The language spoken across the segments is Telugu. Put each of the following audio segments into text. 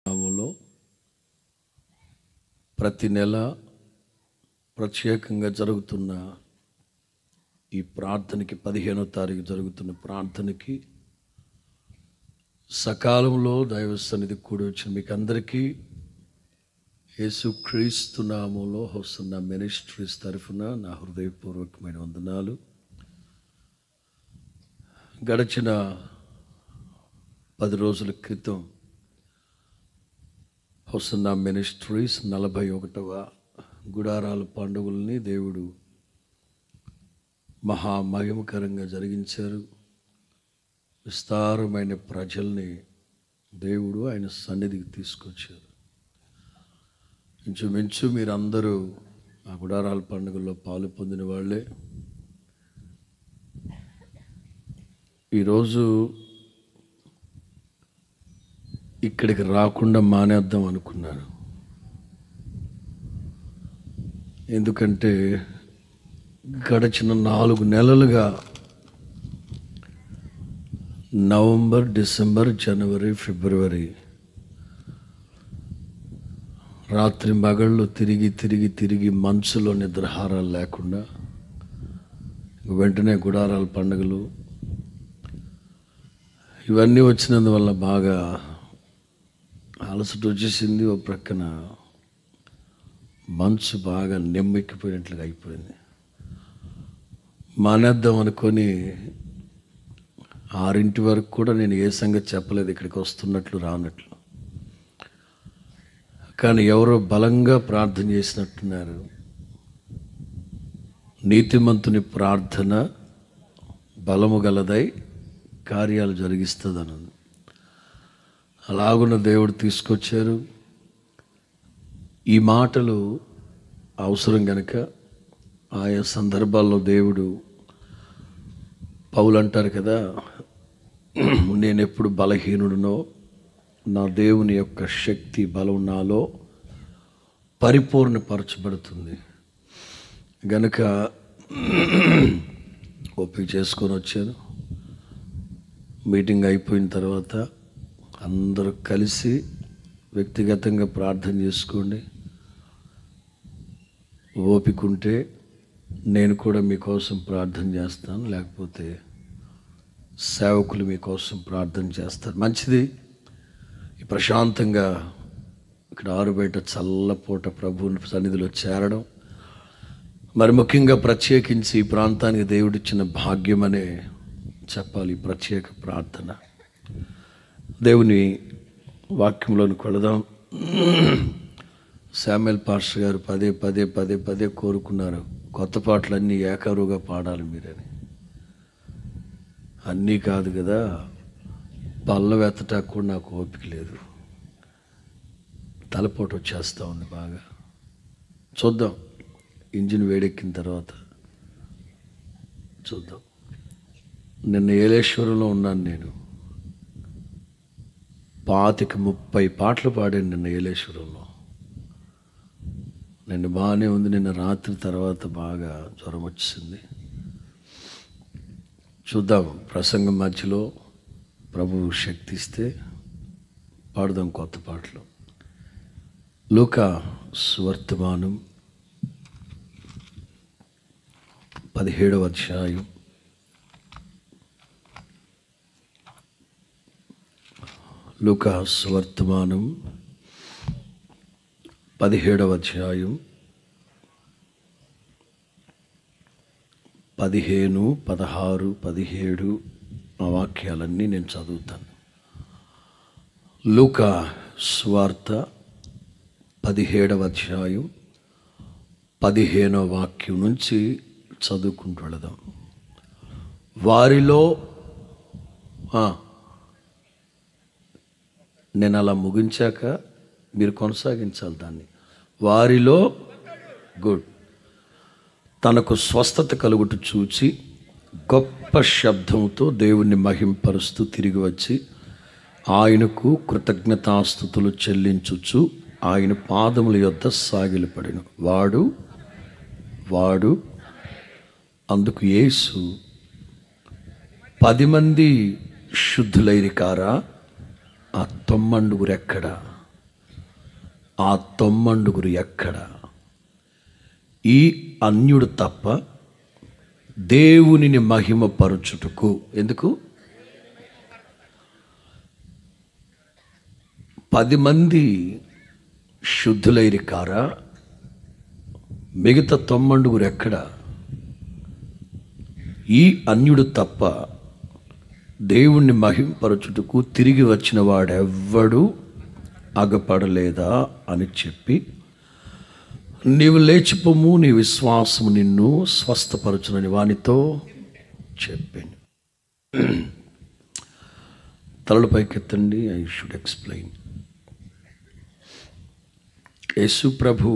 నామంలో ప్రతి నెల ప్రత్యేకంగా జరుగుతున్న ఈ ప్రార్థనకి పదిహేనో తారీఖు జరుగుతున్న ప్రార్థనకి సకాలంలో దైవ సన్నిధి కూడి వచ్చిన మీకు అందరికీ యేసుక్రీస్తు నామంలో వస్తున్న మినిస్ట్రీస్ తరఫున నా హృదయపూర్వకమైన వందనాలు గడిచిన పది రోజుల క్రితం హొసన్న మినిస్ట్రీస్ నలభై ఒకటవ గుడారాల పండుగల్ని దేవుడు మహామహిమకరంగా జరిగించారు విస్తారమైన ప్రజల్ని దేవుడు ఆయన సన్నిధికి తీసుకొచ్చారు ఇంచుమించు మీరందరూ ఆ గుడారాల పండుగల్లో పాలు పొందిన వాళ్ళే ఈరోజు ఇక్కడికి రాకుండా మానేద్దాం అనుకున్నాను ఎందుకంటే గడిచిన నాలుగు నెలలుగా నవంబర్ డిసెంబర్ జనవరి ఫిబ్రవరి రాత్రి మగళ్ళు తిరిగి తిరిగి తిరిగి మంచులో నిద్రహారాలు లేకుండా వెంటనే గుడారాల పండుగలు ఇవన్నీ వచ్చినందువల్ల బాగా అలసట వచ్చేసింది ఓ ప్రక్కన మంచు బాగా నెమ్మెక్కిపోయినట్లుగా అయిపోయింది మానేద్దాం అనుకొని ఆరింటి వరకు కూడా నేను ఏ సంగతి చెప్పలేదు ఇక్కడికి వస్తున్నట్లు రానట్లు కానీ ఎవరో బలంగా ప్రార్థన చేసినట్టున్నారు నీతిమంతుని ప్రార్థన బలము గలదై కార్యాలు జరిగిస్తుందన్నది అలాగున్న దేవుడు తీసుకొచ్చారు ఈ మాటలు అవసరం గనక ఆయా సందర్భాల్లో దేవుడు పౌలు అంటారు కదా నేను ఎప్పుడు బలహీనుడునో నా దేవుని యొక్క శక్తి బలం నాలో పరిపూర్ణపరచబడుతుంది గనుక ఓపిక చేసుకొని వచ్చాను మీటింగ్ అయిపోయిన తర్వాత అందరూ కలిసి వ్యక్తిగతంగా ప్రార్థన చేసుకోండి ఓపిక ఉంటే నేను కూడా మీకోసం ప్రార్థన చేస్తాను లేకపోతే సేవకులు మీకోసం ప్రార్థన చేస్తారు మంచిది ఈ ప్రశాంతంగా ఇక్కడ ఆరుబయట చల్లపూట ప్రభువుని సన్నిధిలో చేరడం మరి ముఖ్యంగా ప్రత్యేకించి ఈ ప్రాంతానికి దేవుడిచ్చిన భాగ్యం అనే చెప్పాలి ఈ ప్రత్యేక ప్రార్థన దేవుని వాక్యంలోనికి వెళదాం శామ్యుల్ పాస్టర్ గారు పదే పదే పదే పదే కోరుకున్నారు కొత్త పాటలన్నీ ఏకారుగా పాడాలి మీరని అన్నీ కాదు కదా పళ్ళ ఎత్తటానికి కూడా నాకు ఓపిక లేదు తలపోటు వచ్చేస్తూ ఉంది బాగా చూద్దాం ఇంజిన్ వేడెక్కిన తర్వాత చూద్దాం నిన్న ఏలేశ్వరంలో ఉన్నాను నేను పాతిక ముప్పై పాటలు పాడాను నిన్న ఏలేశ్వరంలో నిన్న బాగానే ఉంది నిన్న రాత్రి తర్వాత బాగా జ్వరం వచ్చింది చూద్దాం ప్రసంగం మధ్యలో ప్రభు శక్తి ఇస్తే పాడదాం కొత్త పాటలు లూక స్వర్తమానం పదిహేడవ అధ్యాయం లూకా స్వర్తమానం పదిహేడవ అధ్యాయం పదిహేను పదహారు పదిహేడు ఆ వాక్యాలన్నీ నేను చదువుతాను లూకా స్వార్త పదిహేడవ అధ్యాయం పదిహేనవ వాక్యం నుంచి చదువుకుంటూ వెళదాం వారిలో ఆ, నేను అలా ముగించాక మీరు కొనసాగించాలి దాన్ని వారిలో గుడ్ తనకు స్వస్థత కలుగుట చూచి గొప్ప శబ్దంతో దేవుణ్ణి మహింపరుస్తూ తిరిగి వచ్చి ఆయనకు కృతజ్ఞతాస్థుతులు చెల్లించుచు ఆయన పాదముల యొద్ద సాగిలపడిన వాడు వాడు అందుకు యేసు పది మంది శుద్ధులైన కారా ఆ తొమ్మండుగురెక్కడా ఆ తొమ్మండుగురు ఎక్కడ ఈ అన్యుడు తప్ప దేవునిని మహిమపరచుటకు ఎందుకు పది మంది శుద్ధులైరి కారా మిగతా తొమ్మండుగురు ఎక్కడ ఈ అన్యుడు తప్ప దేవుణ్ణి మహింపరచుటకు తిరిగి వచ్చిన వాడెవ్వడు అగపడలేదా అని చెప్పి నీవు లేచిపోము నీ విశ్వాసము నిన్ను స్వస్థపరచునని వానితో చెప్పాను తలలు పైకెత్తండి ఐ షుడ్ ఎక్స్ప్లెయిన్ యేసు ప్రభు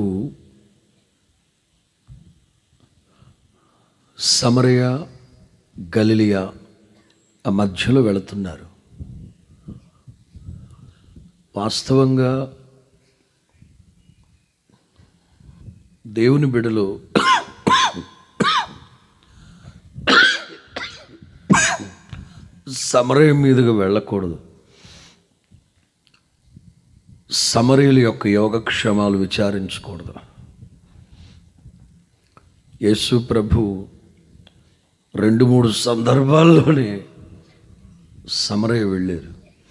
సమరయ గలిలియా ఆ మధ్యలో వెళుతున్నారు వాస్తవంగా దేవుని బిడలో సమరయ మీదుగా వెళ్ళకూడదు సమరయుల యొక్క యోగక్షేమాలు విచారించకూడదు యేసు ప్రభు రెండు మూడు సందర్భాల్లోనే సమరయ వెళ్ళారు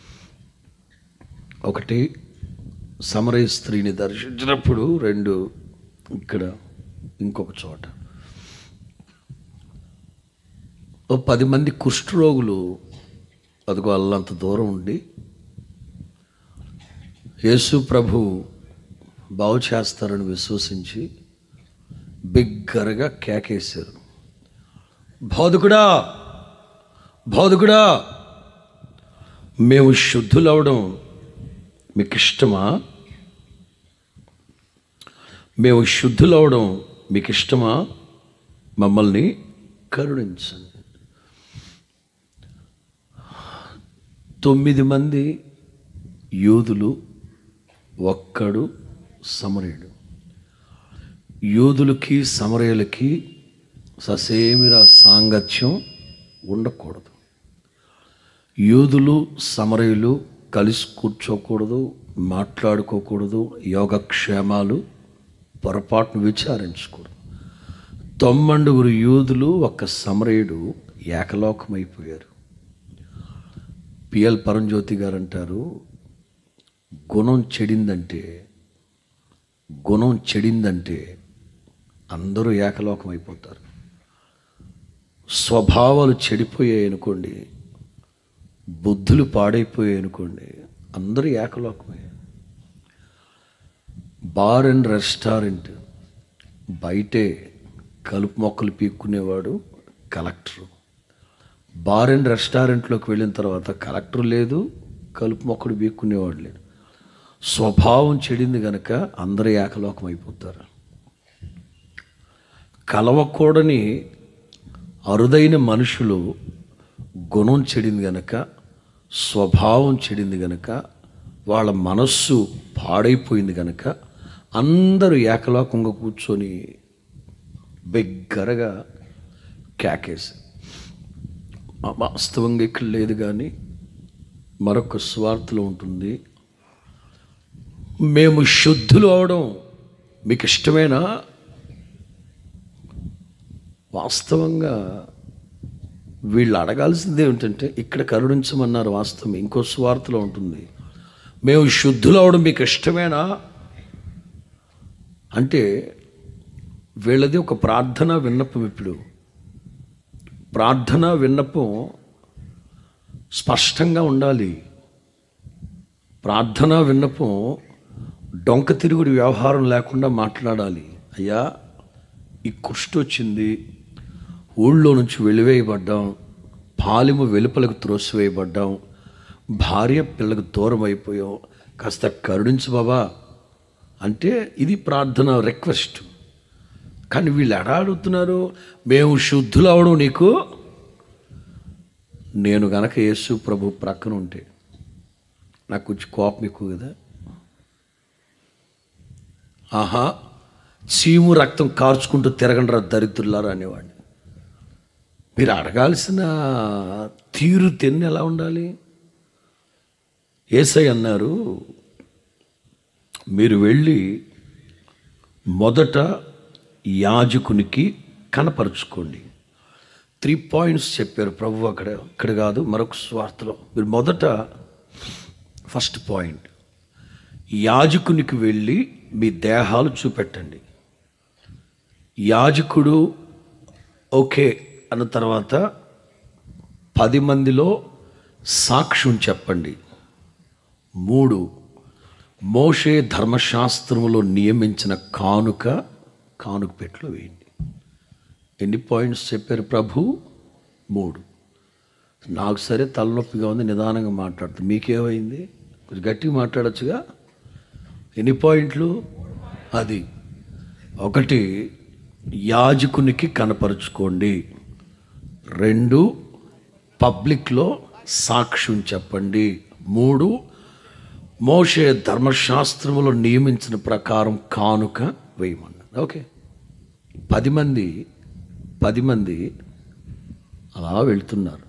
ఒకటి సమరయ స్త్రీని దర్శించినప్పుడు రెండు ఇక్కడ ఇంకొక చోట ఓ పది మంది కుష్ఠరోగులు అదిగో అల్లంత దూరం ఉండి యేసు ప్రభు బాగు చేస్తారని విశ్వసించి బిగ్గరగా కేకేశారు బోధకుడా బోధకుడా మేము శుద్ధులవడం మీకు ఇష్టమా మేము శుద్ధులవడం మీకు ఇష్టమా మమ్మల్ని కరుణించండి తొమ్మిది మంది యూదులు ఒక్కడు సమరయుడు యూదులకి సమరయులకి ససేమిరా సాంగత్యం ఉండకూడదు యూదులు సమరయులు కలిసి కూర్చోకూడదు మాట్లాడుకోకూడదు యోగక్షేమాలు పొరపాటును విచారించకూడదు తొమ్మండుగురు యూదులు ఒక సమరయుడు ఏకలోకమైపోయారు పిఎల్ పరంజ్యోతి గారు అంటారు గుణం చెడిందంటే గుణం చెడిందంటే అందరూ ఏకలోకం అయిపోతారు స్వభావాలు చెడిపోయాయి అనుకోండి బుద్ధులు పాడైపోయాయి అనుకోండి అందరూ ఏకలోకమే బార్ అండ్ రెస్టారెంట్ బయటే కలుపు మొక్కలు పీక్కునేవాడు కలెక్టరు బార్ అండ్ రెస్టారెంట్లోకి వెళ్ళిన తర్వాత కలెక్టర్ లేదు కలుపు మొక్కడు పీక్కునేవాడు లేడు స్వభావం చెడింది గనక అందరూ ఏకలోకం అయిపోతారు కలవకూడని అరుదైన మనుషులు గుణం చెడింది గనక స్వభావం చెడింది గనక వాళ్ళ మనస్సు పాడైపోయింది గనక అందరూ ఏకలోకంగా కూర్చొని బిగ్గరగా కేకేసి వాస్తవంగా ఇక్కడ లేదు కానీ మరొక స్వార్థలో ఉంటుంది మేము శుద్ధులు అవడం మీకు ఇష్టమేనా వాస్తవంగా వీళ్ళు అడగాల్సింది ఏమిటంటే ఇక్కడ కరుణించమన్నారు వాస్తవం ఇంకో స్వార్థలో ఉంటుంది మేము శుద్ధులు అవడం మీకు ఇష్టమేనా అంటే వీళ్ళది ఒక ప్రార్థన విన్నపం ఇప్పుడు ప్రార్థన విన్నపం స్పష్టంగా ఉండాలి ప్రార్థన విన్నపం డొంక తిరుగుడు వ్యవహారం లేకుండా మాట్లాడాలి అయ్యా ఈ కుష్టి వచ్చింది ఊళ్ళో నుంచి వెలివేయబడ్డాం పాలిము వెలుపలకు త్రోసివేయబడ్డాం భార్య పిల్లకు దూరం అయిపోయాం కాస్త కరుణించు బాబా అంటే ఇది ప్రార్థన రిక్వెస్ట్ కానీ వీళ్ళు ఎడా అడుగుతున్నారు మేము శుద్ధులు అవడం నీకు నేను గనక యేసు ప్రభు ప్రక్కన ఉంటే నాకు కొంచెం కోపం ఎక్కువ కదా ఆహా చీము రక్తం కార్చుకుంటూ తిరగండి రా దరిద్రులారా అనేవాడిని మీరు అడగాల్సిన తీరు తెన్ని ఎలా ఉండాలి ఏసై అన్నారు మీరు వెళ్ళి మొదట యాజకునికి కనపరుచుకోండి త్రీ పాయింట్స్ చెప్పారు ప్రభు అక్కడ ఇక్కడ కాదు మరొక స్వార్థలో మీరు మొదట ఫస్ట్ పాయింట్ యాజకునికి వెళ్ళి మీ దేహాలు చూపెట్టండి యాజకుడు ఓకే అన్న తర్వాత పది మందిలో సాక్ష్యం చెప్పండి మూడు మోషే ధర్మశాస్త్రములో నియమించిన కానుక కానుక పెట్టులో వేయండి ఎన్ని పాయింట్స్ చెప్పారు ప్రభు మూడు నాకు సరే తలనొప్పిగా ఉంది నిదానంగా మాట్లాడుతుంది మీకేమైంది కొంచెం గట్టిగా మాట్లాడచ్చుగా ఎన్ని పాయింట్లు అది ఒకటి యాజకునికి కనపరుచుకోండి రెండు పబ్లిక్లో సాక్ష్యం చెప్పండి మూడు మోషే ధర్మశాస్త్రములో నియమించిన ప్రకారం కానుక వేయమన్నాడు ఓకే పది మంది పది మంది అలా వెళ్తున్నారు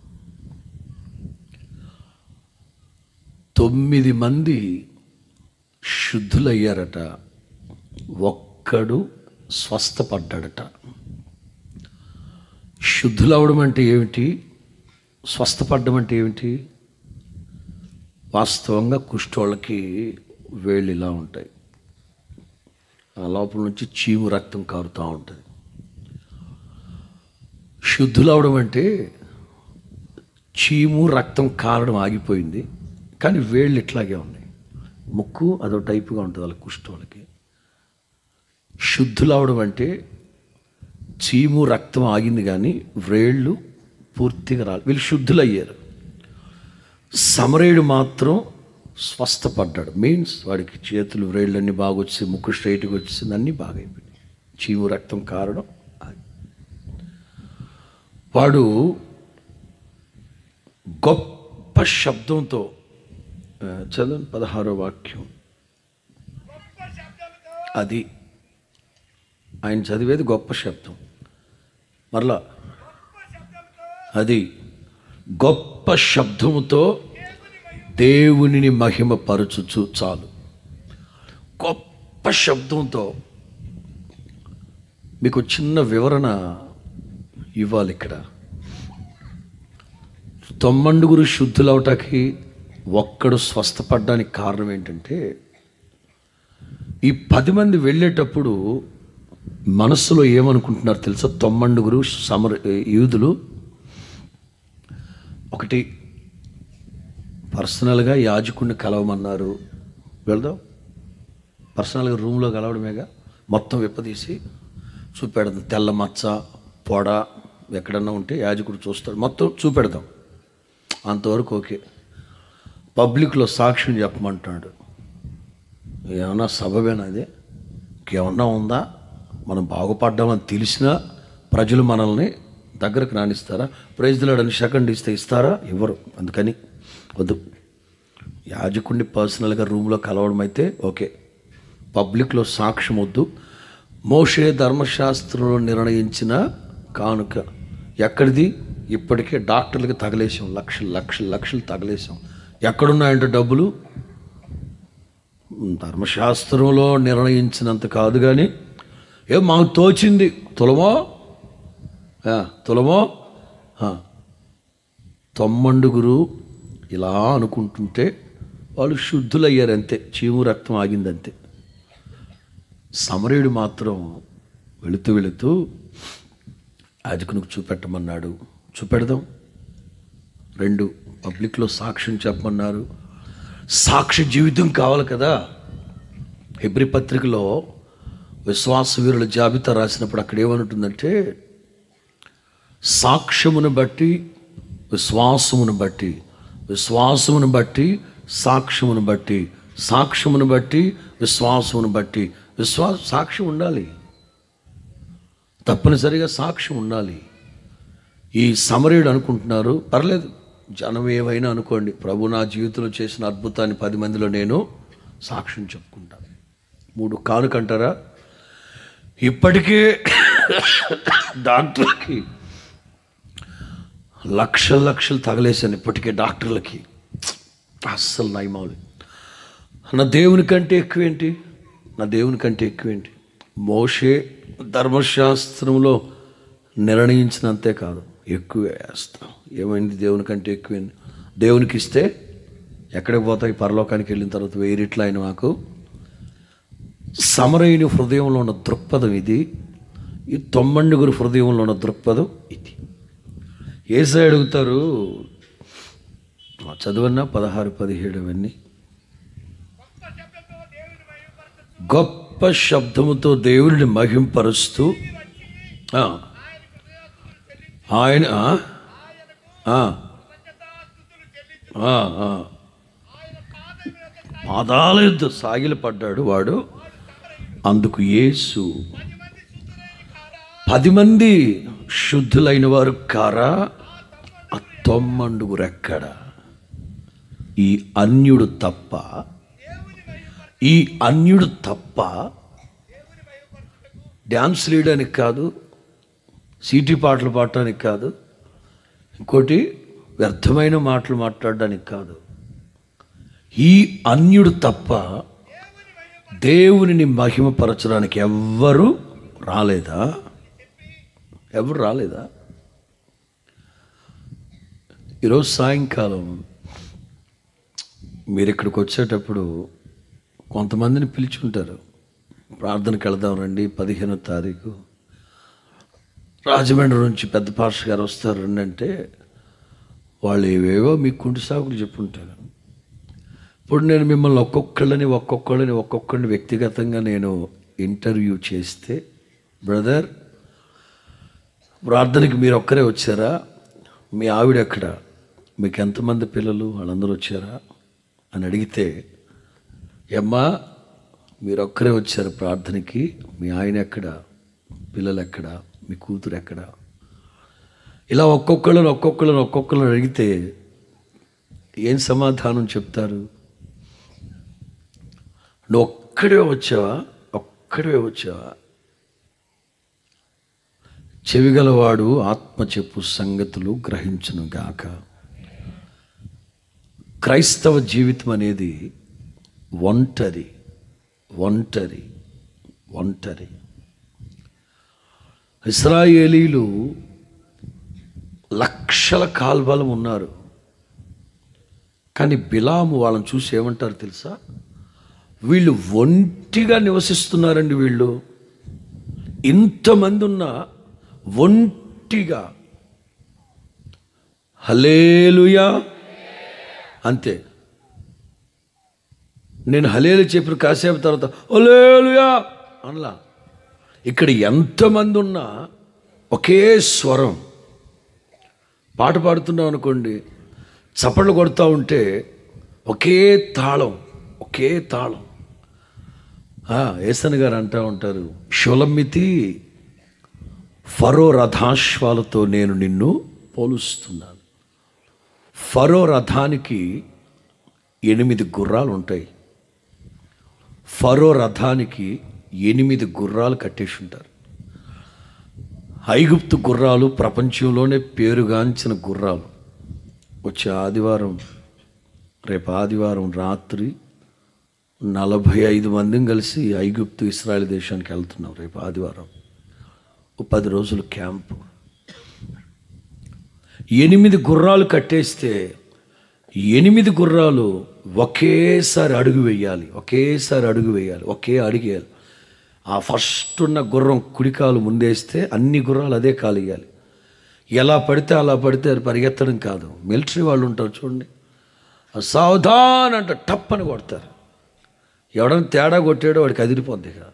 తొమ్మిది మంది శుద్ధులయ్యారట ఒక్కడు స్వస్థపడ్డాడట శుద్ధులవడం అంటే ఏమిటి స్వస్థపడ్డం అంటే ఏమిటి వాస్తవంగా కుష్ఠోళ్ళకి వేళ్ళు ఇలా ఉంటాయి ఆ లోపల నుంచి చీము రక్తం కారుతూ ఉంటుంది శుద్ధులవడం అంటే చీము రక్తం కారడం ఆగిపోయింది కానీ వేళ్ళు ఇట్లాగే ఉన్నాయి ముక్కు అదో టైపుగా ఉంటుంది వాళ్ళ కుష్ఠోళ్ళకి శుద్ధులవడం అంటే చీము రక్తం ఆగింది కానీ వ్రేళ్ళు పూర్తిగా రాలి వీళ్ళు శుద్ధులయ్యారు సమరేయుడు మాత్రం స్వస్థపడ్డాడు మీన్స్ వాడికి చేతులు వ్రేళ్ళన్నీ బాగా వచ్చి ముక్కు స్ట్రైట్గా వచ్చింది అన్నీ బాగా అయిపోయినాయి చీము రక్తం కారడం ఆగి. వాడు గొప్ప శబ్దంతో ఆ, చదవండి పదహారో వాక్యం అది ఆయన చదివేది గొప్ప శబ్దం మరలా అది గొప్ప శబ్దముతో దేవునిని మహిమపరచుచు చాలు గొప్ప శబ్దంతో మీకు చిన్న వివరణ ఇవ్వాలి ఇక్కడ తొమ్మండుగురు శుద్ధులవటానికి ఒక్కడు స్వస్థపడడానికి కారణం ఏంటంటే ఈ పది మంది వెళ్ళేటప్పుడు మనస్సులో ఏమనుకుంటున్నారు తెలుసా తొమ్మండుగురు సమర యూదులు ఒకటి పర్సనల్గా యాజకుడిని కలవమన్నారు వెళ్దాం పర్సనల్గా రూమ్లో కలవడమేగా మొత్తం విప్పదీసి చూపెడదాం తెల్ల మచ్చ పొడ ఎక్కడన్నా ఉంటే యాజకుడు చూస్తాడు మొత్తం చూపెడదాం అంతవరకు ఓకే పబ్లిక్లో సాక్ష్యం చెప్పమంటాడు ఏమన్నా సబబేనా అది ఇంకేమన్నా ఉందా మనం బాగుపడ్డామని తెలిసినా ప్రజలు మనల్ని దగ్గరకు రాణిస్తారా ప్రైజ్లాడని సెకండ్ ఇస్తే ఇస్తారా ఇవ్వరు అందుకని వద్దు యాజకుడిని పర్సనల్గా రూమ్లో కలవడం అయితే ఓకే పబ్లిక్లో సాక్ష్యం వద్దు మోషే ధర్మశాస్త్రంలో నిర్ణయించిన కానుక ఎక్కడిది ఇప్పటికే డాక్టర్లకి తగలేసాం లక్షలు లక్షలు లక్షలు తగలేసాం ఎక్కడున్నాయంటే డబ్బులు ధర్మశాస్త్రంలో నిర్ణయించినంత కాదు కానీ ఏ మాకు తోచింది తులమో ఆ, తులమో ఆ. తొమ్మండుగురు ఇలా అనుకుంటుంటే వాళ్ళు శుద్ధులయ్యారు అంతే చీము రక్తం ఆగిందంతే సమరేయుడు మాత్రం వెళుతూ వెళుతూ యాజకునికి చూపెట్టమన్నాడు చూపెడదాం రెండు పబ్లిక్లో సాక్ష్యం చెప్పమన్నారు సాక్షి జీవితం కావాలి కదా హెబ్రి పత్రికలో విశ్వాస వీరుల జాబితా రాసినప్పుడు అక్కడ ఏమనుంటుందంటే సాక్ష్యమును బట్టి విశ్వాసమును బట్టి విశ్వాసమును బట్టి సాక్ష్యమును బట్టి సాక్ష్యమును బట్టి విశ్వాసమును బట్టి విశ్వాస సాక్ష్యం ఉండాలి తప్పనిసరిగా సాక్ష్యం ఉండాలి ఈ సమరేయుడు అనుకుంటున్నారు పర్లేదు జనం ఏమైనా అనుకోండి ప్రభు నా జీవితంలో చేసిన అద్భుతాన్ని పది మందిలో నేను సాక్ష్యం చెప్పుకుంటాను మూడు కానుకంటారా ఇప్పటికే డాక్టర్కి లక్షల లక్షలు తగలేశాను ఇప్పటికే డాక్టర్లకి అస్సలు నయమాలి నా దేవుని కంటే ఎక్కువేంటి నా దేవుని కంటే ఎక్కువేంటి మోషే ధర్మశాస్త్రంలో నిర్ణయించినంతే కాదు ఎక్కువే వేస్తాం ఏమైంది దేవుని కంటే ఎక్కువైంది దేవునికి ఇస్తే ఎక్కడికి పోతాయి పరలోకానికి వెళ్ళిన తర్వాత వెయ్యి రెట్లు ఆయన మాకు సమరయుని హృదయంలో ఉన్న దృక్పథం ఇది ఈ తొమ్మండుగురు హృదయంలో ఉన్న దృక్పథం ఇది ఏసై అడుగుతారు చదువన్నా పదహారు పదిహేడు అవన్నీ గొప్ప శబ్దముతో దేవుడిని మహింపరుస్తూ ఆ, ఆయన ఆ, ఆ, ఆ, ఆ. పాదాల యుద్ధ సాగిల పడ్డాడు వాడు అందుకు యేసు పది మంది శుద్ధులైన వారు కారా ఆ తొమ్మండుగురెక్కడ ఈ అన్యుడు తప్ప ఈ అన్యుడు తప్ప డ్యాన్స్ వేయడానికి కాదు సీటీ పాటలు పాడటానికి కాదు ఇంకోటి వ్యర్థమైన మాటలు మాట్లాడడానికి కాదు ఈ అన్యుడు తప్ప దేవునిని మహిమపరచడానికి ఎవ్వరు రాలేదా ఎవరు రాలేదా ఈరోజు సాయంకాలం మీరు ఇక్కడికి వచ్చేటప్పుడు కొంతమందిని పిలిచుంటారు ప్రార్థనకి వెళదాం రండి పదిహేనో తారీఖు రాజమండ్రి నుంచి పెద్ద పాష గారు వస్తారు రండి అంటే వాళ్ళు ఏవేవో మీకు కుంటి సాకులు చెప్పుంటారు ఇప్పుడు నేను మిమ్మల్ని ఒక్కొక్కళ్ళని ఒక్కొక్కళ్ళని ఒక్కొక్కరిని వ్యక్తిగతంగా నేను ఇంటర్వ్యూ చేస్తే బ్రదర్ ప్రార్థనకి మీరు ఒక్కరే వచ్చారా మీ ఆవిడ ఎక్కడ మీకు ఎంతమంది పిల్లలు వాళ్ళందరూ వచ్చారా అని అడిగితే ఎమ్మా మీరు ఒక్కరే వచ్చారు ప్రార్థనకి మీ ఆయన ఎక్కడ పిల్లలు ఎక్కడ మీ కూతురు ఎక్కడ ఇలా ఒక్కొక్కళ్ళని ఒక్కొక్కళ్ళని ఒక్కొక్కళ్ళని అడిగితే ఏం సమాధానం చెప్తారు నువ్వు ఒక్కడే వచ్చావా ఒక్కడే వచ్చావా చెవిగలవాడు ఆత్మ చెప్పు సంగతులు గ్రహించును గాక క్రైస్తవ జీవితం అనేది ఒంటరి ఒంటరి ఒంటరి ఇస్రాయేలీలు లక్షల కాల్బలం ఉన్నారు కానీ బిలాము వాళ్ళని చూసి ఏమంటారు తెలుసా వీళ్ళు ఒంటిగా నివసిస్తున్నారండి వీళ్ళు ఇంతమంది ఉన్న ఒంటిగా హలేలుయా అంతే నేను హలేలు చెప్పిన కాసేపు తర్వాత హలేలుయా అనలా ఇక్కడ ఎంతమంది ఉన్నా ఒకే స్వరం పాట పాడుతున్నాం అనుకోండి చప్పట్లు కొడుతూ ఉంటే ఒకే తాళం ఒకే తాళం ఆ, ఏసన్ గారు అంటూ ఉంటారు షులమితి ఫరో రథాశ్వాలతో నేను నిన్ను పోలుస్తున్నాను ఫరో రథానికి ఎనిమిది గుర్రాలు ఉంటాయి ఫరో రథానికి ఎనిమిది గుర్రాలు కట్టేసి ఉంటారు ఐగుప్తు గుర్రాలు ప్రపంచంలోనే పేరుగాంచిన గుర్రాలు వచ్చే ఆదివారం రేపు ఆదివారం రాత్రి నలభై ఐదు మందిని కలిసి ఐగుప్తు ఇస్రాయల్ దేశానికి వెళ్తున్నాం రేపు ఆదివారం ఓ పది రోజులు క్యాంపు ఎనిమిది గుర్రాలు కట్టేస్తే ఎనిమిది గుర్రాలు ఒకేసారి అడుగు వేయాలి ఒకేసారి అడుగు వేయాలి ఒకే అడుగు వేయాలి ఆ ఫస్ట్ ఉన్న గుర్రం కుడికాలు ముందేస్తే అన్ని గుర్రాలు అదే కాలు వేయాలి ఎలా పడితే అలా పడితే అది పరిగెత్తడం కాదు మిలిటరీ వాళ్ళు ఉంటారు చూడండి ఆ సావధాన్ అంట టప్ అని కొడతారు ఎవడైనా తేడా కొట్టాడో వాడికి అదిరిపోద్ది ఇక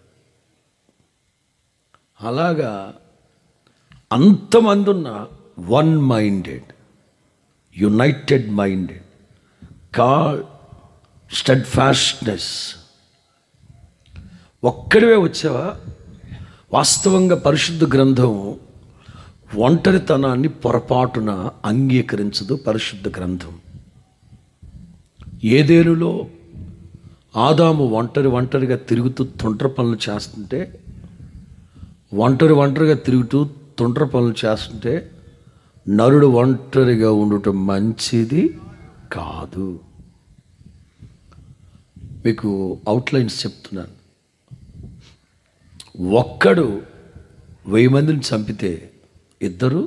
అలాగా అంతమంది ఉన్న one minded united minded call steadfastness ఒక్కడివే వచ్చావా వాస్తవంగా పరిశుద్ధ గ్రంథం ఒంటరితనాన్ని పొరపాటున అంగీకరించదు పరిశుద్ధ గ్రంథం ఏదేనులో ఆదాము ఒంటరి ఒంటరిగా తిరుగుతూ తుంట్ర పనులు చేస్తుంటే ఒంటరి ఒంటరిగా తిరుగుతూ తుంట్ర పనులు చేస్తుంటే నరుడు ఒంటరిగా ఉండటం మంచిది కాదు మీకు అవుట్లైన్స్ చెప్తున్నాను ఒక్కడు వెయ్యి మందిని చంపితే ఇద్దరు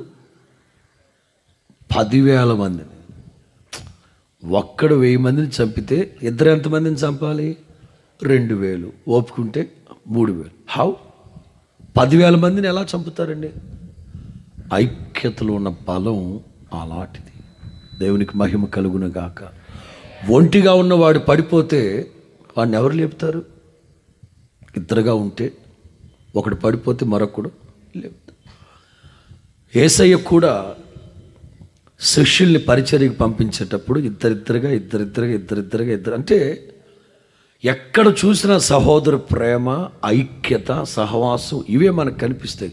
పదివేల మందిని ఒక్కడు వెయ్యి మందిని చంపితే ఇద్దరు ఎంతమందిని చంపాలి రెండు వేలు ఓపుకుంటే మూడు వేలు హౌ పదివేల మందిని ఎలా చంపుతారండి ఐక్యతలో ఉన్న బలం అలాంటిది దేవునికి మహిమ కలుగును గాక ఒంటిగా ఉన్నవాడు పడిపోతే వాడిని ఎవరు లేపుతారు ఇద్దరుగా ఉంటే ఒకడు పడిపోతే మరొకడు లేపుతారు ఏసయ్య కూడా శిష్యుల్ని పరిచర్యకు పంపించేటప్పుడు ఇద్దరిద్దరుగా ఇద్దరిద్దరుగా ఇద్దరిద్దరుగా ఇద్దరు అంటే ఎక్కడ చూసినా సహోదర ప్రేమ ఐక్యత సహవాసం ఇవే మనకు కనిపిస్తాయి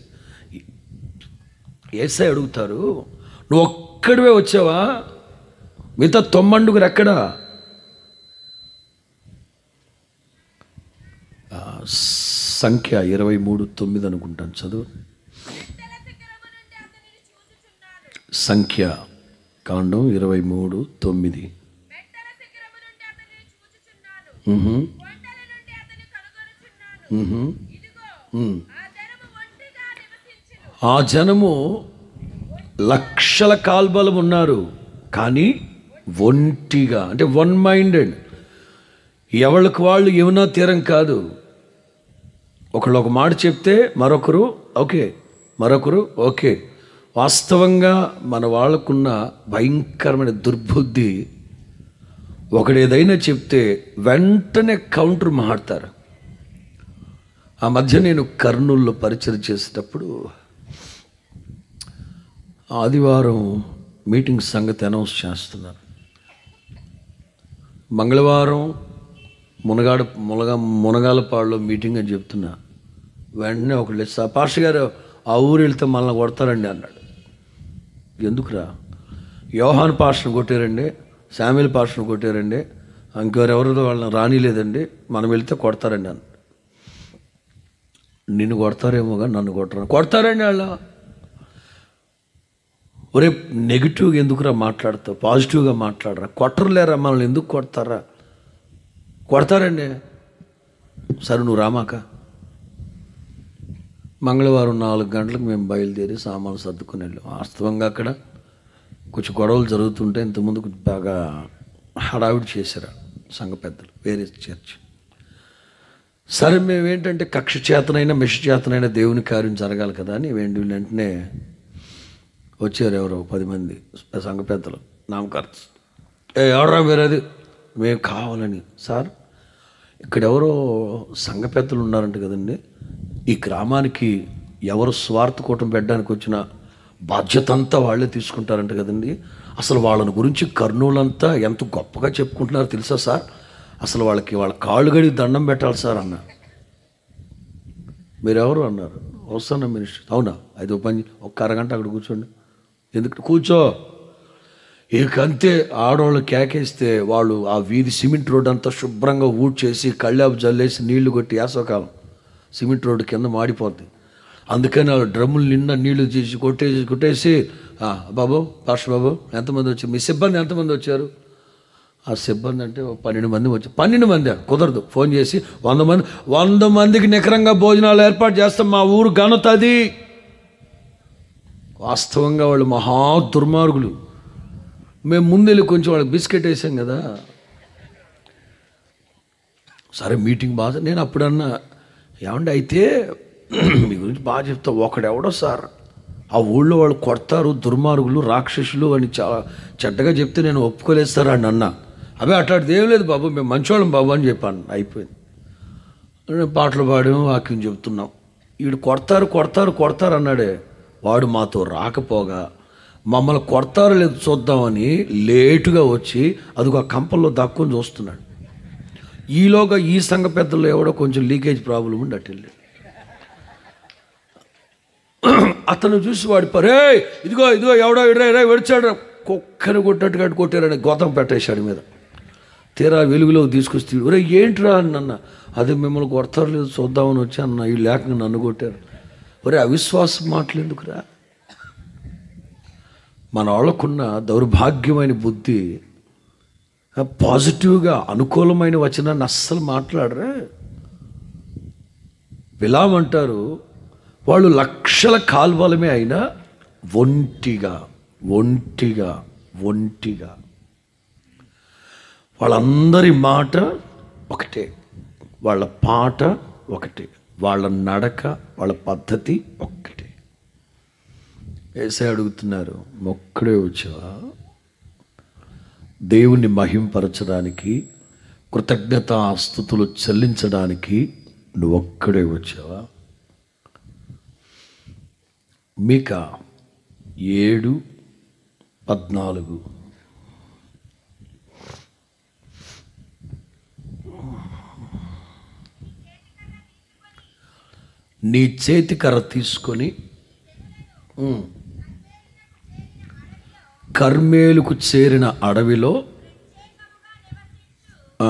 ఏసై అడుగుతారు నువ్వు ఒక్కడివే వచ్చావా మిగతా తొమ్మండుగురు ఎక్కడా ఆ, సంఖ్య ఇరవై మూడు తొమ్మిది అనుకుంటాను చదువు సంఖ్య కాండం ఇరవై మూడు తొమ్మిది మ్హూ. మ్హూ. మ్. ఆ జనము లక్షల కాల్బలం ఉన్నారు కానీ ఒంటిగా అంటే వన్ మైండెడ్ ఎవరికి వాళ్ళు ఏమన్నా తీరం కాదు ఒకళ్ళు ఒక మాట చెప్తే మరొకరు ఓకే మరొకరు ఓకే వాస్తవంగా మన వాళ్ళకున్న భయంకరమైన దుర్బుద్ధి ఒకడు ఏదైనా చెప్తే వెంటనే కౌంటర్ మాడతారు ఆ మధ్య నేను కర్నూల్లో పరిచయం చేసేటప్పుడు ఆదివారం మీటింగ్ సంగతి అనౌన్స్ చేస్తున్నారు మంగళవారం మునగాడ మునగ మునగాలపాడులో మీటింగ్ అని చెప్తున్నా వెంటనే ఒకళ్ళు "సా- పాస్టర్ గారు ఆ ఊరు వెళ్తే మనల్ని కొడతారండి అన్నాడు ఎందుకురా యోహాన్ పాస్టర్ని కొట్టారండి శామ్యుల్ పాస్టర్ని కొట్టారండి ఇంకెవరెవరిదో వాళ్ళని రానిలేదండి మనం వెళ్తే కొడతారండి అన్నాడు నిన్ను కొడతారేమోగా నన్ను కొట్టరు కొడతారండి వాళ్ళ ఒరే నెగిటివ్గా ఎందుకురా మాట్లాడతావు పాజిటివ్గా మాట్లాడరా కొట్టరులేరా మనల్ని ఎందుకు కొడతారా కొడతారండి సరే నువ్వు రామాక మంగళవారం నాలుగు గంటలకు మేము బయలుదేరి సామాన్లు సర్దుకుని వెళ్ళాం వాస్తవంగా అక్కడ కొంచెం గొడవలు జరుగుతుంటే ఇంతకుముందు కొంచెం బాగా హడావిడి చేశారు సంఘ పెద్దలు వేరే చర్చ్ సరే మేము ఏంటంటే కక్ష చేతనైనా మిష చేతనైనా దేవుని కార్యం జరగాలి కదా అని వెండి వెంటనే వచ్చారు ఎవరో పది మంది సంఘ పెద్దలు నామకర్త ఏ ఎవడరా వేరేది మేము కావాలని సార్ ఇక్కడ ఎవరో సంఘ పెద్దలు ఉన్నారంట కదండి ఈ గ్రామానికి ఎవరు స్వార్థ కూటం పెట్టడానికి వచ్చిన బాధ్యత అంతా వాళ్ళే తీసుకుంటారంట కదండి అసలు వాళ్ళని గురించి కర్నూలంతా ఎంత గొప్పగా చెప్పుకుంటున్నారో తెలుసా సార్ అసలు వాళ్ళకి వాళ్ళ కాళ్ళు గడి దండం పెట్టాలి సార్ అన్న మీరెవరు అన్నారు వస్తాను మినిస్టర్ అవునా అయితే ఒక పని ఒక్క అరగంట అక్కడ కూర్చోండి ఎందుకు కూర్చో ఇకంతే ఆడవాళ్ళు కేకేస్తే వాళ్ళు ఆ వీధి సిమెంట్ రోడ్ అంతా శుభ్రంగా ఊడ్చేసి కళ్ళాపు జల్లేసి నీళ్లు కొట్టి వేసవకాలం సిమెంట్ రోడ్డు కింద మాడిపోద్ది అందుకని వాళ్ళు డ్రమ్ములు నిండా నీళ్లు తీసి కొట్టేసి కొట్టేసి "ఆ, బాబు పాస్టర్ బాబు ఎంతమంది వచ్చారు మీ సిబ్బంది ఎంతమంది వచ్చారు ఆ సిబ్బంది అంటే ఓ పన్నెండు మంది వచ్చారు పన్నెండు మంది కుదరదు ఫోన్ చేసి వంద మంది వంద మందికి నికరంగా భోజనాలు ఏర్పాటు చేస్తాం మా ఊరు ఘనత అది వాస్తవంగా వాళ్ళు మహా దుర్మార్గులు మేము ముందెళ్ళి కొంచెం వాళ్ళకి బిస్కెట్ వేసాం కదా సరే మీటింగ్ బాగా నేను అప్పుడన్నా ఏమండి అయితే మీ గురించి బాగా చెప్తా ఒకడెవడో సార్ ఆ ఊళ్ళో వాళ్ళు కొడతారు దుర్మార్గులు రాక్షసులు అని చాలా చెడ్డగా చెప్తే నేను ఒప్పుకోలేదు సార్ అని అన్నా అవి అట్లాంటిది ఏం లేదు బాబు మేము మంచోళ్ళం బాబు అని చెప్పాను అయిపోయింది నేను పాటలు పాడాం వాక్యం చెప్తున్నాం వీడు కొడతారు కొడతారు కొడతారు అన్నాడే వాడు మాతో రాకపోగా మమ్మల్ని కొడతారో లేదు చూద్దామని లేటుగా వచ్చి అదిగో ఆ కంపల్లో దక్కుని చూస్తున్నాడు ఈలోగా ఈ సంఘ పెద్దలు ఎవడో కొంచెం లీకేజ్ ప్రాబ్లం ఉండి అటు వెళ్ళాడు అతను చూసి వాడి పరే ఇదిగో ఇదిగో ఎవడో ఇడరా ఇరా విడిచాడు కుక్కను కొట్టినట్టుగా కొట్టారని గోతం పెట్టేశాడు మీద తీరా వెలుగులో తీసుకొస్తే ఒరే ఏంట్రా అని అన్న అది మిమ్మల్ని కొడతారు లేదు చూద్దామని వచ్చి అన్న ఈ లేఖను నన్ను కొట్టారు ఒరే అవిశ్వాసం మాటలు ఎందుకురా మన వాళ్ళకున్న దౌర్భాగ్యమైన బుద్ధి పాజిటివ్గా అనుకూలమైన వచనాన్ని అస్సలు మాట్లాడరే విలామంటారు వాళ్ళు లక్షల కాల్వలమే అయినా ఒంటిగా ఒంటిగా ఒంటిగా వాళ్ళందరి మాట ఒకటే వాళ్ళ పాట ఒకటే వాళ్ళ నడక వాళ్ళ పద్ధతి ఒక్కటే వేసే అడుగుతున్నారు మొక్కడే వచ్చావా దేవుని మహింపరచడానికి కృతజ్ఞత స్థుతులు చెల్లించడానికి నువ్వు ఒక్కడే వచ్చావా మీక ఏడు పద్నాలుగు నీ చేతి కర్ర తీసుకొని ఉమ్, కర్మేలుకు చేరిన అడవిలో ఆ,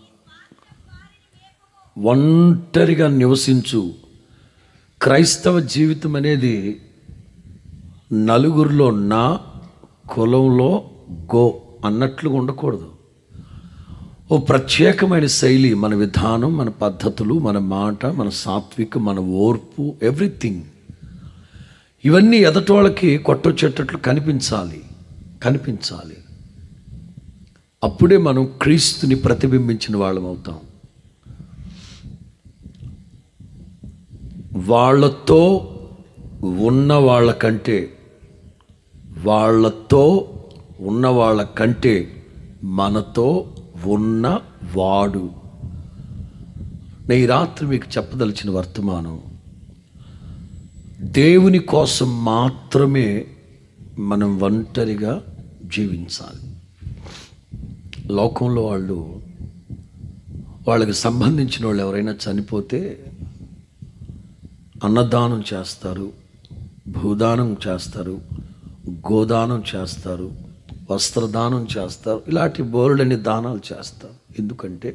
ఒంటరిగా నివసించు క్రైస్తవ జీవితం అనేది నలుగురిలో నా కులంలో గో అన్నట్లుగా ఉండకూడదు ఓ ప్రత్యేకమైన శైలి మన విధానం మన పద్ధతులు మన మాట మన సాత్విక మన ఓర్పు ఎవ్రీథింగ్ ఇవన్నీ ఎదటి వాళ్ళకి కొట్టొచ్చేటట్లు కనిపించాలి కనిపించాలి అప్పుడే మనం క్రీస్తుని ప్రతిబింబించిన వాళ్ళం అవుతాం వాళ్ళతో ఉన్న వాళ్ళ కంటే వాళ్ళతో ఉన్న వాళ్ళ కంటే మనతో ఉన్న వాడు నేను ఈ రాత్రి మీకు చెప్పదలిచిన వర్తమానం దేవుని కోసం మాత్రమే మనం ఒంటరిగా జీవించాలి లోకంలో వాళ్ళు వాళ్ళకి సంబంధించిన వాళ్ళు ఎవరైనా చనిపోతే అన్నదానం చేస్తారు భూదానం చేస్తారు గోదానం చేస్తారు వస్త్రదానం చేస్తారు ఇలాంటి బోరుడని దానాలు చేస్తారు ఎందుకంటే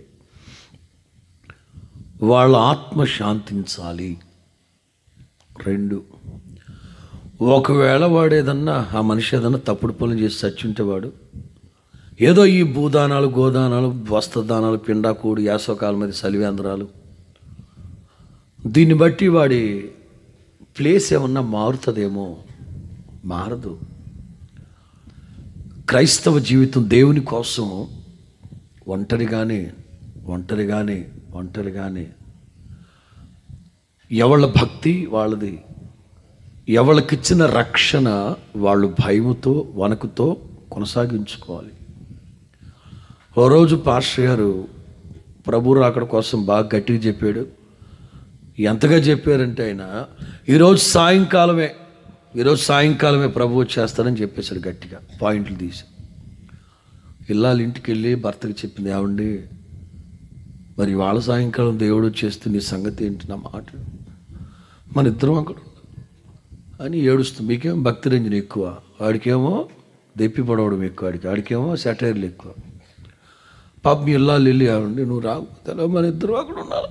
వాళ్ళ ఆత్మ శాంతించాలి రెండు ఒకవేళ వాడు ఏదన్నా ఆ మనిషి ఏదన్నా తప్పుడు పనులు చేసి చచ్చుంటే వాడు ఏదో ఈ భూదానాలు గోదానాలు వస్త్రదానాలు పిండాకూడు యాసవకాలం మీద సలివేంద్రాలు దీన్ని బట్టి వాడి ప్లేస్ ఏమన్నా మారుతుందేమో మారదు క్రైస్తవ జీవితం దేవుని కోసం ఒంటరిగానే ఒంటరిగానే ఒంటరిగానే ఎవళ్ళ భక్తి వాళ్ళది ఎవళ్ళకిచ్చిన రక్షణ వాళ్ళు భయముతో వణకుతో కొనసాగించుకోవాలి ఓ రోజు పాస్టర్ గారు ప్రభు రాకడ కోసం బాగా గట్టిగా చెప్పాడు ఎంతగా చెప్పారంటే ఆయన ఈరోజు సాయంకాలమే ఈరోజు సాయంకాలమే ప్రభు వచ్చేస్తారని చెప్పేశాడు గట్టిగా పాయింట్లు తీసి ఇల్లాలి ఇంటికి వెళ్ళి భర్తకి చెప్పింది ఏమండి మరి వాళ్ళ సాయంకాలం దేవుడు వచ్చేస్తే నీ సంగతి ఏంటి నా మాట మన ఇద్దరం అక్కడ ఉన్నాం. అని ఏడుస్తుంది మీకేమో భక్తి రంజన ఎక్కువ వాడికేమో దెప్పి పడవడం ఎక్కువ వాడికి వాడికేమో సెటైర్లు ఎక్కువ పాప మీ ఇల్లాలు వెళ్ళి ఆవిడండి నువ్వు రాకపోతే మన ఇద్దరు అక్కడ ఉన్నారు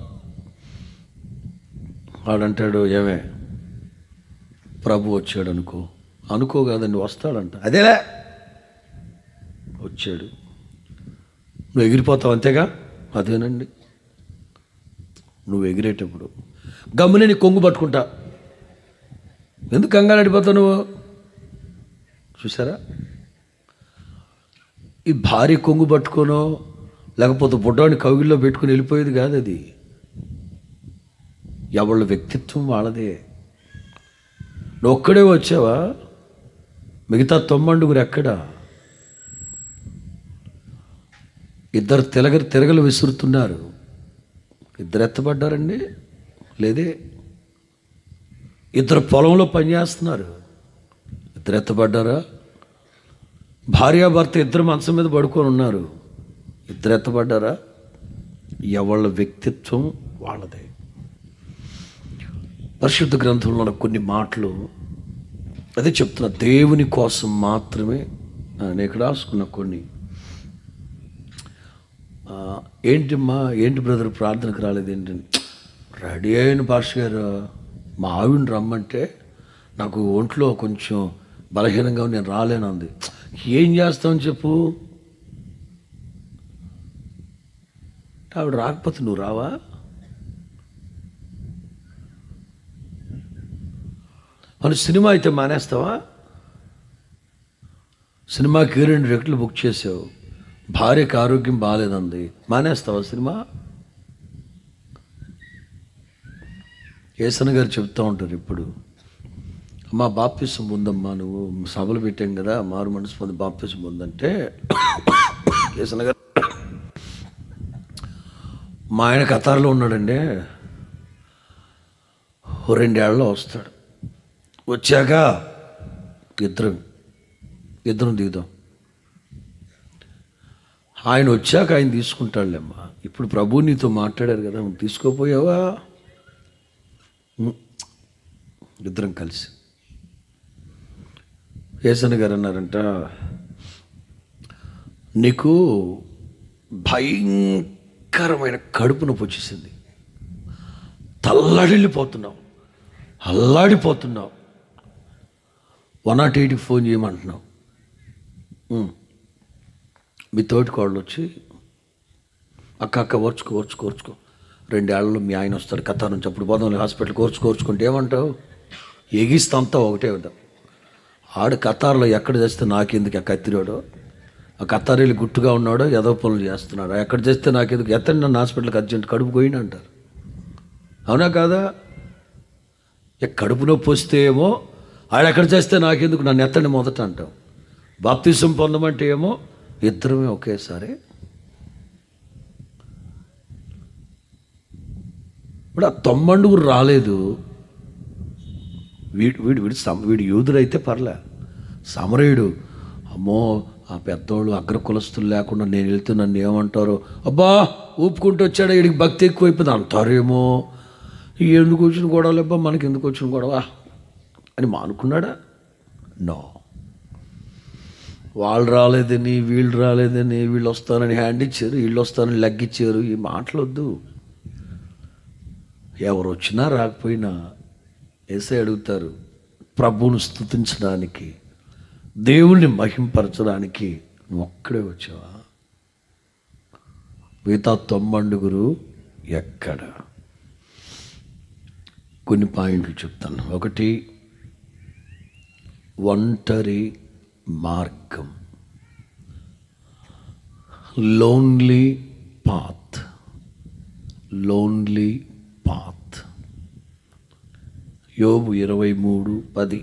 వాడంటాడు ఏమే ప్రభు వచ్చాడు అనుకో అనుకో కాదండి వస్తాడంట అదేలే వచ్చాడు నువ్వు ఎగిరిపోతావు అంతేగా అదేనండి నువ్వు ఎగిరేటప్పుడు గమ్మునే నీ కొంగు పట్టుకుంటా ఎందుకు కంగారు అడిపోతావు నువ్వు చూసారా ఈ భార్య కొంగు పట్టుకోనో లేకపోతే బుడ్డాన్ని కవిగిల్లో పెట్టుకుని వెళ్ళిపోయేది కాదు అది ఎవళ్ళ వ్యక్తిత్వం వాళ్ళదే నువ్వు ఒక్కడే వచ్చావా మిగతా తొమ్మండుగురు ఎక్కడా ఇద్దరు తిరగ తిరగలు విసురుతున్నారు ఇద్దరు ఎత్తబడ్డారండి లేదే ఇద్దరు పొలంలో పనిచేస్తున్నారు ఇద్దరు ఎత్తబడ్డారా భార్యాభర్త ఇద్దరు మంచం మీద పడుకొని ఉన్నారు ఇద్దరు ఎత్తబడ్డారా ఎవళ్ళ వ్యక్తిత్వం వాళ్ళదే పరిశుద్ధ గ్రంథంలో ఉన్న కొన్ని మాటలు అదే చెప్తున్నా దేవుని కోసం మాత్రమే ఆ, నేను ఇక్కడ రాసుకున్న కొన్ని ఆ, ఏంటమ్మా ఏంటి బ్రదర్ ప్రార్థనకు రాలేదు ఏంటని రెడీ అయిన భాష గారు మా ఆవిడని రమ్మంటే నాకు ఒంట్లో కొంచెం బలహీనంగా ఉంది, నేను రాలేనంది ఏం చేస్తామని చెప్పు ఆవిడ రాకపోతే నువ్వు రావా మన సినిమా అయితే మానేస్తావా సినిమాకి రెండు రెట్లు బుక్ చేసావు భార్యకి ఆరోగ్యం బాగాలేదంది మానేస్తావా సినిమా ఏసన గారు చెప్తూ ఉంటారు ఇప్పుడు అమ్మా బాప్తిసం ఉందమ్మా నువ్వు సభలు పెట్టాం కదా మారు మనసు పొంది బాప్తిసం ఉందంటే ఏసన గారు మా ఆయన కతార్లో ఉన్నాడండి ఓ రెండేళ్లలో వస్తాడు వచ్చాక ఇద్దరం ఇద్దరం దిగుదాం ఆయన వచ్చాక ఆయన తీసుకుంటాడులేమ్మా ఇప్పుడు ప్రభు నీతో మాట్లాడారు కదా నువ్వు తీసుకోపోయావా ఉం. ఇద్దరం కలిసి ఏసన్ గారు అన్నారంట నీకు భయంకరమైన కడుపు నొప్పి వచ్చేసింది తల్లడిల్లిపోతున్నావు అల్లాడిపోతున్నావు వన్ నాట్ ఎయిట్కి ఫోన్ చేయమంటున్నావు ఉం. మీ తోటి కోళ్ళు వచ్చి అక్క అక్క ఓర్చుకో ఓర్చుకో ఓర్చుకో రెండేళ్లలో మీ ఆయన వస్తాడు కథ నుంచి అప్పుడు పోదాం హాస్పిటల్కి ఓర్చుకో ఓర్చుకుంటే ఏమంటావు ఎగిస్తంతా ఒకటే ఉంటావు ఆడు కతార్లో ఎక్కడ చేస్తే నాకెందుకు ఆ కత్తిరాడో ఆ కత్తారీలు గుట్టుగా ఉన్నాడో ఏదో పనులు చేస్తున్నాడు ఎక్కడ చేస్తే నాకెందుకు ఎత్తండి నన్ను హాస్పిటల్కి అర్జెంట్ కడుపు పోయిన అంటారు అవునా కాదా ఇక కడుపు నొప్పి వస్తే ఏమో ఆడెక్కడ చేస్తే నాకెందుకు నన్ను ఎత్తండి మొదట అంటాం బాప్తిసం పొందమంటే ఏమో ఇద్దరమే ఒకేసారి ఇప్పుడు ఆ తొమ్మండుగురు రాలేదు వీడు వీడు వీడు సమ వీడు యూదుడైతే పర్లే సమరయుడు అమ్మో ఆ పెద్దోళ్ళు అగ్ర కులస్తులు లేకుండా నేను వెళ్తే నన్ను ఏమంటారో అబ్బా ఊపుకుంటూ వచ్చాడు వీడికి భక్తి ఎక్కువైపోయింది అంటారేమో ఎందుకు వచ్చిన గొడవలు అబ్బా మనకి ఎందుకు వచ్చిన గొడవ అని మానుకున్నాడా నో వాళ్ళు రాలేదని వీళ్ళు రాలేదని వీళ్ళు వస్తానని హ్యాండ్ ఇచ్చారు వీళ్ళు వస్తానని లెగ్ ఇచ్చారు ఈ మాటలొద్దు ఎవరు వచ్చినా రాకపోయినా వేసే అడుగుతారు ప్రభువును స్థుతించడానికి దేవుణ్ణి మహింపరచడానికి నువ్వు ఒక్కడే వచ్చావా మిగతా తొమ్మండుగురు ఎక్కడ కొన్ని పాయింట్లు చెప్తాను ఒకటి ఒంటరి మార్గం లోన్లీ పాత్ లోన్లీ పాత్ యోబు ఇరవై మూడు పది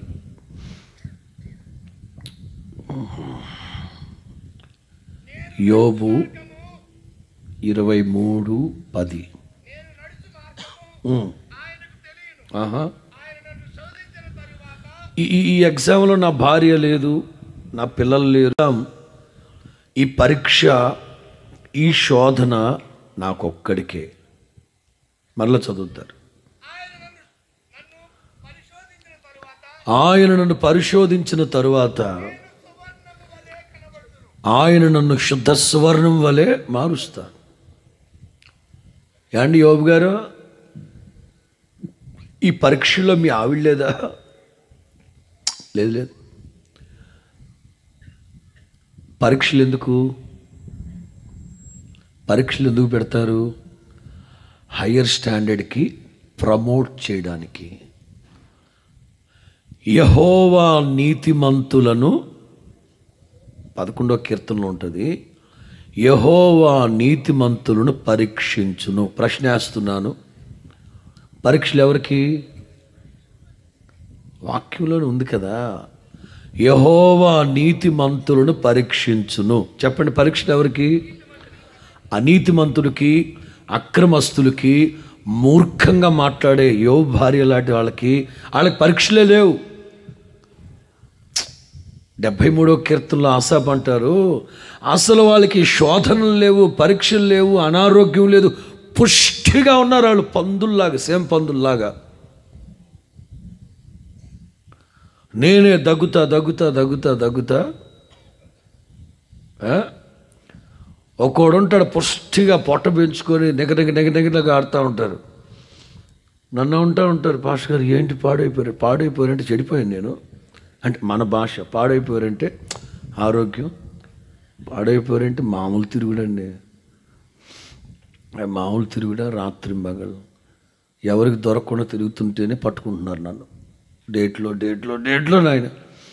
యోబు ఇరవై మూడు పది ఉమ్. ఆహా ఈ ఈ- ఈ ఎగ్జామ్లో నా భార్య లేదు నా పిల్లలు లేరు ఈ పరీక్ష ఈ శోధన నాకొక్కడికే మరలా చదువుతారు ఆయన నన్ను పరిశోధించిన తరువాత ఆయన నన్ను శుద్ధ సువర్ణం వలె మారుస్తాను యాండి యోబు గారు ఈ పరీక్షలో మీ ఆవిడ లేదా లేదు లేదు పరీక్షలు ఎందుకు పరీక్షలు ఎందుకు పెడతారు హయ్యర్ స్టాండర్డ్కి ప్రమోట్ చేయడానికి యహోవా నీతిమంతులను పదకొండో కీర్తనలో ఉంటుంది యహోవా నీతిమంతులను పరీక్షించును ప్రశ్న వేస్తున్నాను పరీక్షలు ఎవరికి వాక్యంలోనే ఉంది కదా యహోవా నీతిమంతులను పరీక్షించును చెప్పండి పరీక్షలు ఎవరికి అనీతిమంతులకి అక్రమస్తులకి మూర్ఖంగా మాట్లాడే యో భార్య లాంటి వాళ్ళకి వాళ్ళకి పరీక్షలే లేవు డెబ్భై మూడో కీర్తనలో ఆశాప్ అంటారు అసలు వాళ్ళకి శోధనలు లేవు పరీక్షలు లేవు అనారోగ్యం లేదు పుష్టిగా ఉన్నారు వాళ్ళు పందుల్లాగా సేమ్ పందుల్లాగా నేనే దగ్గుతా దగ్గుతా దగ్గుతా దగ్గుతా ఆ? ఒక్కోడు ఉంటాడు పుష్టిగా పొట్ట పెంచుకొని నెగ నెగ నెగ నెగనగా ఆడుతూ ఉంటారు నన్ను ఉంటా ఉంటారు పాష గారు ఏంటి పాడైపోయారు పాడైపోయారంటే చెడిపోయాను నేను అంటే మన భాష పాడైపోయారంటే ఆరోగ్యం పాడైపోయారంటే మామూలు తిరుగుడండి ఆ మామూలు తిరుగుడా రాత్రి మగలు ఎవరికి దొరకకుండా తిరుగుతుంటేనే పట్టుకుంటున్నారు నన్ను డేట్లో డేట్లో డేట్లో నాయన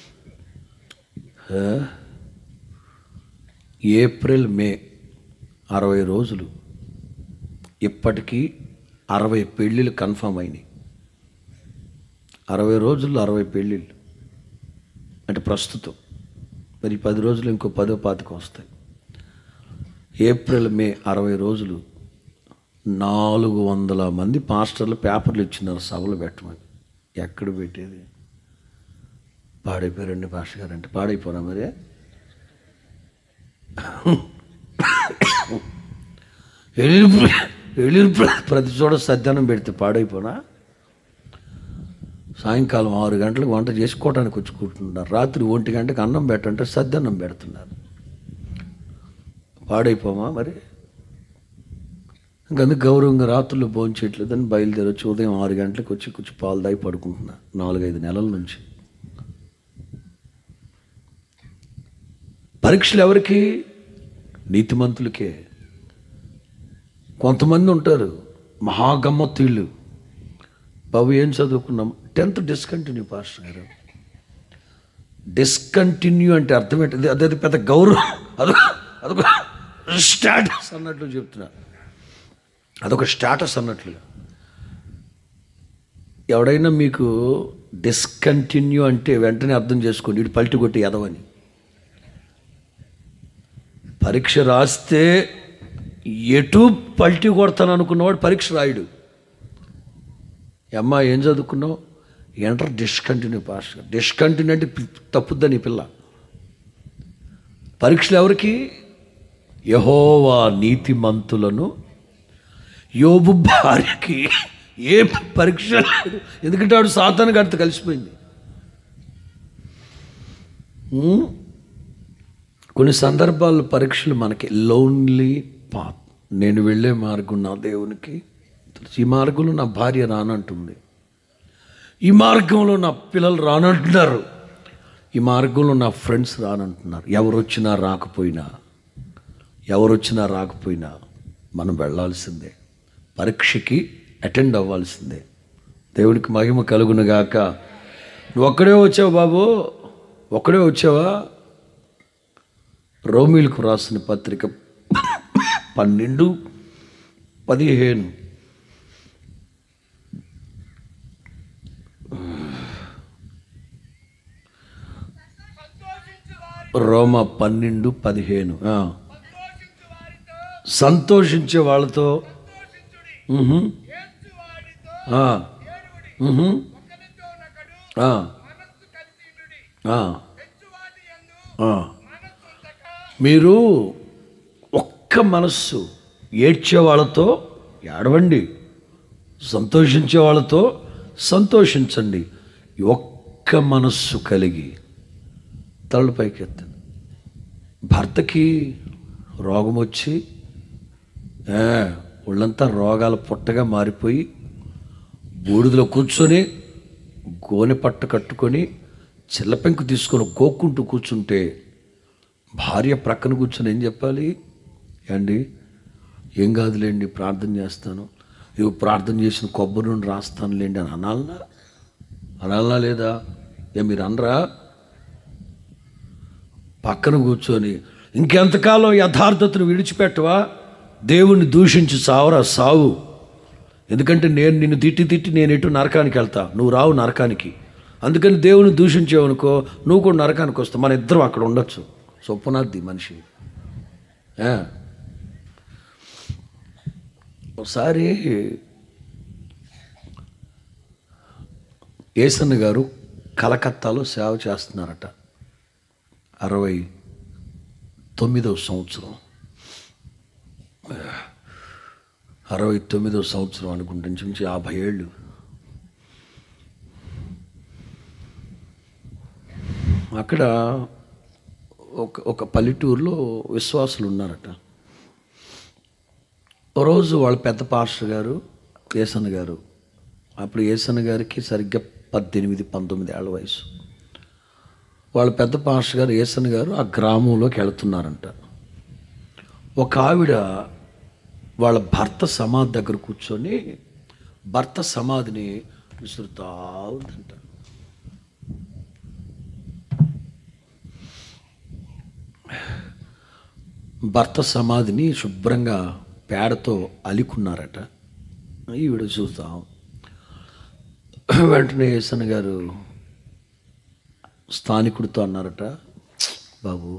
ఆ? ఏప్రిల్ మే అరవై రోజులు ఇప్పటికీ అరవై పెళ్ళిళ్ళు కన్ఫామ్ అయినాయి అరవై రోజుల్లో అరవై పెళ్ళిళ్ళు అంటే ప్రస్తుతం మరి ఈ పది రోజులు ఇంకో పదో పాతిక వస్తాయి ఏప్రిల్ మే అరవై రోజులు నాలుగు వందల మంది పాస్టర్లు పేపర్లు ఇచ్చినారు సభలు పెట్టమని ఎక్కడ పెట్టేది పాడైపోయారండి పాస్టర్ గారు అంటే పాడైపోనా మరి వెళ్ళి వెళ్ళి ప్రతి చోట సద్యానం పెడితే పాడైపోనా సాయంకాలం ఆరు గంటలకు వంట చేసుకోవడానికి వచ్చి కూర్చుంటున్నారు రాత్రి ఒంటి గంటకు అన్నం పెట్టంటే సద్దన్నం పెడుతున్నారు పాడైపోమా మరి ఇంకందుకు గౌరవంగా రాత్రుల్లో భోంచేయట్లేదని బయలుదేరి వచ్చి ఉదయం ఆరు గంటలకు వచ్చి కొంచెం పాలు దాగి పడుకుంటున్నా నాలుగైదు నెలల నుంచి పరీక్షలు ఎవరికి నీతిమంతులకే కొంతమంది ఉంటారు మహాగమ్మత్తీళ్ళు బాబు ఏం చదువుకున్నాం టెన్త్ డిస్కంటిన్యూ పాస్టర్ గారు డిస్కంటిన్యూ అంటే అర్థం ఏంటి అదే అది పెద్ద గౌరవం అదొక అదొక స్టాటస్ అన్నట్లు చెప్తున్నా అదొక స్టాటస్ అన్నట్లుగా ఎవడైనా మీకు డిస్కంటిన్యూ అంటే వెంటనే అర్థం చేసుకోండి ఇటు పల్టి కొట్టి ఎదవని పరీక్ష రాస్తే ఎటు పల్టీ కొడతాను అనుకున్నవాడు పరీక్ష రాయుడు ఈ అమ్మ ఏం చదువుకున్నావు ఎంటర్ డిస్కంటిన్యూ పాస్ డిస్కంటిన్యూ అంటే పి- తప్పుద్దని ఈ పిల్ల పరీక్షలు ఎవరికి యహోవా నీతిమంతులను యోబు భార్యకి ఏ పరీక్ష లేదు ఎందుకంటే వాడు సాతాను గడితో కలిసిపోయింది ఉం? కొన్ని సందర్భాల్లో పరీక్షలు మనకి లోన్లీ పాత్ నేను వెళ్ళే మార్గం నా దేవునికి తెలుసు. ఈ మార్గంలో నా భార్య రానంటుంది ఈ మార్గంలో నా పిల్లలు రానంటున్నారు ఈ మార్గంలో నా ఫ్రెండ్స్ రానంటున్నారు ఎవరు వచ్చినా రాకపోయినా ఎవరు వచ్చినా రాకపోయినా మనం వెళ్ళాల్సిందే పరీక్షకి అటెండ్ అవ్వాల్సిందే దేవుడికి మహిమ కలుగునుగాక నువ్వు ఒక్కడే వచ్చావు బాబు ఒక్కడే వచ్చావా రోమిలకు రాసిన పత్రిక పన్నెండు పదిహేను రోమ పన్నెండు పదిహేను ఆ. సంతోషించే వాళ్ళతో మ్హూ. ఆ. మ్హూ. ఆ. ఆ. ఆ. మీరు ఒక్క మనస్సు ఏడ్చే వాళ్ళతో ఏడవండి సంతోషించే వాళ్ళతో సంతోషించండి ఈ ఒక్క మనస్సు కలిగి తలలు పైకెత్తండి భర్తకి రోగం వచ్చి ఏ, ఒళ్ళంతా రోగాల పుట్టగా మారిపోయి బూడిదలో కూర్చొని గోనె పట్ట కట్టుకొని చిల్లపెంకు తీసుకొని గోక్కుంటూ కూర్చుంటే భార్య ప్రక్కన కూర్చొని ఏం చెప్పాలి అండి ఏం కాదులేండి ప్రార్థన చేస్తాను ఇవి ప్రార్థన చేసిన కొబ్బరి నుండి రాస్తానులేండి అని అనాలనా అనాలనా లేదా ఏ మీరు అనరా పక్కన కూర్చొని ఇంకెంతకాలం యథార్థతను విడిచిపెట్టవా దేవుణ్ణి దూషించి సావరా సావు ఎందుకంటే నేను నిన్ను తిట్టి తిట్టి నేను ఎటు నరకానికి వెళ్తా నువ్వు రావు నరకానికి అందుకని దేవుని దూషించావనుకో నువ్వు కూడా నరకానికి వస్తావు మన ఇద్దరం అక్కడ ఉండొచ్చు సొప్పనాద్ది మనిషి ఆ. ఒకసారి ఏసన్న గారు కలకత్తాలో సేవ చేస్తున్నారట అరవై తొమ్మిదవ సంవత్సరం అరవై తొమ్మిదవ సంవత్సరం అనుకుంటే నుంచి యాభై ఏళ్ళు అక్కడ ఒక ఒక పల్లెటూరులో విశ్వాసులు ఉన్నారట ఓ రోజు వాళ్ళ పెద్ద పాస్టర్ గారు ఏసన్న గారు అప్పుడు ఏసన్న గారికి సరిగ్గా పద్దెనిమిది పంతొమ్మిది ఏళ్ళ వయసు వాళ్ళ పెద్ద పాస్టర్ గారు ఏసన్న గారు ఆ గ్రామంలోకి వెళుతున్నారంట ఒక ఆవిడ వాళ్ళ భర్త సమాధి దగ్గర కూర్చొని భర్త సమాధిని విసురుతా ఉందంట భర్త సమాధిని శుభ్రంగా పేడతో అలికున్నారట ఈవిడ చూస్తాం వెంటనే ఏసన్ గారు స్థానికుడితో అన్నారట బాబు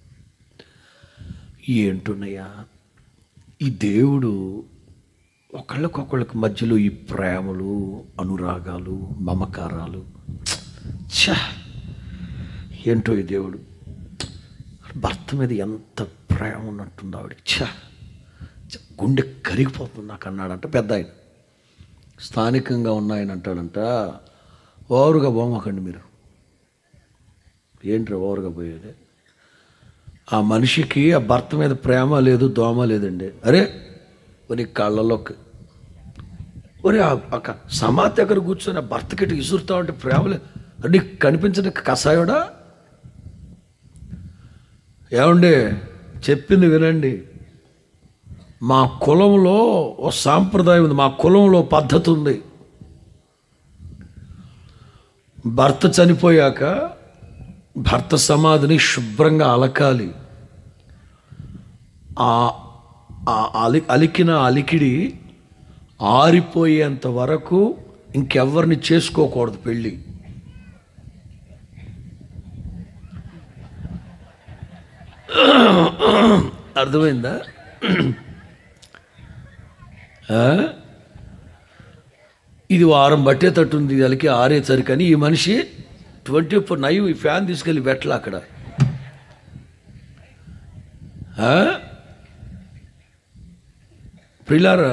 ఏంటున్నాయా ఈ దేవుడు ఒకళ్ళకొకళ్ళకి మధ్యలో ఈ ప్రేమలు అనురాగాలు మమకారాలు ఛ ఏంటో ఈ దేవుడు భర్త మీద ఎంత ప్రేమ ఉన్నట్టుంది ఆవిడ ఛ ఛ, గుండె కరిగిపోతుంది నాకు అన్నాడంట పెద్ద ఆయన స్థానికంగా ఉన్న ఆయన అంటాడంట ఓరుగా పోమాకండి మీరు ఏంట్రా ఓరుగా పోయేది ఆ మనిషికి ఆ భర్త మీద ప్రేమ లేదు దోమ లేదండి అరే మరి కళ్ళలోకి ఒరే ఆ- ఆ క- సమాధి దగ్గర కూర్చొని ఆ భర్తకి ఇటు ఇసురుతా ఉంటే ప్రేమ లేదు అది నీకు కనిపించిన కషాయుడా ఏమండి చెప్పింది వినండి మా కులంలో ఓ సాంప్రదాయం ఉంది మా కులంలో పద్ధతి ఉంది భర్త చనిపోయాక భర్త సమాధిని శుభ్రంగా అలకాలి ఆ ఆ అలి అలికిన అలికిడి ఆరిపోయేంత వరకు ఇంకెవ్వరిని చేసుకోకూడదు పెళ్ళి అర్థమైందా ఆ? ఇది వారం పట్టేటట్టుంది ఇది అలికి ఆరేసరికి అని ఈ మనిషి ట్వంటీ ఫోర్ నైవ్ ఈ ఫ్యాన్ తీసుకెళ్ళి పెట్టలే అక్కడ ఆ? ప్రిలారా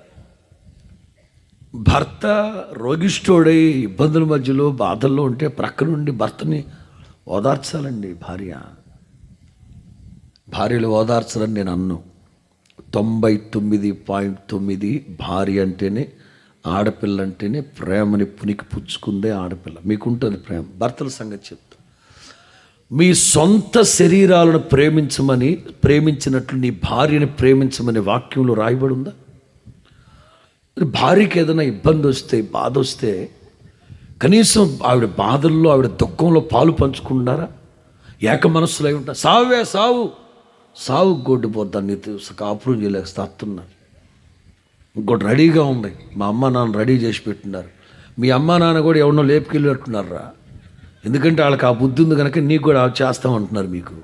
భర్త రోగిష్ఠుడై ఇబ్బందుల మధ్యలో బాధల్లో ఉంటే ప్రక్క నుండి భర్తని ఓదార్చాలండి భార్య భార్యలు ఓదార్చరని నేను అన్ను తొంభై తొమ్మిది పాయింట్ తొమ్మిది భార్య అంటేనే ఆడపిల్ల అంటేనే ప్రేమని పునికి పుచ్చుకుందే ఆడపిల్ల మీకుంటుంది ప్రేమ భర్తల సంగతి చెప్తా మీ సొంత శరీరాలను ప్రేమించమని ప్రేమించినట్లు నీ భార్యని ప్రేమించమని వాక్యంలో రాయబడి ఉందా మరి భార్యకి ఏదైనా ఇబ్బంది వస్తే బాధ వస్తే కనీసం ఆవిడ బాధల్లో ఆవిడ దుఃఖంలో పాలు పంచుకుంటారా ఏక మనస్సులో అయి ఉంటా సావే సావు సావు గొడ్డిపోతాను నీతో కాపురం చేయలేక స్తాస్తున్నా ఇంకోటి రెడీగా ఉంది మా అమ్మ నాన్న రెడీ చేసి పెట్టినారు మీ అమ్మ నాన్న కూడా ఎవరినో లేపుకెళ్ళి పెట్టున్నారా ఎందుకంటే వాళ్ళకి ఆ బుద్ధి ఉంది కనుక నీకు కూడా అవి చేస్తామంటున్నారు మీకు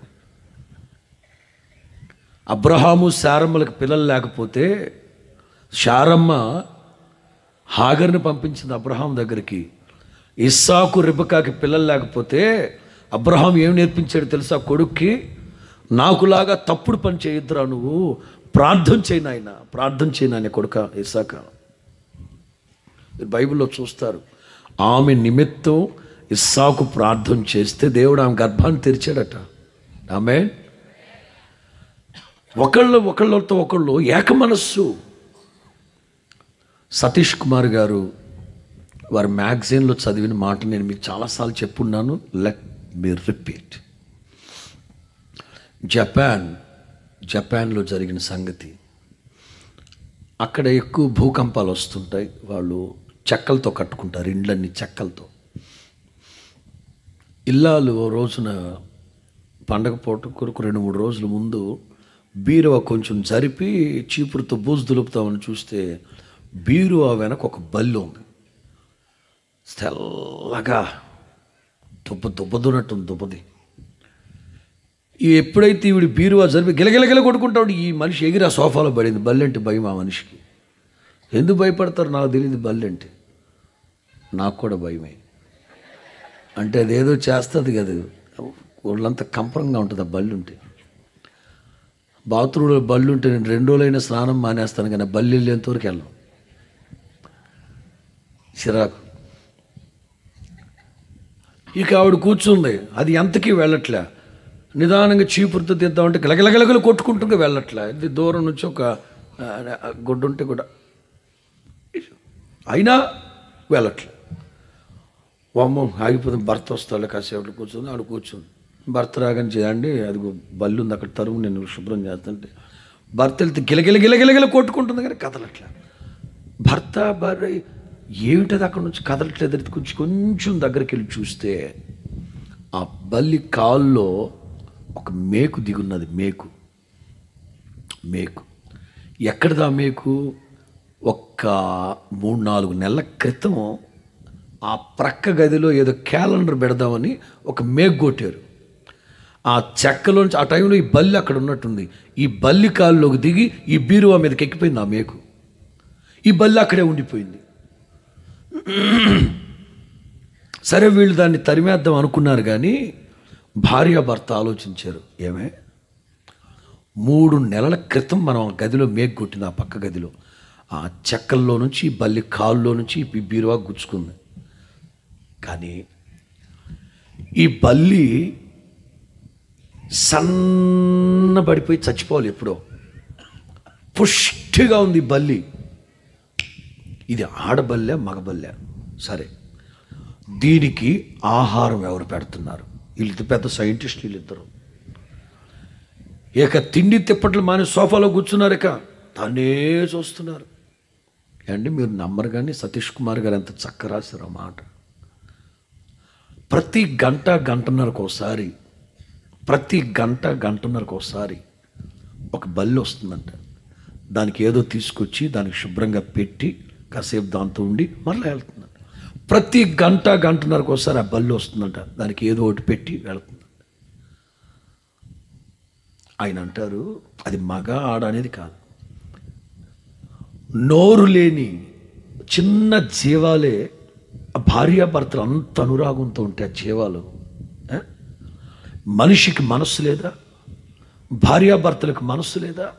అబ్రహాము శారమ్మలకు పిల్లలు లేకపోతే శారమ్మ హాగర్ని పంపించింది అబ్రహాం దగ్గరికి ఇస్సాకు రిబకాకి పిల్లలు లేకపోతే అబ్రహాం ఏం నేర్పించాడు తెలుసా కొడుక్కి నాకులాగా తప్పుడు పని చేయొద్దురా నువ్వు ప్రార్థన చేయి నాయన ప్రార్థన చేయి నాయన కొడుక ఇస్సాక మీరు బైబిల్లో చూస్తారు ఆమె నిమిత్తం ఇస్సాకు ప్రార్థన చేస్తే దేవుడు ఆమె గర్భాన్ని తెరిచాడట ఆమె ఒకళ్ళు ఒకళ్ళతో ఒకళ్ళు ఏక మనస్సు సతీష్ కుమార్ గారు వారి మ్యాగజైన్లో చదివిన మాట నేను మీకు చాలాసార్లు చెప్పున్నాను లెట్ మీ రిపీట్ జపాన్ జపాన్లో జరిగిన సంగతి అక్కడ ఎక్కువ భూకంపాలు వస్తుంటాయి వాళ్ళు చెక్కలతో కట్టుకుంటారు ఇండ్లన్నీ చెక్కలతో ఇల్లాలు ఓ రోజున పండగ పూట కొరకు రెండు మూడు రోజుల ముందు బీరువా కొంచెం జరిపి చీపురుతో బూజు దులుపుతామని చూస్తే బీరువా వెనక ఒక బల్లి ఉంది తెల్లగా దుబ్బ దుబ్బదున్నట్టుంది దుబ్బది ఈ ఎప్పుడైతే ఈవిడ బీరువా జరిపి గిలగిలగిల కొట్టుకుంటాడు ఈ మనిషి ఎగిరి ఆ సోఫాలో పడింది బల్లి అంటే భయం ఆ మనిషికి ఎందుకు భయపడతారు నాకు తెలియదు బల్లి అంటే నాకు కూడా భయమే అంటే అదేదో చేస్తుంది కదా ఒళ్ళంతా కంపరంగా ఉంటుంది ఆ బల్లి ఉంటే బాత్రూంలో బల్లి ఉంటే నేను రెండు రోజులైనా స్నానం మానేస్తాను కానీ ఆ బల్లి వెళ్ళేంతవరకు వెళ్ళను చిరాకు ఇక ఆవిడ కూర్చుంది అది ఎంతకీ వెళ్ళట్లే నిదానంగా చీపురుతో తీద్దామంటే గలగలగలగలు కొట్టుకుంటూ వెళ్ళట్లే ఇది దూరం నుంచి ఒక ఆ, గుడ్డ ఉంటే కూడా అయినా వెళ్ళట్లే వామ్మో ఆగిపోతుంది భర్త వస్తాడు కాసేపు కూర్చుంది ఆవిడ కూర్చుంది భర్త రాగానే చేయండి అది బల్లి ఉంది అక్కడ తరువు నేను శుభ్రం చేస్తుంటే భర్త వెళ్తే గిలగిల గిలగిలగిల కొట్టుకుంటుంది కానీ కదలట్లే భర్త భార్య ఏమిటది అక్కడ నుంచి కదలట్లేదు అది కొంచెం కొంచెం దగ్గరికి వెళ్ళి చూస్తే ఆ బల్లి కాల్లో ఒక మేకు దిగున్నది మేకు మేకు ఎక్కడిదా మేకు ఒక్క మూడు నాలుగు నెలల క్రితం ఆ ప్రక్క గదిలో ఏదో క్యాలెండర్ పెడదామని ఒక మేకు కొట్టారు ఆ చెక్కలోంచి ఆ టైంలో ఈ బల్లి అక్కడ ఉన్నట్టుంది ఈ బల్లి కాల్లోకి దిగి ఈ బీరువా మీదకి ఎక్కిపోయింది ఆ మేకు ఈ బల్లి అక్కడే ఉండిపోయింది సరే వీళ్ళు దాన్ని తరిమేద్దాం అనుకున్నారు కానీ భార్యాభర్త ఆలోచించారు ఏమే మూడు నెలల క్రితం మనం ఆ గదిలో మేఘ కొట్టింది ఆ పక్క గదిలో ఆ చెక్కల్లో నుంచి ఈ బల్లి కాల్లో నుంచి ఈ బీరువా గుచ్చుకుంది కానీ ఈ బల్లి సన్నబడిపోయి చచ్చిపోవాలి ఎప్పుడో పుష్టిగా ఉంది ఈ బల్లి ఇది ఆడబల్లె మగబల్లె సరే దీనికి ఆహారం ఎవరు పెడుతున్నారు వీళ్ళు పెద్ద సైంటిస్టులు వీళ్ళిద్దరు ఇక తిండి తిప్పట్లు మాని సోఫాలో కూర్చున్నారు ఇక తనే చూస్తున్నారు అండి మీరు నమ్మరు కానీ సతీష్ కుమార్ గారు ఎంత చక్క రాశారు ఆ మాట ప్రతి గంట గంటన్నరకు ఒకసారి ప్రతి గంట గంటన్నరకు ఒకసారి ఒక బల్లి వస్తుందంట దానికి ఏదో తీసుకొచ్చి దానికి శుభ్రంగా పెట్టి కాసేపు దాంతో ఉండి మళ్ళీ వెళ్తుందంట ప్రతి గంట గంటన్నరకు ఒకసారి ఆ బల్లి వస్తుందంట దానికి ఏదో ఒకటి పెట్టి వెళ్తుందంట ఆయన అంటారు అది మగ ఆడ అనేది కాదు నోరు లేని చిన్న జీవాలే ఆ భార్యాభర్తలు అంత అనురాగంతో ఉంటే ఆ జీవాలు ఆ? మనిషికి మనస్సు లేదా భార్యాభర్తలకు మనస్సు లేదా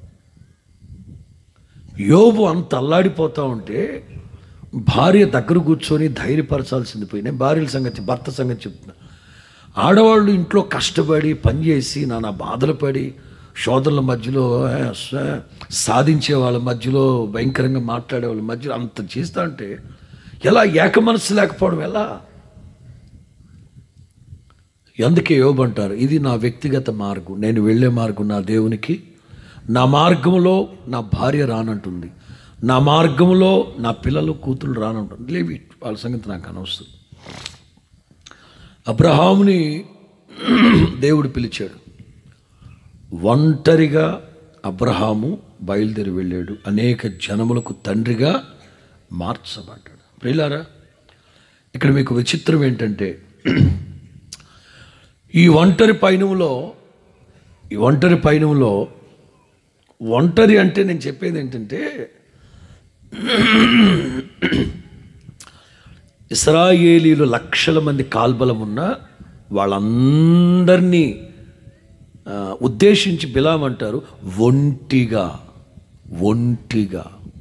యోబు అంత అల్లాడిపోతా ఉంటే భార్య దగ్గర కూర్చొని ధైర్యపరచాల్సింది పోయి నేను భార్యల సంగతి భర్త సంగతి చెప్తున్నా ఆడవాళ్ళు ఇంట్లో కష్టపడి పనిచేసి నానా బాధలు పడి సోదరుల మధ్యలో ఏ, స- సాధించే వాళ్ళ మధ్యలో భయంకరంగా మాట్లాడే వాళ్ళ మధ్యలో అంత చేస్తా అంటే ఎలా ఏక మనసు లేకపోవడం ఎలా అందుకే యోబంటారు ఇది నా వ్యక్తిగత మార్గం నేను వెళ్ళే మార్గం నా దేవునికి నా మార్గంలో నా భార్య రానంటుంది నా మార్గంలో నా పిల్లలు కూతురు రానంటుంది లేవి వాళ్ళ సంగతి నాకు అనవసరం అబ్రహాముని దేవుడు పిలిచాడు ఒంటరిగా అబ్రహాము బయలుదేరి వెళ్ళాడు అనేక జనములకు తండ్రిగా మార్చబడ్డాడు ప్రియులారా ఇక్కడ మీకు విచిత్రం ఏంటంటే ఈ ఒంటరి పయనంలో ఈ ఒంటరి పయనంలో ఒంటరి అంటే నేను చెప్పేది ఏంటంటే ఇస్రాయేలీలు లక్షల మంది కాల్బలం ఉన్న వాళ్ళందరినీ ఆ, ఉద్దేశించి బిలామంటారు ఒంటిగా ఒంటిగా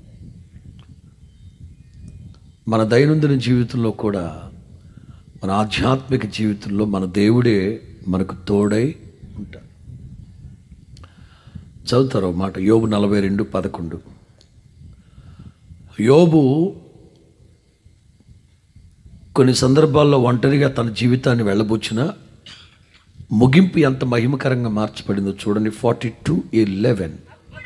మన దైనందిన జీవితంలో కూడా మన ఆధ్యాత్మిక జీవితంలో మన దేవుడే మనకు తోడై ఉంటాడు చదువుతారు ఒక మాట యోబు నలభై రెండు పదకొండు యోబు కొన్ని సందర్భాల్లో ఒంటరిగా తన జీవితాన్ని వెళ్ళబుచ్చిన ముగింపు ఎంత మహిమకరంగా మార్చబడిందో చూడండి ఫార్టీ టూ ఎలెవెన్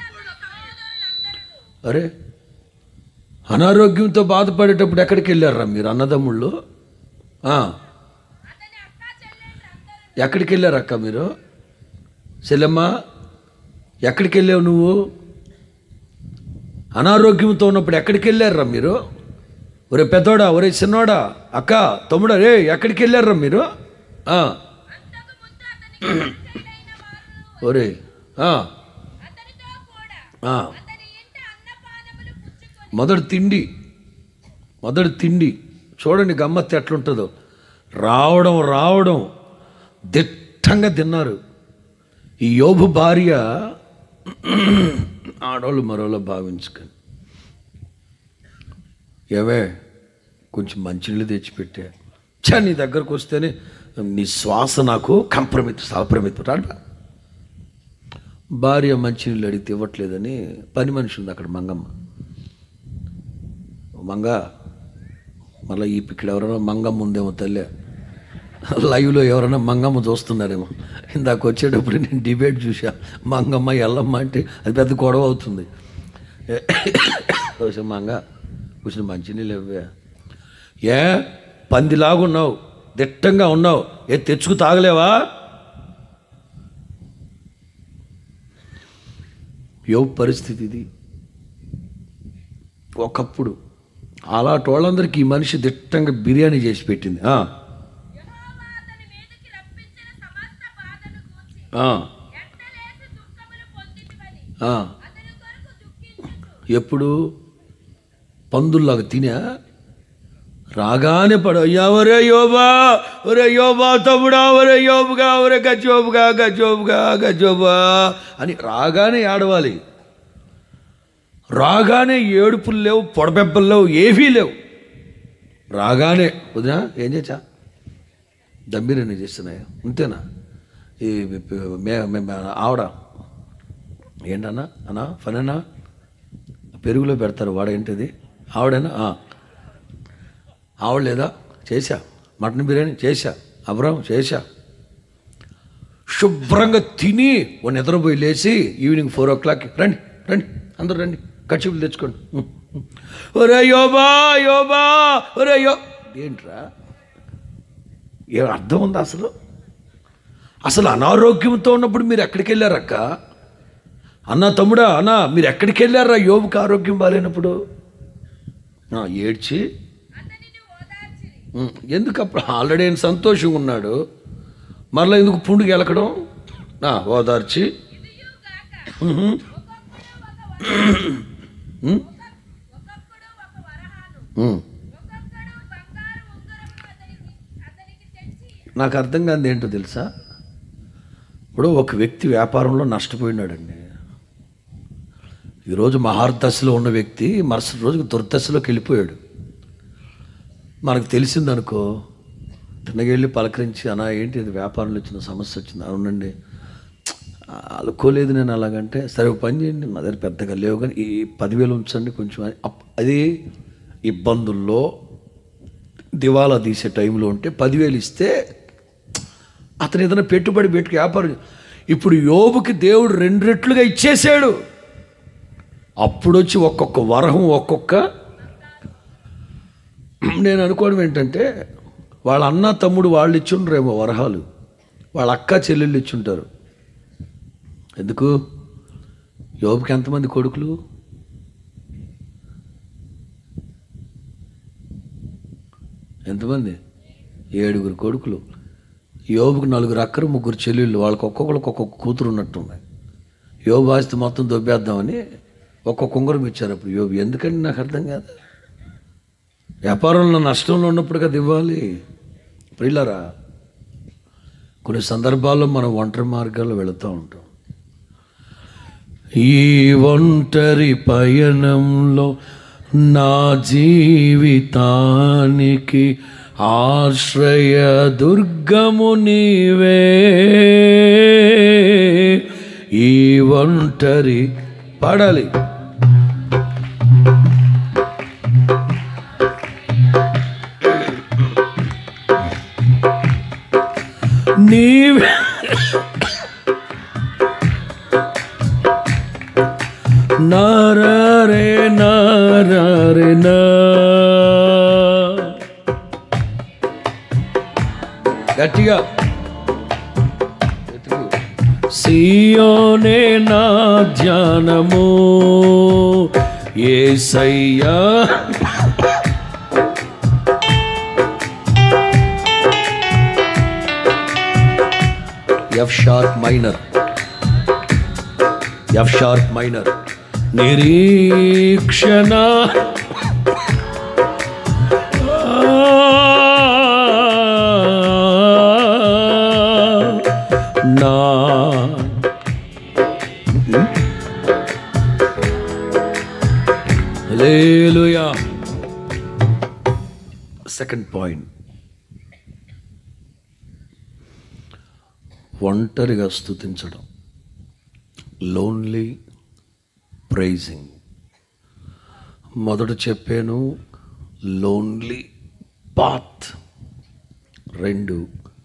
అరే అనారోగ్యంతో బాధపడేటప్పుడు ఎక్కడికి వెళ్ళారా మీరు అన్నదమ్ముళ్ళు ఆ. ఎక్కడికి వెళ్ళారు అక్క మీరు చెల్లెమ్మ ఎక్కడికి వెళ్ళావు నువ్వు అనారోగ్యంతో ఉన్నప్పుడు ఎక్కడికి వెళ్ళారా మీరు ఒరే పెద్దోడా ఒరే చిన్నోడా అక్క తమ్ముడా రే ఎక్కడికి వెళ్ళారా మీరు ఆ. ఒరే ఆ. ఆ. మొదటి తిండి మొదటి తిండి చూడండి గమ్మత్తు ఎట్లుంటుందో రావడం రావడం దిట్టంగా తిన్నారు ఈ యోబు భార్య ఆడవాళ్ళు మరోలా భావించుకొని ఏవే కొంచెం మంచినీళ్ళు తెచ్చిపెట్టే చా నీ దగ్గరకు వస్తేనే నీ శ్వాస నాకు కంప్రమిత్ సప్రమిత్ రాడా భార్య మంచినీళ్ళు అడిగితే ఇవ్వట్లేదని పని మనిషి ఉంది అక్కడ మంగమ్మ మంగ మళ్ళీ ఈ ఇక్కడ ఎవరైనా మంగమ్మ ఉందేమో తల్లే లైవ్లో ఎవరైనా మంగమ్మ చూస్తున్నారేమో ఇందాక వచ్చేటప్పుడు నేను డిబేట్ చూసా మంగమ్మ ఎల్లమ్మ అంటే అది పెద్ద గొడవ అవుతుంది కొంచెం మంగ కొంచెం మంచినీళ్ళు ఇవ్వే ఏ పందిలాగున్నావు దిట్టంగా ఉన్నావు ఏ తెచ్చుకు తాగలేవా యో పరిస్థితి ఇది ఒకప్పుడు అలాంటి వాళ్ళందరికీ ఈ మనిషి దిట్టంగా బిర్యానీ చేసి పెట్టింది ఆ, యెహోవా అతని మీదికి రప్పించిన సమస్త బాధను గూర్చి ఆ, ఎండలేసి దుఃఖములు పొందితివని ఆ. అతని కొరకు దుఃఖించుచు ఎప్పుడు పందుల్లాగా తినా రాగానే పడ ఎవరే యోబా ఒరే యోబా తమ్ముడా ఒరే యోబుగా ఒరే గజోబుగా గజోబుగా గజోబా అని రాగానే ఆడవాలి రాగానే ఏడుపులు లేవు పొడబెబ్బలు లేవు ఏవీ లేవు రాగానే వదినా ఏం చేచా దమ్మిరని చేస్తున్నాయి అంతేనా ఈ మే మే- ఆవిడ ఏంటన్నా అన్నా ఫనేనా పెరుగులో పెడతారు వాడేంటిది ఆవిడేనా ఆ. ఆవిడ లేదా చేశా మటన్ బిర్యానీ చేశా అబ్రం చేశా శుభ్రంగా తిని ఓ నిద్రపోయి లేచి ఈవినింగ్ ఫోర్ ఓ క్లాక్ రండి రండి అందరూ రండి కచ్చిపులు తెచ్చుకోండి ఉం, ఉం. ఒరే యోబా యోబా ఒరే యో ఏంట్రా ఏ అర్థం ఉందా అసలు అసలు అనారోగ్యంతో ఉన్నప్పుడు మీరు ఎక్కడికి వెళ్ళారక్క అన్న తమ్ముడా అన్న మీరు ఎక్కడికి వెళ్ళారా యోబుకి ఆరోగ్యం బాగాలేనప్పుడు ఆ, ఏడ్చి అతనిని ఓదార్చిరి ఉం, ఎందుకు అప్పుడు ఆల్రెడీ ఆయన సంతోషంగా ఉన్నాడు మరలా ఎందుకు పుండుకి ఎలకడం ఆ, ఓదార్చి ఇదియు గాక ఉహు, ఒకప్పుడు ఒక వరహాను ఉం, ఒకప్పుడు ఒక వరహాను ఉం. ఒక్కొక్కడు బంగారు ఉంగరములు అతనికి అతనికి తెచ్చి నాకు అర్థం కాదు ఏంటో తెలుసా ఇప్పుడు ఒక వ్యక్తి వ్యాపారంలో నష్టపోయినాడండి ఈరోజు మహార్దశలో ఉన్న వ్యక్తి మరుసటి రోజుకి దుర్దశలోకి వెళ్ళిపోయాడు మనకు తెలిసిందనుకో తిన్నగెళ్ళి పలకరించి అనా ఏంటి ఇది వ్యాపారంలో వచ్చిన సమస్య వచ్చింది అవునండి అనుకోలేదు నేను అలాగంటే సరే ఒక పని చేయండి నా దగ్గర పెద్దగా లేవు కానీ ఈ పదివేలు ఉంచండి కొంచెం అని అప్- అది ఇబ్బందుల్లో దివాలా తీసే టైంలో ఉంటే పదివేలు ఇస్తే అతను ఏదైనా పెట్టుబడి పెట్టుకు వ్యాపారం ఇప్పుడు యోబుకి దేవుడు రెండు రెట్లుగా ఇచ్చేసాడు అప్పుడు వచ్చి ఒక్కొక్క వరహం ఒక్కొక్క నేను అనుకోవడం ఏంటంటే వాళ్ళ అన్న తమ్ముడు వాళ్ళు ఇచ్చుండ్రేమో వరహాలు వాళ్ళ అక్క చెల్లెళ్ళు ఇచ్చుంటారు ఎందుకు యోబుకి ఎంతమంది కొడుకులు ఎంతమంది ఏడుగురు కొడుకులు యోబుకి నలుగురు అక్కరు ముగ్గురు చెల్లెళ్ళు వాళ్ళకి ఒక్కొక్కరికి ఒక్కొక్క కూతురు ఉన్నట్టుంది యోబు ఆస్తి మొత్తం దొబ్బేద్దామని ఒక్కొక్క ఉంగరం ఇచ్చారు అప్పుడు యోబు ఎందుకండి నాకు అర్థం కాదు వ్యాపారంలో నష్టంలో ఉన్నప్పుడు కదా ఇవ్వాలి ప్రిల్లరా కొన్ని సందర్భాల్లో మనం ఒంటరి మార్గాల్లో వెళుతూ ఉంటాం ఈ ఒంటరి పయనంలో నా జీవితానికి ఆశ్రయ దుర్గము నీవే ఈ ఒంటరి పాడాలి నీవే నారే నారే నా గట్టిగా సియోనే నా ధ్యానము ఏసయ్యా F sharp minor F sharp minor నిరీక్షణ నా లేలుయా సెకండ్ పాయింట్ ఒంటరిగా స్థుతించడం లోన్లీ ప్రైజింగ్ మొదట చెప్పాను లోన్లీ పాత్ రెండు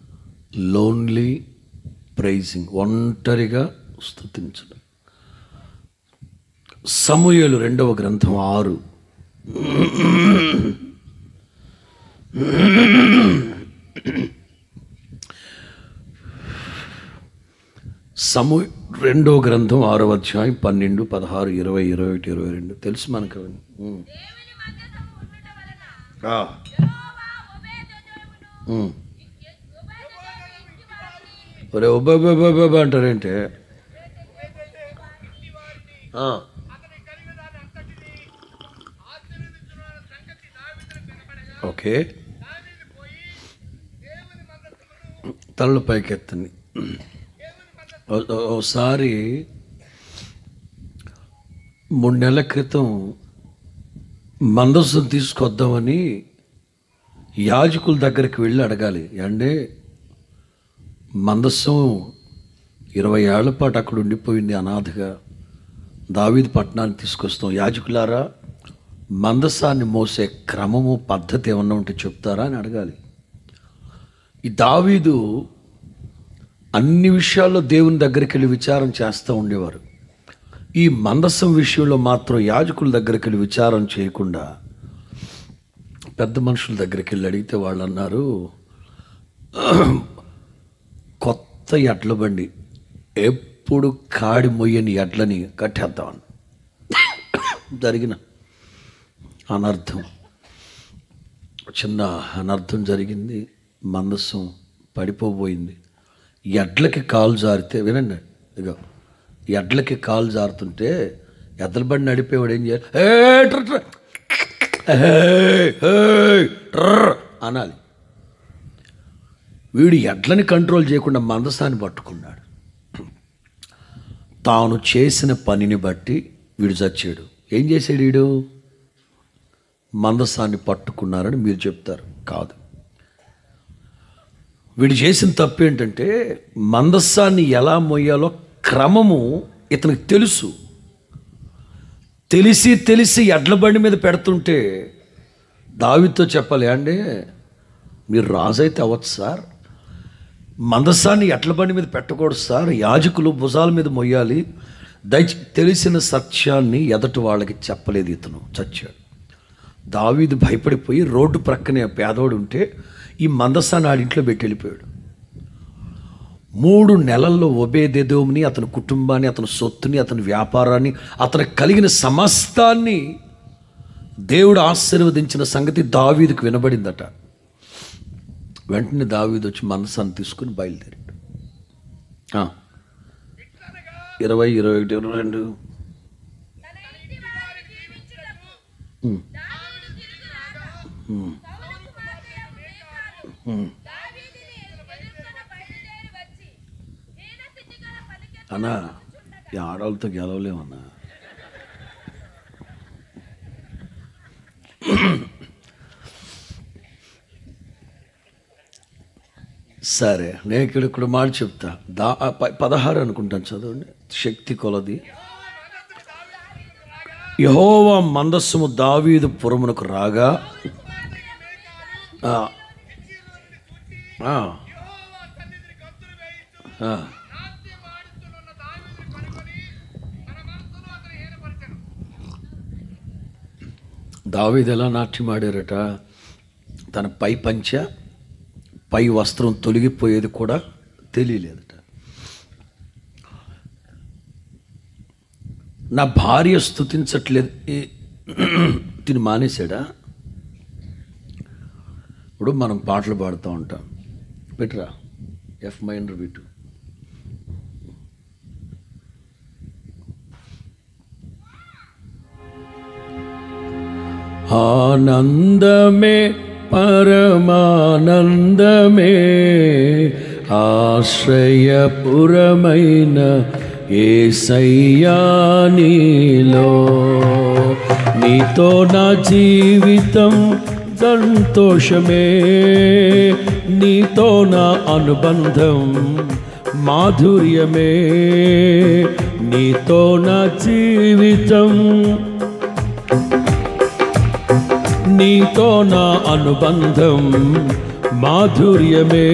లోన్లీ ప్రైజింగ్ ఒంటరిగా స్థుతించడం సమూయేలు రెండవ గ్రంథం ఆరు సమూ రెండో గ్రంథం ఆరో అధ్యాయం పన్నెండు పదహారు ఇరవై ఇరవై ఒకటి ఇరవై రెండు తెలుసు మనకు అవన్నీ. ఉమ్. దేవుని మందసము ఉండుట వలన ఆ, యెహోవా ఒబేదెదోమును ఉమ్. ఒబేదెదోము ఇంటి వారిని ఒరే ఒబ్బబ్బబ్బబ్బ అంటారేంటే ఆ, అతని కలిగిన దాని అంతటిని ఆశీర్వదించిన సంగతి దావీదుకు వినబడగా ఓకే దావీదు పోయి దేవుని మందసమును తలలు పైకెత్తండి దేవుని మందసము ఓ- ఓ- ఓసారి మూడు నెలల క్రితం మందస్సును తీసుకొద్దామని యాజకుల దగ్గరికి వెళ్ళి అడగాలి అంటే మందస్సం ఇరవై ఏళ్ల పాటు అక్కడ ఉండిపోయింది అనాథగా దావీదు పట్టణాన్ని తీసుకొస్తాం యాజకులారా మందస్సాన్ని మోసే క్రమము పద్ధతి ఏమన్నా ఉంటే చెప్తారా అని అడగాలి ఈ దావీదు అన్ని విషయాల్లో దేవుని దగ్గరికి వెళ్ళి విచారం చేస్తూ ఉండేవారు ఈ మందస్సం విషయంలో మాత్రం యాజకుల దగ్గరికి వెళ్ళి విచారం చేయకుండా పెద్ద మనుషుల దగ్గరికి వెళ్ళి అడిగితే వాళ్ళు అన్నారు కొత్త ఎడ్ల బండి ఎప్పుడు కాడి మొయ్యని ఎడ్లని కట్టేద్దామని జరిగిన అనర్థం చిన్న అనర్థం జరిగింది మందస్సం పడిపోబోయింది ఎడ్లకి కాలు జారితే వినండి ఇగో ఎడ్లకి కాలు జారుతుంటే ఎద్దల బండి నడిపేవాడు ఏం చేయాలి "ఏ, ట్ర, ట్ర, ఏయ్, ఏయ్, ట్రర్" అనాలి వీడు ఎడ్లని కంట్రోల్ చేయకుండా మందసాన్ని పట్టుకున్నాడు తాను చేసిన పనిని బట్టి వీడు చచ్చాడు ఏం చేశాడు వీడు మందసాన్ని పట్టుకున్నారని మీరు చెప్తారు కాదు వీడు చేసిన తప్పు ఏంటంటే మందస్సాన్ని ఎలా మొయ్యాలో క్రమము ఇతనికి తెలుసు తెలిసి తెలిసి ఎడ్ల బండి మీద పెడుతుంటే దావితో చెప్పాలి అండి మీరు రాజు అయితే అవ్వచ్చు సార్ మందస్సాన్ని ఎడ్ల బండి మీద పెట్టకూడదు సార్ యాజకులు భుజాల మీద మొయ్యాలి దయచి తెలిసిన సత్యాన్ని ఎదటి వాళ్ళకి చెప్పలేదు ఇతను చచ్చాడు దావీదు భయపడిపోయి రోడ్డు ప్రక్కనే పేదోడు ఉంటే ఈ మందస్సాన్ని ఆడింట్లో పెట్టి వెళ్ళిపోయాడు మూడు నెలల్లో ఒబేదెదోముని అతని కుటుంబాన్ని అతని సొత్తుని అతని వ్యాపారాన్ని అతనికి కలిగిన సమస్తాన్ని దేవుడు ఆశీర్వదించిన సంగతి దావీదుకు వినబడిందట వెంటనే దావీదు వచ్చి మనసాన్ని తీసుకుని బయలుదేరాడు ఆ. ఇరవై ఇరవై ఒకటి ఇరవై రెండు తన ఇంటి వారు జీవించుటకు ఉమ్, దావీదు తిరిగి రాగా ఉమ్, సౌలు కుమార్తెయగు మీకాలు ఉమ్. దావీదుని ఎదుర్కొన బయలుదేరి వచ్చి హీన స్థితి గల పలికెత్తు అన్నా ఈ ఆడవాళ్ళతో గెలవలేమన్నా సరే నేను ఇక్కడ ఇక్కడ మాట చెప్తా దా ప- పదహారు అనుకుంటాను చదవండి శక్తి కొలది యహోవా మందస్సుము దావీదు పురమునకు రాగా ఆ, ఆ, యెహోవా సన్నిధిని గంతులు వేయిస్తూ ఆ. నాట్యం ఆడుతున్న దావీదుని పట్టుకొని తన మనసులో అతను హీనపరిచెను దావీదు ఎలా నాట్యం ఆడారట తన పై పంచ పై వస్త్రం తొలగిపోయేది కూడా తెలియలేదట నా భార్య స్థుతించట్లేదు ఈ- తిని మానేశాడా ఇప్పుడు మనం పాటలు పాడుతూ ఉంటాం పెట్టరా ఎఫ్ మైండర్ బిట్టు ఆనందమే పరమానందమే ఆశ్రయపురమైన ఏసయ్యా నీలో నీతో నా జీవితం సంతోషమే నీతో నా అనుబంధం మాధుర్యమే నీతో నా జీవితం నీతో నా అనుబంధం మాధుర్యమే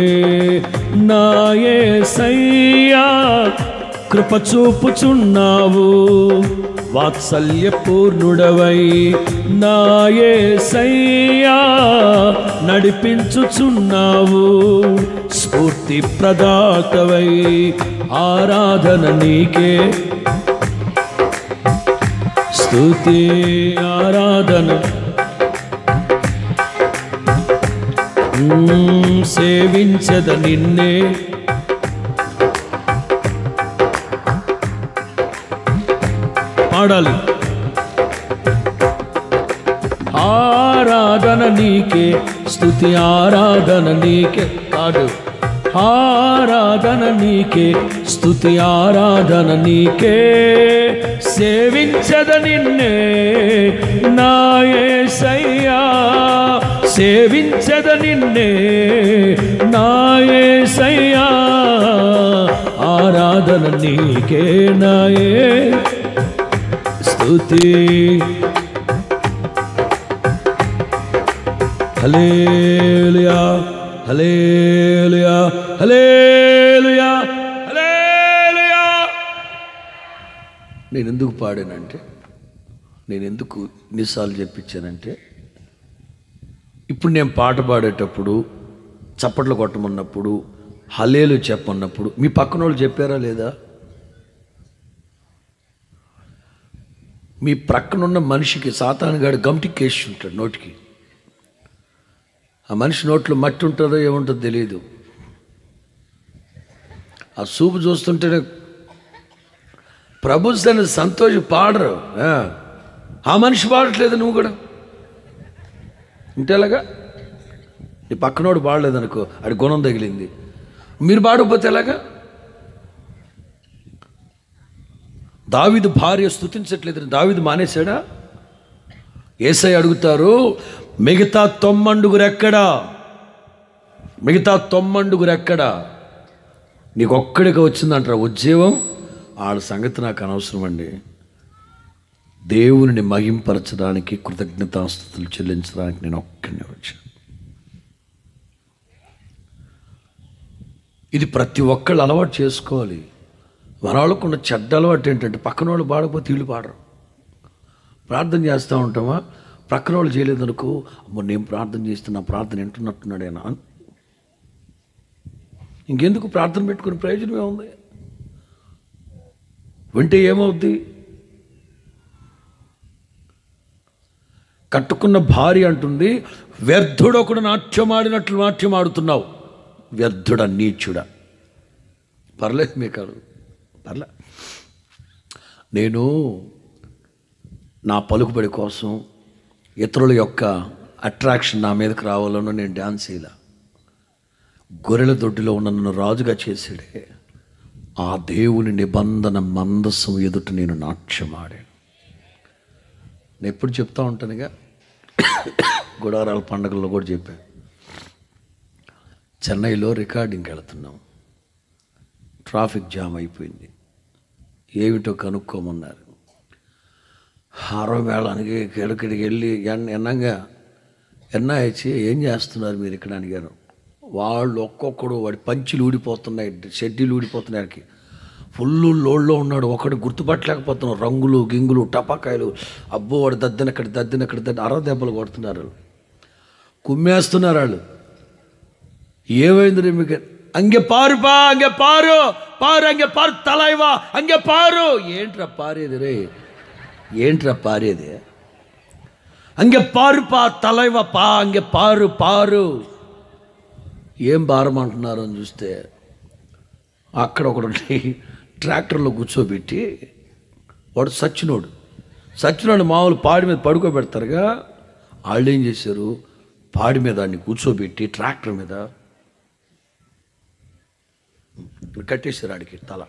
నాయే సయ్యా కృప చూపుచున్నావు వాత్సల్య పూర్ణుడవై నాయే సయ్యా నడిపించుచున్నావు స్ఫూర్తి ప్రదాతవై ఆరాధన నీకే స్తుతి ఆరాధన మ్మ్, సేవించద నిన్నే పాడాలి ఆరాధన నీకే స్తుతి ఆరాధన నీకే కాదు ఆరాధన నీకే స్తుతి ఆరాధన నీకే సేవించద నిన్నే నాయసయ్యా సేవించద నిన్నే నాయసయ్యా ఆరాధన నీకే నాయే స్తుతి హలేలుయా హలేలుయా హలేలుయా హలేలుయా నేను ఎందుకు పాడానంటే నేను ఎందుకు ఇన్నిసార్లు చెప్పించానంటే ఇప్పుడు నేను పాట పాడేటప్పుడు చప్పట్లు కొట్టమన్నప్పుడు హలేలు చెప్పన్నప్పుడు మీ పక్కన వాళ్ళు చెప్పారా లేదా మీ ప్రక్కనున్న మనిషికి సాతానుగాడు గమ్టికేసి ఉంటాడు నోటికి ఆ మనిషి నోట్లో మట్టి ఉంటుందో ఏముంటుందో తెలియదు ఆ సూపు చూస్తుంటేనే ప్రభు దాన్ని సంతోషి పాడరు ఆ. ఆ మనిషి పాడట్లేదు నువ్వు కూడా ఇంటేలాగా నీ పక్కనోడు పాడలేదనుకో అది గుణం తగిలింది మీరు పాడకపోతే ఎలాగా దావిదు భార్య స్థుతించట్లేదు దావిదు మానేశాడా ఏసై అడుగుతారు మిగతా తొమ్మండుగురు ఎక్కడా మిగతా తొమ్మండుగురు ఎక్కడా నీకు ఒక్కడికి వచ్చిందంటారా ఉద్యోగం వాళ్ళ సంగతి నాకు అనవసరం అండి దేవుని మహింపరచడానికి కృతజ్ఞతాస్థుతులు చెల్లించడానికి నేను ఒక్కడినే వచ్చాను ఇది ప్రతి ఒక్కళ్ళు అలవాటు చేసుకోవాలి మన వాళ్ళకున్న చెడ్డ అలవాటు ఏంటంటే పక్కన వాళ్ళు పాడకపోతే వీళ్ళు పాడరు ప్రార్థన చేస్తూ ఉంటామా ప్రక్కన వాళ్ళు చేయలేదనుకో అమ్మో నేను ప్రార్థన చేస్తే నా ప్రార్థన వింటున్నట్టున్నాడేనా ఇంకెందుకు ప్రార్థన పెట్టుకునే ప్రయోజనం ఏముంది వింటే ఏమవుద్ది కట్టుకున్న భార్య అంటుంది వ్యర్థుడు ఒకడు నాట్యమాడినట్లు నాట్యం ఆడుతున్నావు వ్యర్థుడ నీచుడా పర్లేదు మీకు పర్లే నేను నా పలుకుబడి కోసం ఇతరుల యొక్క అట్రాక్షన్ నా మీదకి రావాలని నేను డ్యాన్స్ చేయలే గొర్రెల దొడ్డిలో ఉన్న నన్ను రాజుగా చేసాడే ఆ దేవుని నిబంధన మందస్సం ఎదుట నేను నాట్యమాడాను నేను ఎప్పుడు చెప్తా ఉంటానుగా గుడారాల పండగల్లో కూడా చెప్పాను చెన్నైలో రికార్డింగ్కి వెళుతున్నాం ట్రాఫిక్ జామ్ అయిపోయింది ఏమిటో కనుక్కోమన్నారు హారో మేళానికి ఇక్కడికి వెళ్ళి ఎన్ ఎన్నంగా ఎన్నా ఇచ్చి ఏం చేస్తున్నారు మీరు ఇక్కడ అడిగారు వాళ్ళు ఒక్కొక్కడు వాడి పంచులు ఊడిపోతున్నాయి షెడ్డీలు ఊడిపోతున్నాయి ఫుల్ లోడ్లో ఉన్నాడు ఒకడు గుర్తుపట్టలేకపోతున్నాడు రంగులు గింగులు టపాకాయలు అబ్బో వాడు దద్దినక్కడ దద్దినక్కడ దద్ది అర దెబ్బలు కొడుతున్నారు కుమ్మేస్తున్నారు వాళ్ళు ఏమైంది రే మీకు అంగే పారుపా అంగే పారు పారు అంగే పారు తలైవా అంగే పారు ఏంట్రా పారేది రే ఏంట్రా పారేది అంగే పారుపా తలైవా పా అంగే పారు పారు ఏం భారం అంటున్నారు అని చూస్తే అక్కడ ఒకడు ట్రాక్టర్లో కూర్చోబెట్టి వాడు సచ్చినోడు సచ్చినోడు మామూలు పాడి మీద పడుకోబెడతారుగా వాళ్ళు ఏం చేశారు పాడి మీద వాడిని కూర్చోబెట్టి ట్రాక్టర్ మీద కట్టేశారు ఆడికి తల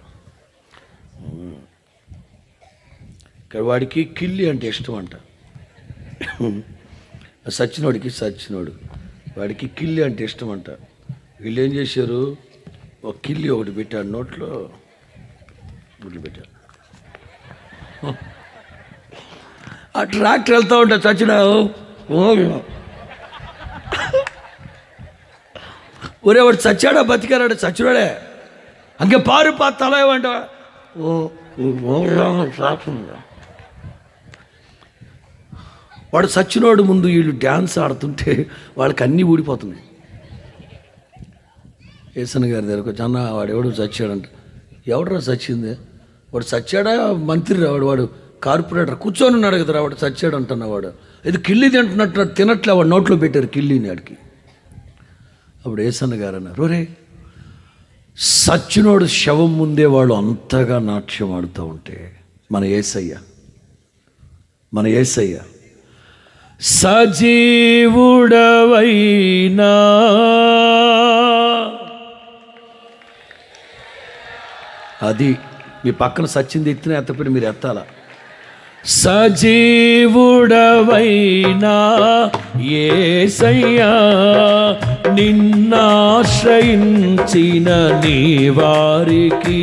ఇక్కడ వాడికి కిల్లి అంటే ఇష్టం అంట సచ్చినోడికి సచ్చినోడు వాడికి కిల్లి అంటే ఇష్టం అంట వీళ్ళు ఏం చేశారు ఒక కిల్లి ఒకటి పెట్టాడు నోట్లో గుడ్లు పెట్టాడు ఆ ట్రాక్టర్ వెళ్తూ ఉంటా చచ్చిన ఒరే వాడు చచ్చాడా బతికారాడు చచ్చివాడే అంకే పారు పా తల ఏమంట వాడు చచ్చినోడు ముందు వీళ్ళు డ్యాన్స్ ఆడుతుంటే వాళ్ళకి అన్నీ ఊడిపోతున్నాయి ఏసన్ గారి దగ్గరకు వచ్చి అన్న వాడు ఎవడు చచ్చాడంట ఎవడరా చచ్చింది వాడు చచ్చాడా మంత్రి రావాడు వాడు కార్పొరేటర్ కూర్చొని ఉన్నాడు కదరా వాడు చచ్చాడు అంటున్నా వాడు ఇది కిల్లి తింటున్నట్టు తినట్లే వాడు నోట్లో పెట్టారు కిల్లిని ఆడికి అప్పుడు ఏసన్న గారు అన్నారు రే సచ్చినోడు శవం ముందే వాళ్ళు అంతగా నాట్యం ఆడుతూ ఉంటే మన ఏసయ్య మన ఏసయ్య సజీవుడవైనా అది మీ పక్కన సచ్చింది ఎత్తిన ఎత్తపడి మీరు ఎత్తాల సజీవుడవైనా ఏసయ్యా నిన్నాశ్రయించిన నీ వారికి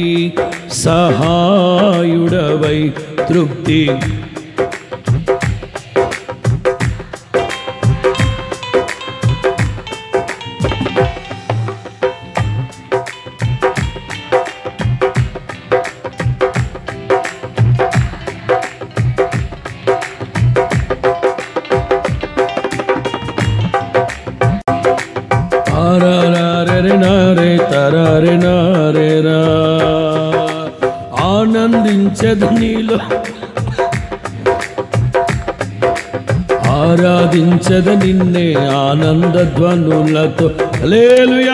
సహాయుడవై తృప్తి ఆరారే నారే తరారే నారే రా ఆనందించదు నీలో ఆరాధించద నిన్నే ఆనంద ధ్వనులతో లేలుయా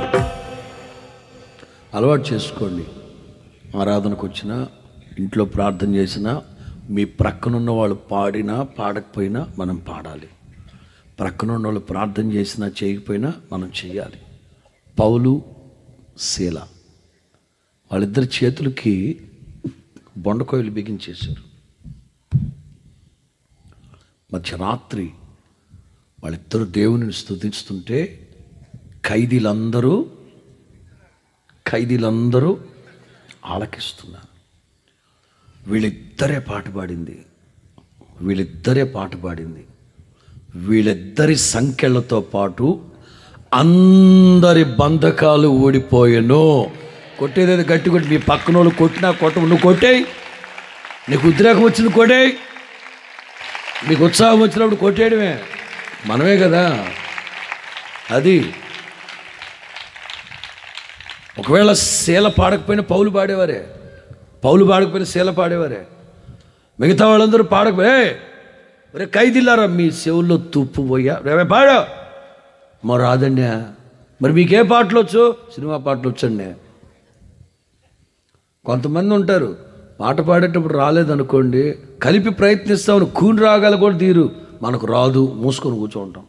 అలవాటు చేసుకోండి ఆరాధనకు వచ్చినా ఇంట్లో ప్రార్థన చేసినా మీ ప్రక్కనున్న వాళ్ళు పాడినా పాడకపోయినా మనం పాడాలి ప్రక్కన ఉన్న వాళ్ళు ప్రార్థన చేసినా చేయకపోయినా మనం చేయాలి పౌలు శీల వాళ్ళిద్దరి చేతులకి బొండకోయలు బిగించేశారు మధ్యరాత్రి వాళ్ళిద్దరు దేవునిని స్తుతిస్తుంటే ఖైదీలందరూ ఖైదీలందరూ ఆలకిస్తున్నారు వీళ్ళిద్దరే పాట పాడింది వీళ్ళిద్దరే పాట పాడింది వీళ్ళిద్దరి సంఖ్యలతో పాటు అందరి బంధకాలు ఊడిపోయెను కొట్టేదేదో గట్టి కొట్టి మీ పక్కన వాళ్ళు కొట్టినా కొట్ట నువ్వు కొట్టేయి నీకు ఉద్రేకం వచ్చింది కొట్టేయి నీకు ఉత్సాహం వచ్చినప్పుడు కొట్టేయడమే మనమే కదా అది ఒకవేళ శీల పాడకపోయినా పౌలు పాడేవారే పౌలు పాడకపోయినా శీల పాడేవారే మిగతా వాళ్ళందరూ పాడకపోయే ఒరే ఖైదీలారా మీ చెవుల్లో తుప్పు పోయా రేవే పాడు మరి రాదండి మరి మీకే పాటలు వచ్చు సినిమా పాటలు వచ్చండి కొంతమంది ఉంటారు పాట పాడేటప్పుడు రాలేదనుకోండి కలిపి ప్రయత్నిస్తామని కూని రాగాలు కూడా తీరు మనకు రాదు మూసుకొని కూర్చోంటాం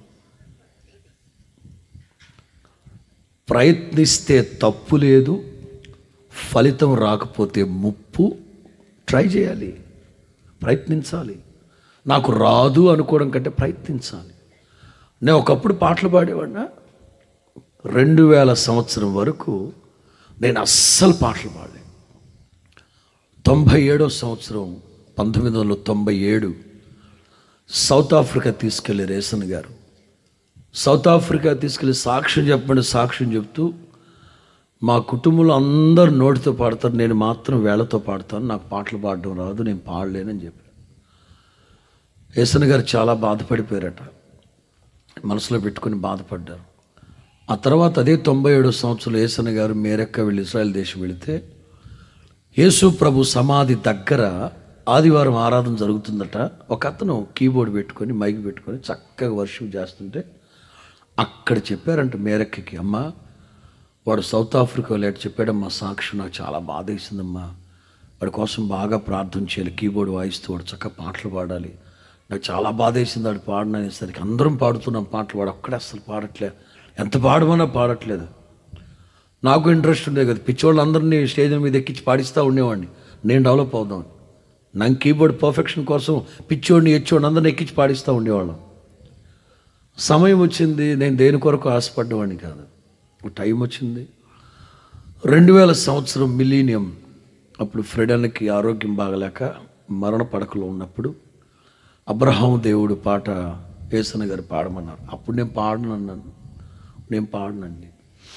ప్రయత్నిస్తే తప్పు లేదు ఫలితం రాకపోతే ముప్పు ట్రై చేయాలి ప్రయత్నించాలి నాకు రాదు అనుకోవడం కంటే ప్రయత్నించాలి నేను ఒకప్పుడు పాటలు పాడేవాడినా రెండు వేల సంవత్సరం వరకు నేను అస్సలు పాటలు పాడలే తొంభై ఏడో సంవత్సరం పంతొమ్మిది వందల తొంభై ఏడు సౌత్ ఆఫ్రికా తీసుకెళ్ళి రేసన్ గారు సౌత్ ఆఫ్రికా తీసుకెళ్ళి సాక్ష్యం చెప్పండి సాక్ష్యం చెప్తూ మా కుటుంబంలో అందరు నోటితో పాడతారు నేను మాత్రం వేళతో పాడతాను నాకు పాటలు పాడడం రాదు నేను పాడలేనని చెప్పాను యేసన్ గారు చాలా బాధపడిపోయారట మనసులో పెట్టుకుని బాధపడ్డారు ఆ తర్వాత అదే తొంభై ఏడో సంవత్సరంలో యేసన్ గారు మేరెక్క వెళ్ళి ఇస్రాయల్ దేశం వెళితే యేసు ప్రభు సమాధి దగ్గర ఆదివారం ఆరాధన జరుగుతుందట ఒక అతను కీబోర్డ్ పెట్టుకొని మైక్ పెట్టుకొని చక్కగా వర్షం చేస్తుంటే అక్కడ చెప్పారంట మేరక్కకి అమ్మ వాడు సౌత్ ఆఫ్రికా లేట్ చెప్పాడమ్మా సాక్షి నాకు చాలా బాధ వేసిందమ్మా వాడి కోసం బాగా ప్రార్థన చేయాలి కీబోర్డ్ వాయిస్తూ వాడు చక్కగా పాటలు పాడాలి నాకు చాలా బాధ వేసింది వాడు పాడననేసరికి అందరం పాడుతున్నాం పాటలు వాడు ఒక్కడే అసలు పాడట్లే ఎంత పాడమన్నా పాడట్లేదు నాకు ఇంట్రెస్ట్ ఉండేది కదా పిచ్చోళ్ళందరినీ స్టేజ్ మీద ఎక్కించి పాడిస్తూ ఉండేవాడిని నేను డెవలప్ అవుదాం నాకు కీబోర్డ్ పర్ఫెక్షన్ కోసం పిచ్చోడిని ఎచ్చోడిని అందరిని ఎక్కించి పాడిస్తూ ఉండేవాళ్ళం సమయం వచ్చింది నేను దేని కొరకు ఆశపడ్డవాడిని కాదు ఒక టైం వచ్చింది రెండు వేల సంవత్సరం మిలీనియం అప్పుడు ఫ్రెడన్కి ఆరోగ్యం బాగలేక మరణ పడకలో ఉన్నప్పుడు అబ్రహాం దేవుడు పాట ఏసన గారు పాడమన్నారు అప్పుడు నేను పాడను అన్నాను నేను పాడనండి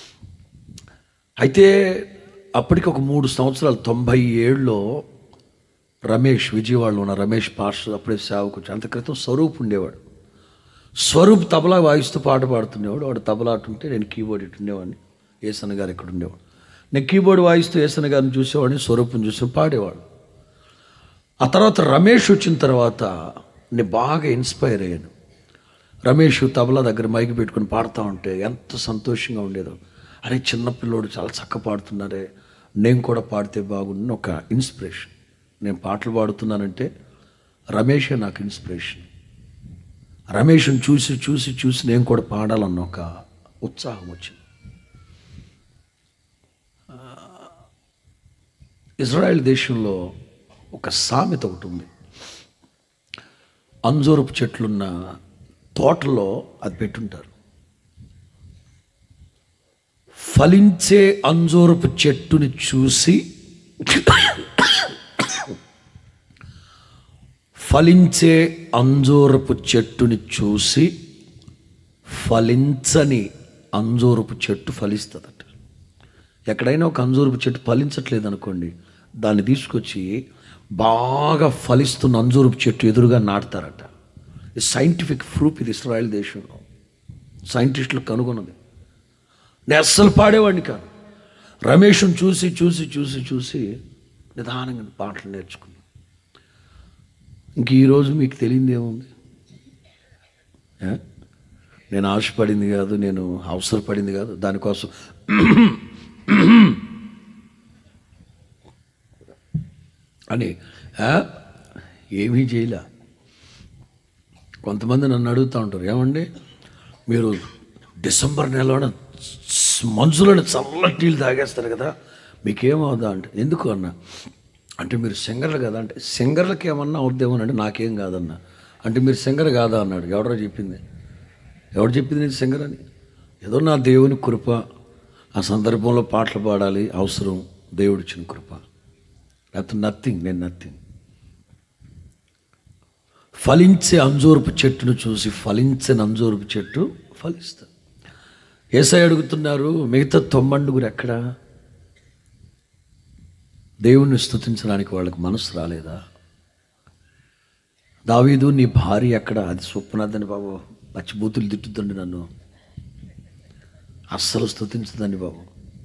అయితే అప్పటికి ఒక మూడు సంవత్సరాలు తొంభై ఏడులో రమేష్ విజయవాడలో ఉన్న రమేష్ పాస్టర్ అప్పుడే సేవకు వచ్చి అంత క్రితం స్వరూప్ ఉండేవాడు స్వరూప్ తబలా వాయిస్తూ పాట పాడుతుండేవాడు వాడు తబలా అటుంటే నేను కీబోర్డ్ ఇటు ఉండేవాడిని ఏసన్న గారు ఇక్కడ ఉండేవాడు నేను కీబోర్డ్ వాయిస్తూ ఏసన్న గారిని చూసేవాడిని స్వరూపుని చూసి పాడేవాడు ఆ తర్వాత రమేష్ వచ్చిన తర్వాత నేను బాగా ఇన్స్పైర్ అయ్యాను రమేష్ తబలా దగ్గర మైకి పెట్టుకుని పాడుతూ ఉంటే ఎంత సంతోషంగా ఉండేదో అరే చిన్నపిల్లోడు చాలా చక్క పాడుతున్నారే నేను కూడా పాడితే బాగుంది ఒక ఇన్స్పిరేషన్ నేను పాటలు పాడుతున్నానంటే రమేషే నాకు ఇన్స్పిరేషన్ రమేష్ని చూసి చూసి చూసి నేను కూడా పాడాలన్న ఒక ఉత్సాహం వచ్చింది ఆ, ఇజ్రాయెల్ దేశంలో ఒక సామెత ఒకటి ఉంది అంజూరపు చెట్లున్న తోటలో అది పెట్టుంటారు ఫలించే అంజూరపు చెట్టుని చూసి ఫలించే అంజూరపు చెట్టుని చూసి ఫలించని అంజూరపు చెట్టు ఫలిస్తుందట ఎక్కడైనా ఒక అంజూరపు చెట్టు ఫలించట్లేదు అనుకోండి దాన్ని తీసుకొచ్చి బాగా ఫలిస్తున్న అంజూరపు చెట్టు ఎదురుగా నాటుతారట ఇది సైంటిఫిక్ ప్రూఫ్ ఇది ఇస్రాయల్ దేశంలో సైంటిస్టులు కనుగొన్నది నేను అస్సలు పాడేవాడిని కాదు రమేష్ను చూసి చూసి చూసి చూసి నిదానంగా పాటలు నేర్చుకున్నాను ఇంక ఈరోజు మీకు తెలియంది ఏముంది ఏ? నేను ఆశపడింది కాదు నేను అవసరపడింది కాదు దానికోసం అని ఆ? ఏమీ చేయలే కొంతమంది నన్ను అడుగుతూ ఉంటారు ఏమండి మీరు డిసెంబర్ నెలలోన మంచులోని చల్లటి నీళ్ళు తాగేస్తారు కదా మీకేమవుదా అంటే ఎందుకు అన్న అంటే మీరు సింగర్లు కదా అంటే సింగర్లకి ఏమన్నా అవుద్దేమోనంటే నాకేం కాదన్న అంటే మీరు సింగర్ కాదా అన్నాడు ఎవడో చెప్పింది ఎవడు చెప్పింది నేను సింగర్ అని ఏదో నా దేవుని కృప ఆ సందర్భంలో పాటలు పాడాలి అవసరం దేవుడిచ్చిన కృప లేకపోతే నథింగ్ నేను నథింగ్ ఫలించే అంజూరపు చెట్టును చూసి ఫలించని అంజూరపు చెట్టు ఫలిస్తుంది ఏసై అడుగుతున్నారు మిగతా తొమ్మండుగురు ఎక్కడా దేవుణ్ణి స్తుతించడానికి వాళ్ళకి మనసు రాలేదా దావీదు నీ భార్య ఎక్కడ అది సూపనద్దని బాబు పచ్చిబూతులు తిట్టుద్దండి నన్ను అస్సలు స్తుతించదండి బాబు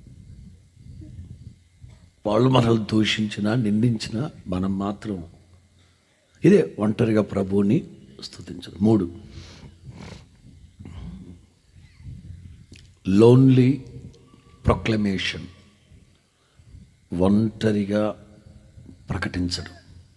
వాళ్ళు మనల్ని దూషించినా నిందించినా మనం మాత్రం ఇదే ఒంటరిగా ప్రభువుని స్తుతించదు మూడు లోన్లీ ప్రొక్లమేషన్ ఒంటరిగా ప్రకటించడం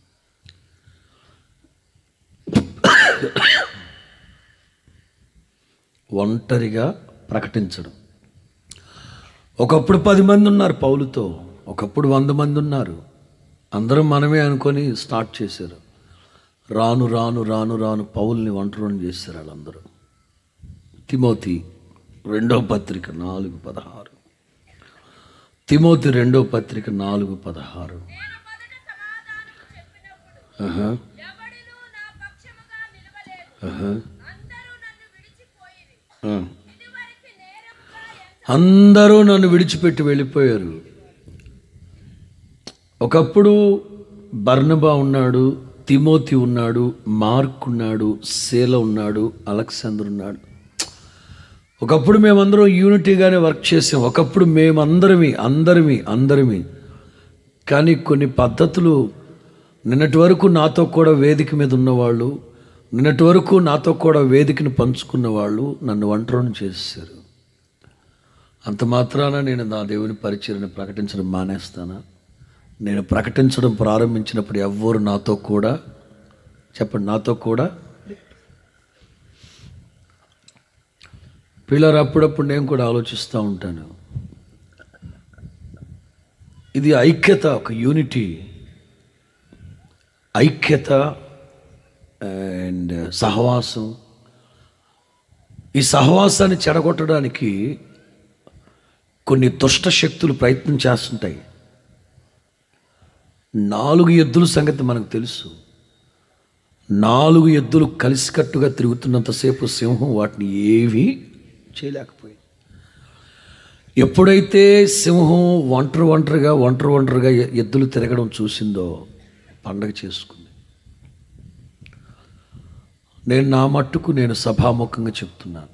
ఒంటరిగా ప్రకటించడం ఒకప్పుడు పది మంది ఉన్నారు పౌలుతో ఒకప్పుడు వంద మంది ఉన్నారు అందరం మనమే అనుకొని స్టార్ట్ చేశారు రాను రాను రాను రాను పౌల్ని ఒంటరిని చేశారు వాళ్ళందరూ తిమోతి రెండో పత్రిక నాలుగు పదహారు తిమోతి రెండో పత్రిక నాలుగు పదహారు నేను మొదట సమాధానం చెప్పినప్పుడు ఆహా, ఎవడునూ నా పక్షముగా నిలవలేదు ఆహా, అందరూ నన్ను విడిచిపోయిరి ఆ. ఇదివరకు నేరముగా ఎంచ అందరూ నన్ను విడిచిపెట్టి వెళ్ళిపోయారు ఒకప్పుడు బర్నబా ఉన్నాడు తిమోతి ఉన్నాడు మార్క్ ఉన్నాడు శీల ఉన్నాడు అలెగ్జాండర్ ఉన్నాడు ఒకప్పుడు మేమందరం యూనిటీగానే వర్క్ చేసాం ఒకప్పుడు మేమందరమి అందరిమి అందరిమి కానీ కొన్ని పద్ధతులు నిన్నటి వరకు నాతో కూడా వేదిక మీద ఉన్నవాళ్ళు నిన్నటి వరకు నాతో కూడా వేదికను పంచుకున్న వాళ్ళు నన్ను ఒంటరిని చేసేసారు అంత మాత్రాన నేను నా దేవుని పరిచయను ప్రకటించడం మానేస్తానా నేను ప్రకటించడం ప్రారంభించినప్పుడు ఎవ్వరు నాతో కూడా చెప్పండి నాతో కూడా పిల్లలు అప్పుడప్పుడు నేను కూడా ఆలోచిస్తూ ఉంటాను ఇది ఐక్యత ఒక యూనిటీ ఐక్యత అండ్ సహవాసం ఈ సహవాసాన్ని చెడగొట్టడానికి కొన్ని దుష్ట శక్తులు ప్రయత్నం చేస్తుంటాయి నాలుగు ఎద్దుల సంగతి మనకు తెలుసు నాలుగు ఎద్దులు కలిసికట్టుగా తిరుగుతున్నంతసేపు సింహం వాటిని ఏవీ చేయలేకపోయింది ఎప్పుడైతే సింహం ఒంటరి ఒంటరిగా ఒంటరి ఒంటరిగా ఎ- ఎద్దులు తిరగడం చూసిందో పండగ చేసుకుంది నేను నా మట్టుకు నేను సభాముఖంగా చెప్తున్నాను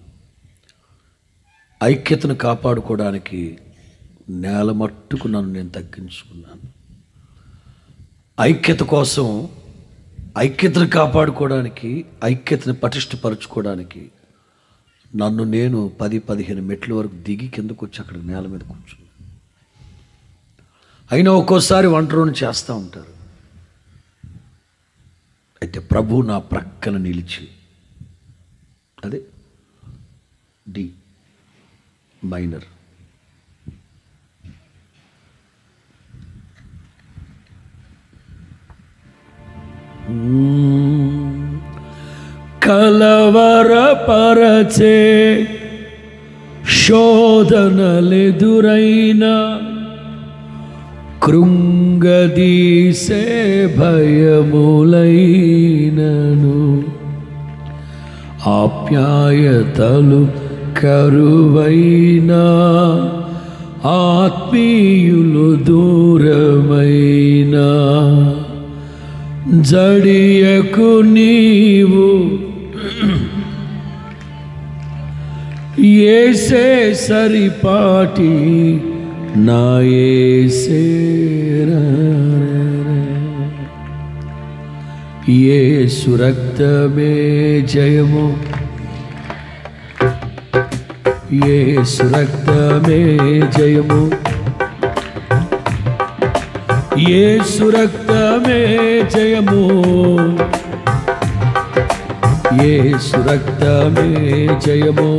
ఐక్యతను కాపాడుకోవడానికి నేల మట్టుకు నన్ను నేను తగ్గించుకున్నాను ఐక్యత కోసం ఐక్యతను కాపాడుకోవడానికి ఐక్యతను పటిష్టపరచుకోవడానికి నన్ను నేను పది పదిహేను మెట్ల వరకు దిగి కిందకు వచ్చి అక్కడ నేల మీద కూర్చున్నాను అయినా ఒక్కోసారి ఒంటరిని చేస్తూ ఉంటారు అయితే ప్రభు నా ప్రక్కన నిలిచి అదే డి మైనర్ కలవరపరచే శోధనలెదురైనా కృంగదీసే భయములైనను ఆప్యాయతలు కరువైనా ఆత్మీయులు దూరమైనా జడియకు నీవు ఏసే సరిపాటి నా ఏసే ఏ సురక్తమే జయము ఏ సురక్తమే జయము ఏ సురక్తమే జయము ఏ సురక్తమే జయము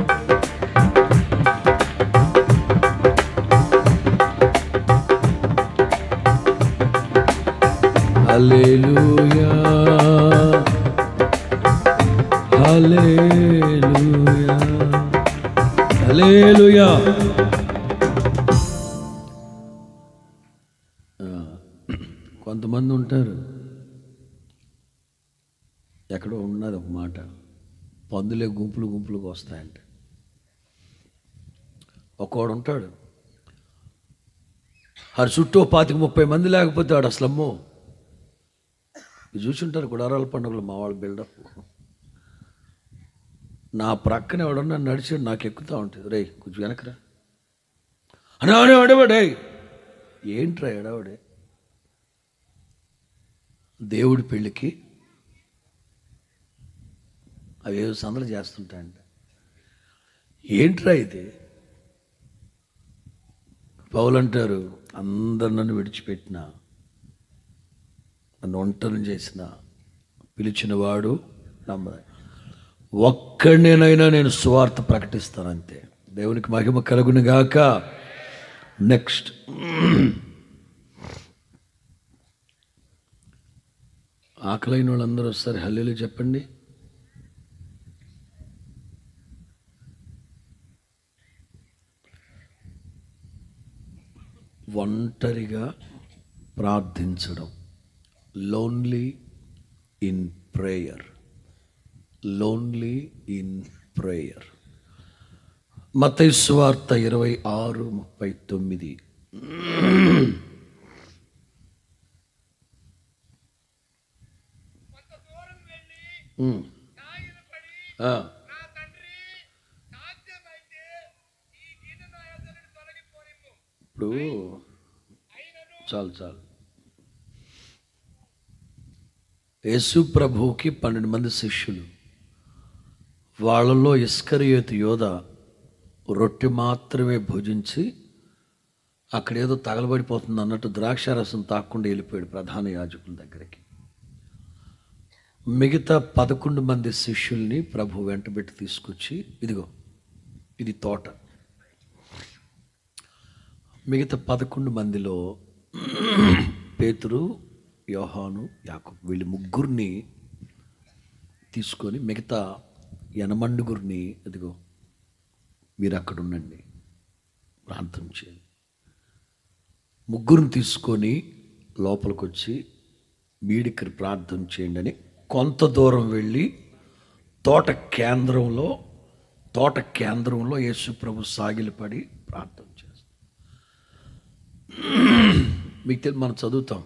హల్లెలూయా హల్లెలూయా హల్లెలూయా ఆ, కొంతమంది ఉంటారు ఎక్కడో ఉన్నది ఒక మాట పందులే గుంపులు గుంపులుగా వస్తాయంట ఒక్కోడు ఉంటాడు ఆడు చుట్టూ ఓ పాతిక ముప్పై మంది లేకపోతే ఆడు అసలు అమ్మో ఇది చూసుంటారు గుడారాల పండుగలు మా వాళ్ళు బిల్డప్ నా ప్రక్కన ఎవడన్నా నడిచాడు నాకు ఎక్కుతూ ఉంటుంది రే కొంచెం వెనకరా అనే అనే అడవాడే ఏంట్రా ఎడవాడే దేవుడి పెళ్ళికి అవి ఏదో సందలు చేస్తుంటాయంట ఏంట్రా ఇది పౌలు అంటారు అందరు నన్ను విడిచిపెట్టిన నన్ను ఒంటరిని చేసిన పిలిచిన వాడు నమ్మ ఒక్కడినేనైనా నేను సువార్త ప్రకటిస్తాను అంతే దేవునికి మహిమ కలుగును గాక నెక్స్ట్ ఆకలైన వాళ్ళందరూ వస్తారు హల్లీలు చెప్పండి ఒంటరిగా ప్రార్థించడం lonely in prayer lonely in prayer మతైస్వార్త ఇరవై ఆరు ముప్పై తొమ్మిది కొంత దూరం వెళ్ళి ఉమ్, నాయన పడి ఆ, నా తండ్రి సాధ్యమైతే ఈ గిన్నె నా యొద్ద నుండి తొలగిపోనిమ్ము ఇప్పుడు అయినను చాలు చాలు యేసు ప్రభువుకి పన్నెండు మంది శిష్యులు వాళ్ళలో ఇస్కరియోతు యోధ రొట్టె మాత్రమే భుజించి అక్కడేదో తగలబడిపోతుంది అన్నట్టు ద్రాక్షారసం తాకుండా వెళ్ళిపోయాడు ప్రధాన యాజకుల దగ్గరికి మిగతా పదకొండు మంది శిష్యుల్ని ప్రభు వెంటబెట్టి తీసుకొచ్చి ఇదిగో ఇది తోట మిగతా పదకొండు మందిలో పేతురు యోహాను యాకబ్ వీళ్ళు ముగ్గురిని తీసుకొని మిగతా ఎనమండుగురిని ఇదిగో మీరు అక్కడ ఉండండి ప్రార్థన చేయండి ముగ్గురిని తీసుకొని లోపలికి వచ్చి వీడికి ప్రార్థన చేయండి అని కొంత దూరం వెళ్ళి తోట కేంద్రంలో తోట కేంద్రంలో యేసు ప్రభు సాగిలపడి ప్రార్థన చేస్తాం మీకు తెలిసి మనం చదువుతాం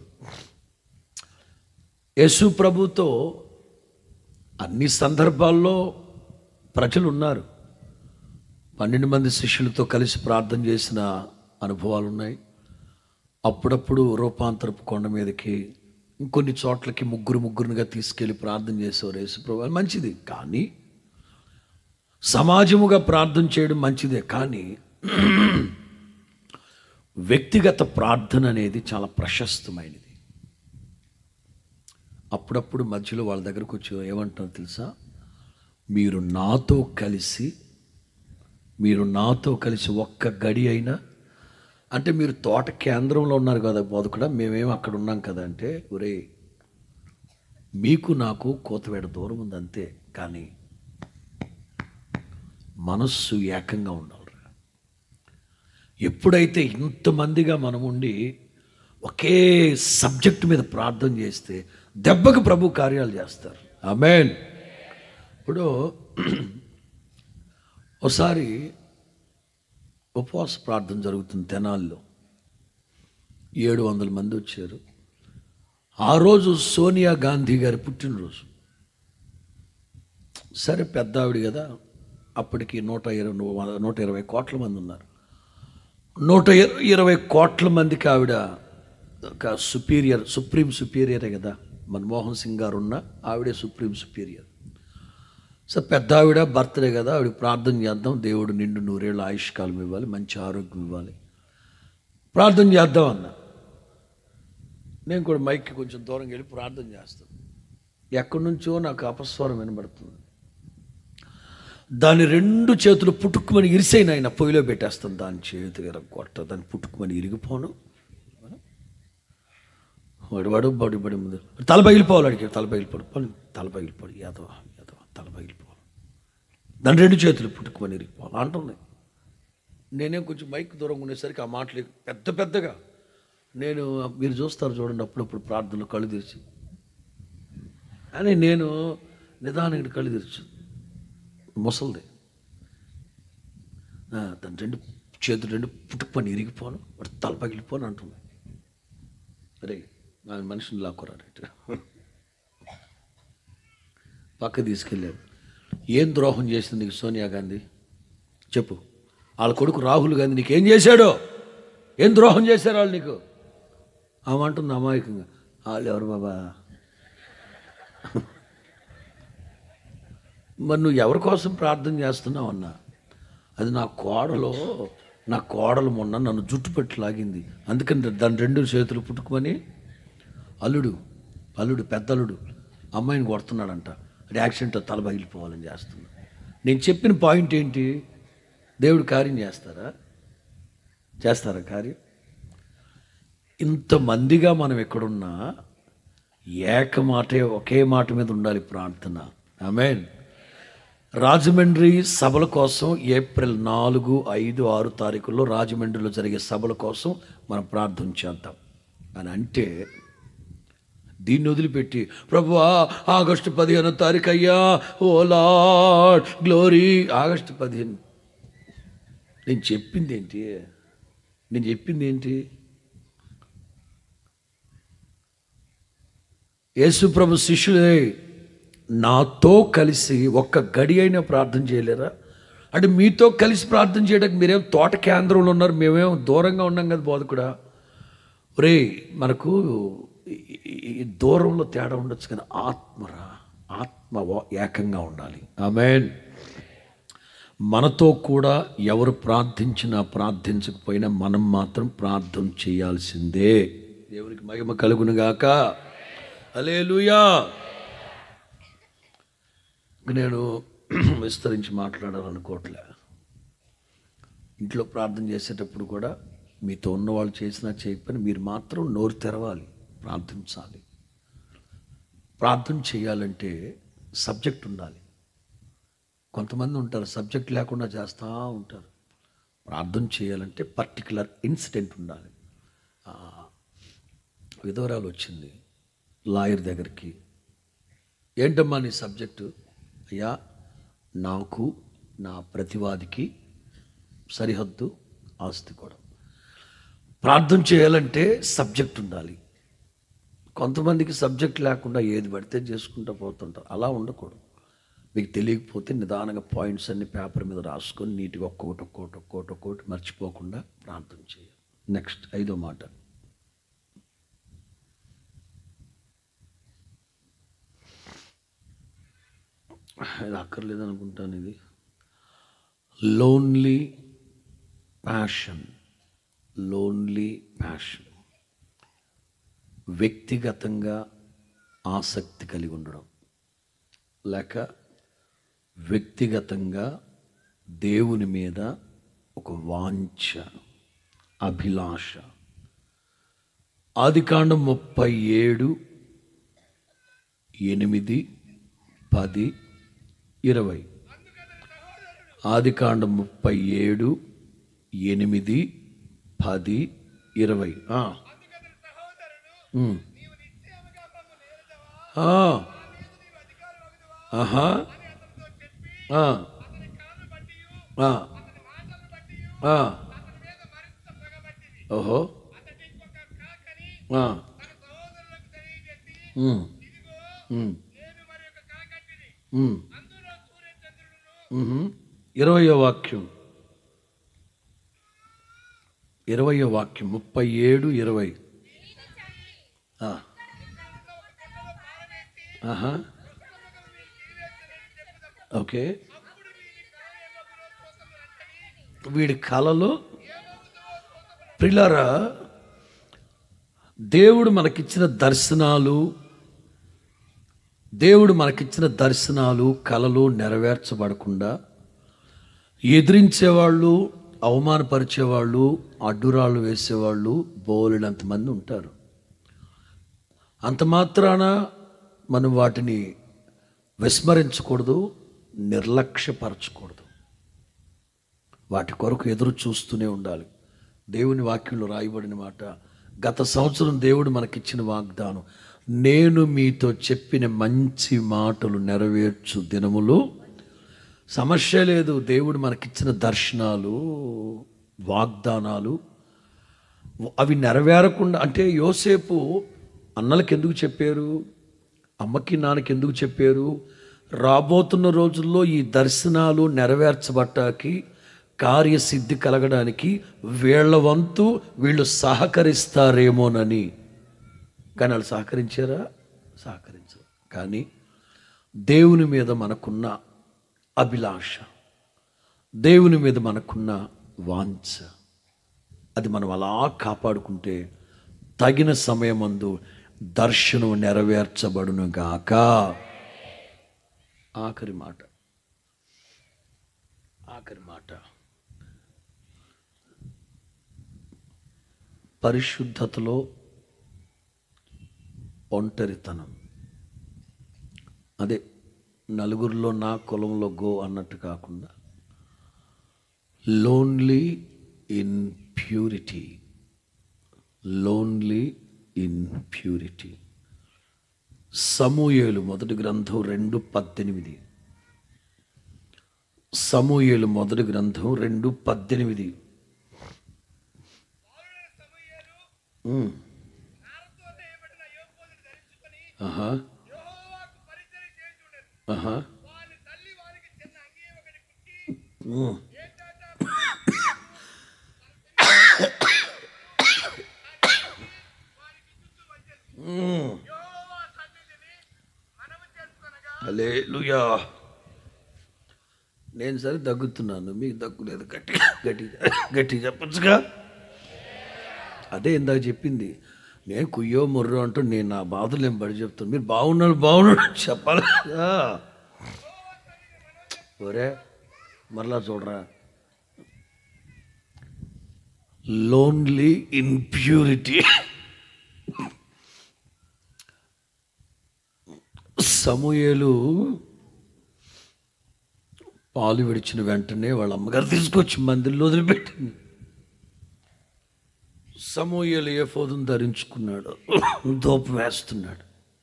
యేసు ప్రభుతో అన్ని సందర్భాల్లో ప్రజలు ఉన్నారు పన్నెండు మంది శిష్యులతో కలిసి ప్రార్థన చేసిన అనుభవాలు ఉన్నాయి అప్పుడప్పుడు రూపాంతరపు కొండ మీదకి ఇంకొన్ని చోట్లకి ముగ్గురు ముగ్గురునిగా తీసుకెళ్ళి ప్రార్థన చేసేవారు యేసుప్రభు అది మంచిది కానీ సమాజముగా ప్రార్థన చేయడం మంచిదే కానీ వ్యక్తిగత ప్రార్థన అనేది చాలా ప్రశస్తమైనది అప్పుడప్పుడు మధ్యలో వాళ్ళ దగ్గరకు వచ్చి ఏమంటారు తెలుసా మీరు నాతో కలిసి మీరు నాతో కలిసి ఒక్క గడి అయినా అంటే మీరు తోట కేంద్రంలో ఉన్నారు కదా బోధకుడా మేమేం అక్కడ ఉన్నాం కదా అంటే ఒరే మీకు నాకు కోతవేడ దూరం ఉంది అంతే కానీ మనస్సు ఏకంగా ఉండాలి ఎప్పుడైతే ఇంతమందిగా మనం ఉండి ఒకే సబ్జెక్ట్ మీద ప్రార్థన చేస్తే దెబ్బకు ప్రభు కార్యాలు చేస్తారు ఆమెన్ ఇప్పుడు ఒకసారి ఉపవాస ప్రార్థన జరుగుతుంది తెనాల్లో ఏడు వందల మంది వచ్చారు ఆ రోజు సోనియా గాంధీ గారి పుట్టినరోజు సరే పెద్ద ఆవిడ కదా అప్పటికి నూట ఇరవై నూట ఇరవై కోట్ల మంది ఉన్నారు నూట ఇర- ఇరవై కోట్ల మందికి ఆవిడ ఒక సుపీరియర్ సుప్రీం సుపీరియరే కదా మన్మోహన్ సింగ్ గారు ఉన్న ఆవిడే సుప్రీం సుపీరియర్ సో పెద్ద ఆవిడ బర్త్డే కదా ఆవిడ ప్రార్థన చేద్దాం దేవుడు నిండు నూరేళ్ళు ఆయుష్కాలం ఇవ్వాలి మంచి ఆరోగ్యం ఇవ్వాలి ప్రార్థన చేద్దాం అన్న నేను కూడా మైక్కి కొంచెం దూరం వెళ్ళి ప్రార్థన చేస్తాను ఎక్కడి నుంచో నాకు అపస్వరం వినబడుతుంది దాని రెండు చేతులు పుట్టుకుమని ఇరిసైన ఆయన పొయ్యిలో పెట్టేస్తాను దాని చేతి కొట్ట దాన్ని పుట్టుకుమని ఇరిగిపోను వాడు వాడు బడి బడి ముందు తల పగిలిపోవాలి అడిగాడు తల పగిలిపోడు పని తల పగిలిపోడు యాదవ యాదవ తల పగిలిపోవాలి దాని రెండు చేతులు పుట్టుకుమని ఇరిగిపోవాలి అంటుంది నేనేం కొంచెం మైక్ దూరంగా ఉండేసరికి ఆ మాటలు పెద్ద పెద్దగా నేను మీరు చూస్తారు చూడండి అప్పుడప్పుడు ప్రార్థనలు కళ్ళు తెరిచి అని నేను నిదానంగా కళ్ళు తెరిచి ముసలిది ఆ, దాని రెండు చేతులు రెండు పుట్టుకొని ఇరిగిపోను వాడు తల పగిలిపోను అంటుంది అరే నా మనిషిని లాక్కురాడట పక్క తీసుకెళ్ళాడు ఏం ద్రోహం చేసింది నీకు సోనియా గాంధీ చెప్పు వాళ్ళ కొడుకు రాహుల్ గాంధీ నీకు ఏం చేశాడో ఏం ద్రోహం చేశారు వాళ్ళు నీకు ఆమె అంటుంది అమాయకంగా వాళ్ళు ఎవరు బాబా మరి నువ్వు ఎవరి కోసం ప్రార్థన చేస్తున్నావు అన్నా అది నా కోడలో నా కోడలు మొన్న నన్ను జుట్టు పెట్టి లాగింది అందుకని దాని రెండు చేతులు పుట్టుకొని అల్లుడు అల్లుడు పెద్దల్లుడు అమ్మాయిని కొడుతున్నాడంట అది యాక్సిడెంట్ తల పగిలిపోవాలని చేస్తున్నా నేను చెప్పిన పాయింట్ ఏంటి దేవుడు కార్యం చేస్తారా చేస్తారా కార్యం ఇంతమందిగా మనం ఎక్కడున్నా ఏక మాటే ఒకే మాట మీద ఉండాలి ప్రార్థన ఆమెన్ రాజమండ్రి సభల కోసం ఏప్రిల్ నాలుగు ఐదు ఆరు తారీఖుల్లో రాజమండ్రిలో జరిగే సభల కోసం మనం ప్రార్థన చేద్దాం అని అంటే దీన్ని వదిలిపెట్టి ప్రభువా ఆగస్టు పదిహేనో తారీఖు అయ్యా ఓ లార్డ్ గ్లోరీ ఆగస్టు పదిహేను నేను చెప్పింది ఏంటి నేను చెప్పింది ఏంటి యేసు ప్రభు శిష్యులే నాతో కలిసి ఒక్క గడి అయినా ప్రార్థన చేయలేరా అంటే మీతో కలిసి ప్రార్థన చేయడానికి మీరేం తోట కేంద్రంలో ఉన్నారు మేమేం దూరంగా ఉన్నాం కదా బోధకుడా ఒరే మనకు ఈ- ఈ- ఈ దూరంలో తేడా ఉండొచ్చు కానీ ఆత్మరా ఆత్మ వా- ఏకంగా ఉండాలి ఆమెన్ మనతో కూడా ఎవరు ప్రార్థించినా ప్రార్థించకపోయినా మనం మాత్రం ప్రార్థన చేయాల్సిందే దేవునికి మహిమ కలుగునుగాక అలేలుయా నేను విస్తరించి మాట్లాడాలనుకోవట్లే ఇంట్లో ప్రార్థన చేసేటప్పుడు కూడా మీతో ఉన్నవాళ్ళు చేసినా చేయకపోయినా మీరు మాత్రం నోరు తెరవాలి ప్రార్థించాలి ప్రార్థన చేయాలంటే సబ్జెక్ట్ ఉండాలి కొంతమంది ఉంటారు సబ్జెక్ట్ లేకుండా చేస్తూ ఉంటారు ప్రార్థన చేయాలంటే పర్టికులర్ ఇన్సిడెంట్ ఉండాలి ఆ, విధవరాలు వచ్చింది లాయర్ దగ్గరికి ఏంటమ్మా నీ సబ్జెక్టు అయ్యా నాకు నా ప్రతివాదికి సరిహద్దు ఆస్తి కూడా ప్రార్థన చేయాలంటే సబ్జెక్ట్ ఉండాలి కొంతమందికి సబ్జెక్ట్ లేకుండా ఏది పడితే చేసుకుంటూ పోతుంటారు అలా ఉండకూడదు మీకు తెలియకపోతే నిదానంగా పాయింట్స్ అన్ని పేపర్ మీద రాసుకొని నీట్గా ఒక్కొక్కటి ఒక్కొక్కటి ఒక్కొక్కటి ఒక్కొక్కటి మర్చిపోకుండా ప్రార్థన చేయాలి నెక్స్ట్ ఐదో మాట ఇది అక్కర్లేదు అనుకుంటాను ఇది లోన్లీ ప్యాషన్ లోన్లీ ప్యాషన్ వ్యక్తిగతంగా ఆసక్తి కలిగి ఉండడం లేక వ్యక్తిగతంగా దేవుని మీద ఒక వాంఛ అభిలాష ఆదికాండం ముప్పై ఏడు ఎనిమిది పది ఇరవై ఆదికాండం ముప్పై ఏడు ఎనిమిది పది ఇరవై ఆ. అందుకతని సహోదరుడు ఉమ్. నీవు నిశ్చయముగా మమ్ము నేరదవా ఆ. నీవు నీవు అధికారం అగుదువా ఆహా అని అతనితో చెప్పి ఆ. అతని కళను బట్టి ఆ. అతని మాటలను బట్టి ఆ. అతని మీద మరింత పగబట్టింది ఓహో అతడి ఇంకొక కాకని ఆ. తన సహోదరులకు తెలియజెప్పి ఉమ్. ఇదిగో ఉమ్. నేను మరి ఒక కాకట్టిని ఉమ్. అందులో సూర్యచంద్రుడును మ్మ్. ఇరవయో వాక్యం ఇరవయో వాక్యం ముప్పై ఏడు ఇరవై ఆ. ఆహా. ఓకే వీడి కళలో ప్రిలరా దేవుడు మనకిచ్చిన దర్శనాలు దేవుడు మనకిచ్చిన దర్శనాలు కళలు నెరవేర్చబడకుండా ఎదిరించేవాళ్ళు అవమానపరిచేవాళ్ళు అడ్డురాళ్ళు వేసేవాళ్ళు బోలెడంత మంది ఉంటారు అంత మాత్రాన మనం వాటిని విస్మరించకూడదు నిర్లక్ష్యపరచకూడదు వాటి కొరకు ఎదురు చూస్తూనే ఉండాలి దేవుని వాక్యంలో రాయబడిన మాట గత సంవత్సరం దేవుడు మనకిచ్చిన వాగ్దానం నేను మీతో చెప్పిన మంచి మాటలు నెరవేర్చు దినములు సమస్య లేదు దేవుడు మనకిచ్చిన దర్శనాలు వాగ్దానాలు అవి నెరవేరకుండా అంటే యోసేపు అన్నలకి ఎందుకు చెప్పారు అమ్మకి నాన్నకి ఎందుకు చెప్పారు రాబోతున్న రోజుల్లో ఈ దర్శనాలు నెరవేర్చబట్టాకి కార్యసిద్ధి కలగడానికి వీళ్ళ వంతు వీళ్ళు సహకరిస్తారేమోనని కానీ వాళ్ళు సహకరించారా సహకరించరు కానీ దేవుని మీద మనకున్న అభిలాష దేవుని మీద మనకున్న వాంఛ అది మనం అలా కాపాడుకుంటే తగిన సమయమందు దర్శనం నెరవేర్చబడును గాక ఆఖరి మాట ఆఖరి మాట పరిశుద్ధతలో ఒంటరితనం అదే నలుగురిలో నా కులంలో గో అన్నట్టు కాకుండా lonely in purity lonely in purity సమూయేలు మొదటి గ్రంథం రెండు పద్దెనిమిది సమూయేలు మొదటి గ్రంథం రెండు పద్దెనిమిది ఉమ్, నారతో చేయబడిన యోపోదుని ధరించుకొని ఆహా యెహోవాకు పరిచయం చేయుచుండెను ఆహా వాని తల్లి వారికి చిన్న అంగీ ఒకటి కుట్టి ఉమ్, ఏంటంటే వారికి చుట్టూ వచ్చేసి ఉమ్. యెహోవా సన్నిధిని మనము చేసుకొనగా హల్లెలూయా నేను సరే దగ్గుతున్నాను మీకు దగ్గులేదు గట్టిగా గట్టిగా గట్టిగా చెప్పచ్చుగా అదే ఇందాక చెప్పింది నేను కుయ్యో ముర్రో అంటూ నేను నా బాధలు ఏం పడి చెప్తాను మీరు బాగున్నారు బాగున్నాడు అని చెప్పాలి కదా ఒరే మరలా చూడరా లోన్లీ ఇన్ ప్యూరిటీ సమూయేలు పాలు విడిచిన వెంటనే వాళ్ళ అమ్మగారు తీసుకొచ్చి మందిరంలో వదిలిపెట్టింది సమూయేలు ఏ ఫోదును ధరించుకున్నాడు దోపు వేస్తున్నాడు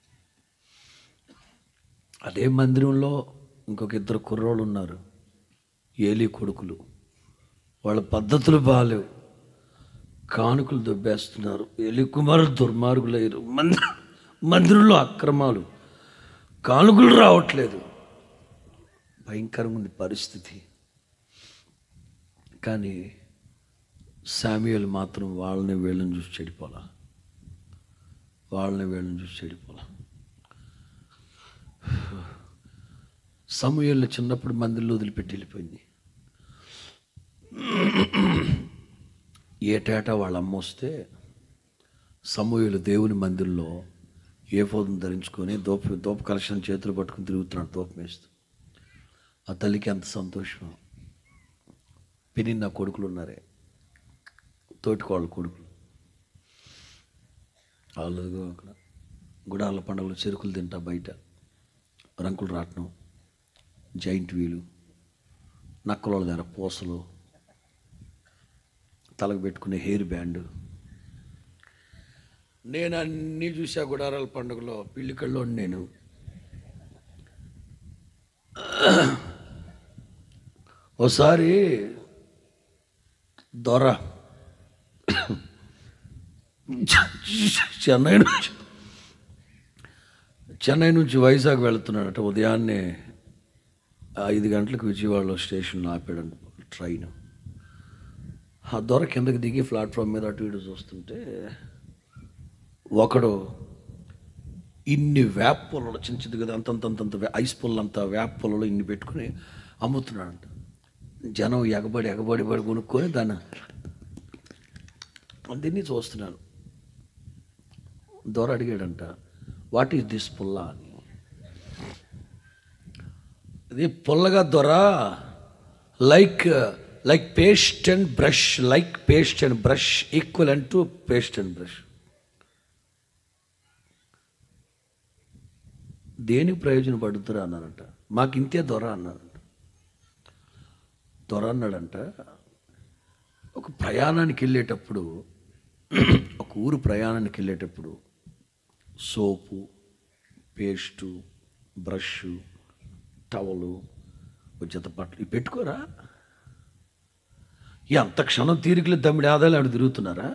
అదే మందిరంలో ఇంకొక ఇద్దరు కుర్రోళ్ళు ఉన్నారు ఏలి కొడుకులు వాళ్ళ పద్ధతులు బాగాలేవు కానుకలు దొబ్బేస్తున్నారు ఎలికుమారు దుర్మార్గులయ్యారు మంది మందిరంలో అక్రమాలు కానుకలు రావట్లేదు భయంకరంగా ఉంది పరిస్థితి కానీ శామ్యుయల్ మాత్రం వాళ్ళని వీళ్ళని చూసి చెడిపోలా వాళ్ళని వీళ్ళని చూసి చెడిపోలా సమూహల్లో చిన్నప్పుడు మందిలో వదిలిపెట్టి వెళ్ళిపోయింది ఏటేటా వాళ్ళ అమ్మ వస్తే సమూహలు దేవుని మందిరంలో ఏ ఫోదం ధరించుకొని దోప దోప కలెక్షన్ చేతులు పట్టుకుని తిరుగుతున్నాడు దోపం వేస్తూ ఆ తల్లికి ఎంత సంతోషం పిని నా కొడుకులు ఉన్నారే తోటికోళ్ళ కొడుకులు వాళ్ళు ఇదిగో అక్కడ గుడాల పండుగలు చెరుకులు తింటా బయట రంకులు రాటం జైంట్ వీలు నక్కల దగ్గర పూసలు తలకు పెట్టుకునే హెయిర్ బ్యాండ్ నేను అన్నీ చూసా గుడారాల పండుగలో పిల్లికల్లో నేను ఓసారి దొర చెన్నై నుంచి చెన్నై నుంచి వైజాగ్ వెళుతున్నాడట ఉదయాన్నే ఐదు గంటలకు విజయవాడలో స్టేషన్లో ఆపాడంట ట్రైన్ ఆ దొర కిందకి దిగి ప్లాట్ఫామ్ మీద అటు ఇటు చూస్తుంటే ఒకడు ఇన్ని వేప పొలలో చిన్న చిన్న కదా అంతంతంత ఐస్ పొలంత వేప పొలలో ఇన్ని పెట్టుకుని అమ్ముతున్నాడంట జనం ఎగబడి ఎగబడి పడి కొనుక్కొని దాన్ని దీన్ని చూస్తున్నాను దొర అడిగాడంట వాట్ ఈస్ దిస్ పుల్ల అని ఇది పుల్లగా దొర like like paste and brush like paste and brush equal and to paste and brush దేనికి ప్రయోజనం పడుతురా అన్నారంట మాకు ఇంతే దొర అన్నారంట దొర అన్నాడంట ఒక ప్రయాణానికి వెళ్ళేటప్పుడు ఒక ఊరు ప్రయాణానికి వెళ్ళేటప్పుడు సోపు పేస్టు బ్రష్ టవలు ఒక జత బట్టలు ఇవి పెట్టుకోరా ఎంత క్షణం తీరికలు తమ్మిడి ఆదాయాలు ఆడు తిరుగుతున్నారా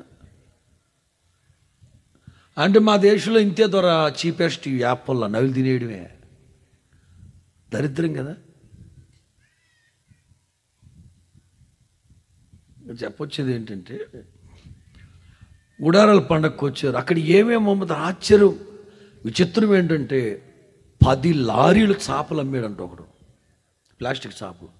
అంటే మా దేశంలో ఇంతే దొర చీపెస్ట్ యాప్ల నవిలు తినేయడమే దరిద్రం కదా చెప్పొచ్చేది ఏంటంటే గుడారాల పండగకు వచ్చారు అక్కడ ఏమేమి అమ్ముతారు ఆశ్చర్యం విచిత్రం ఏంటంటే పది లారీలు చేపలు అమ్మాడంట ఒకడు ప్లాస్టిక్ చేపలు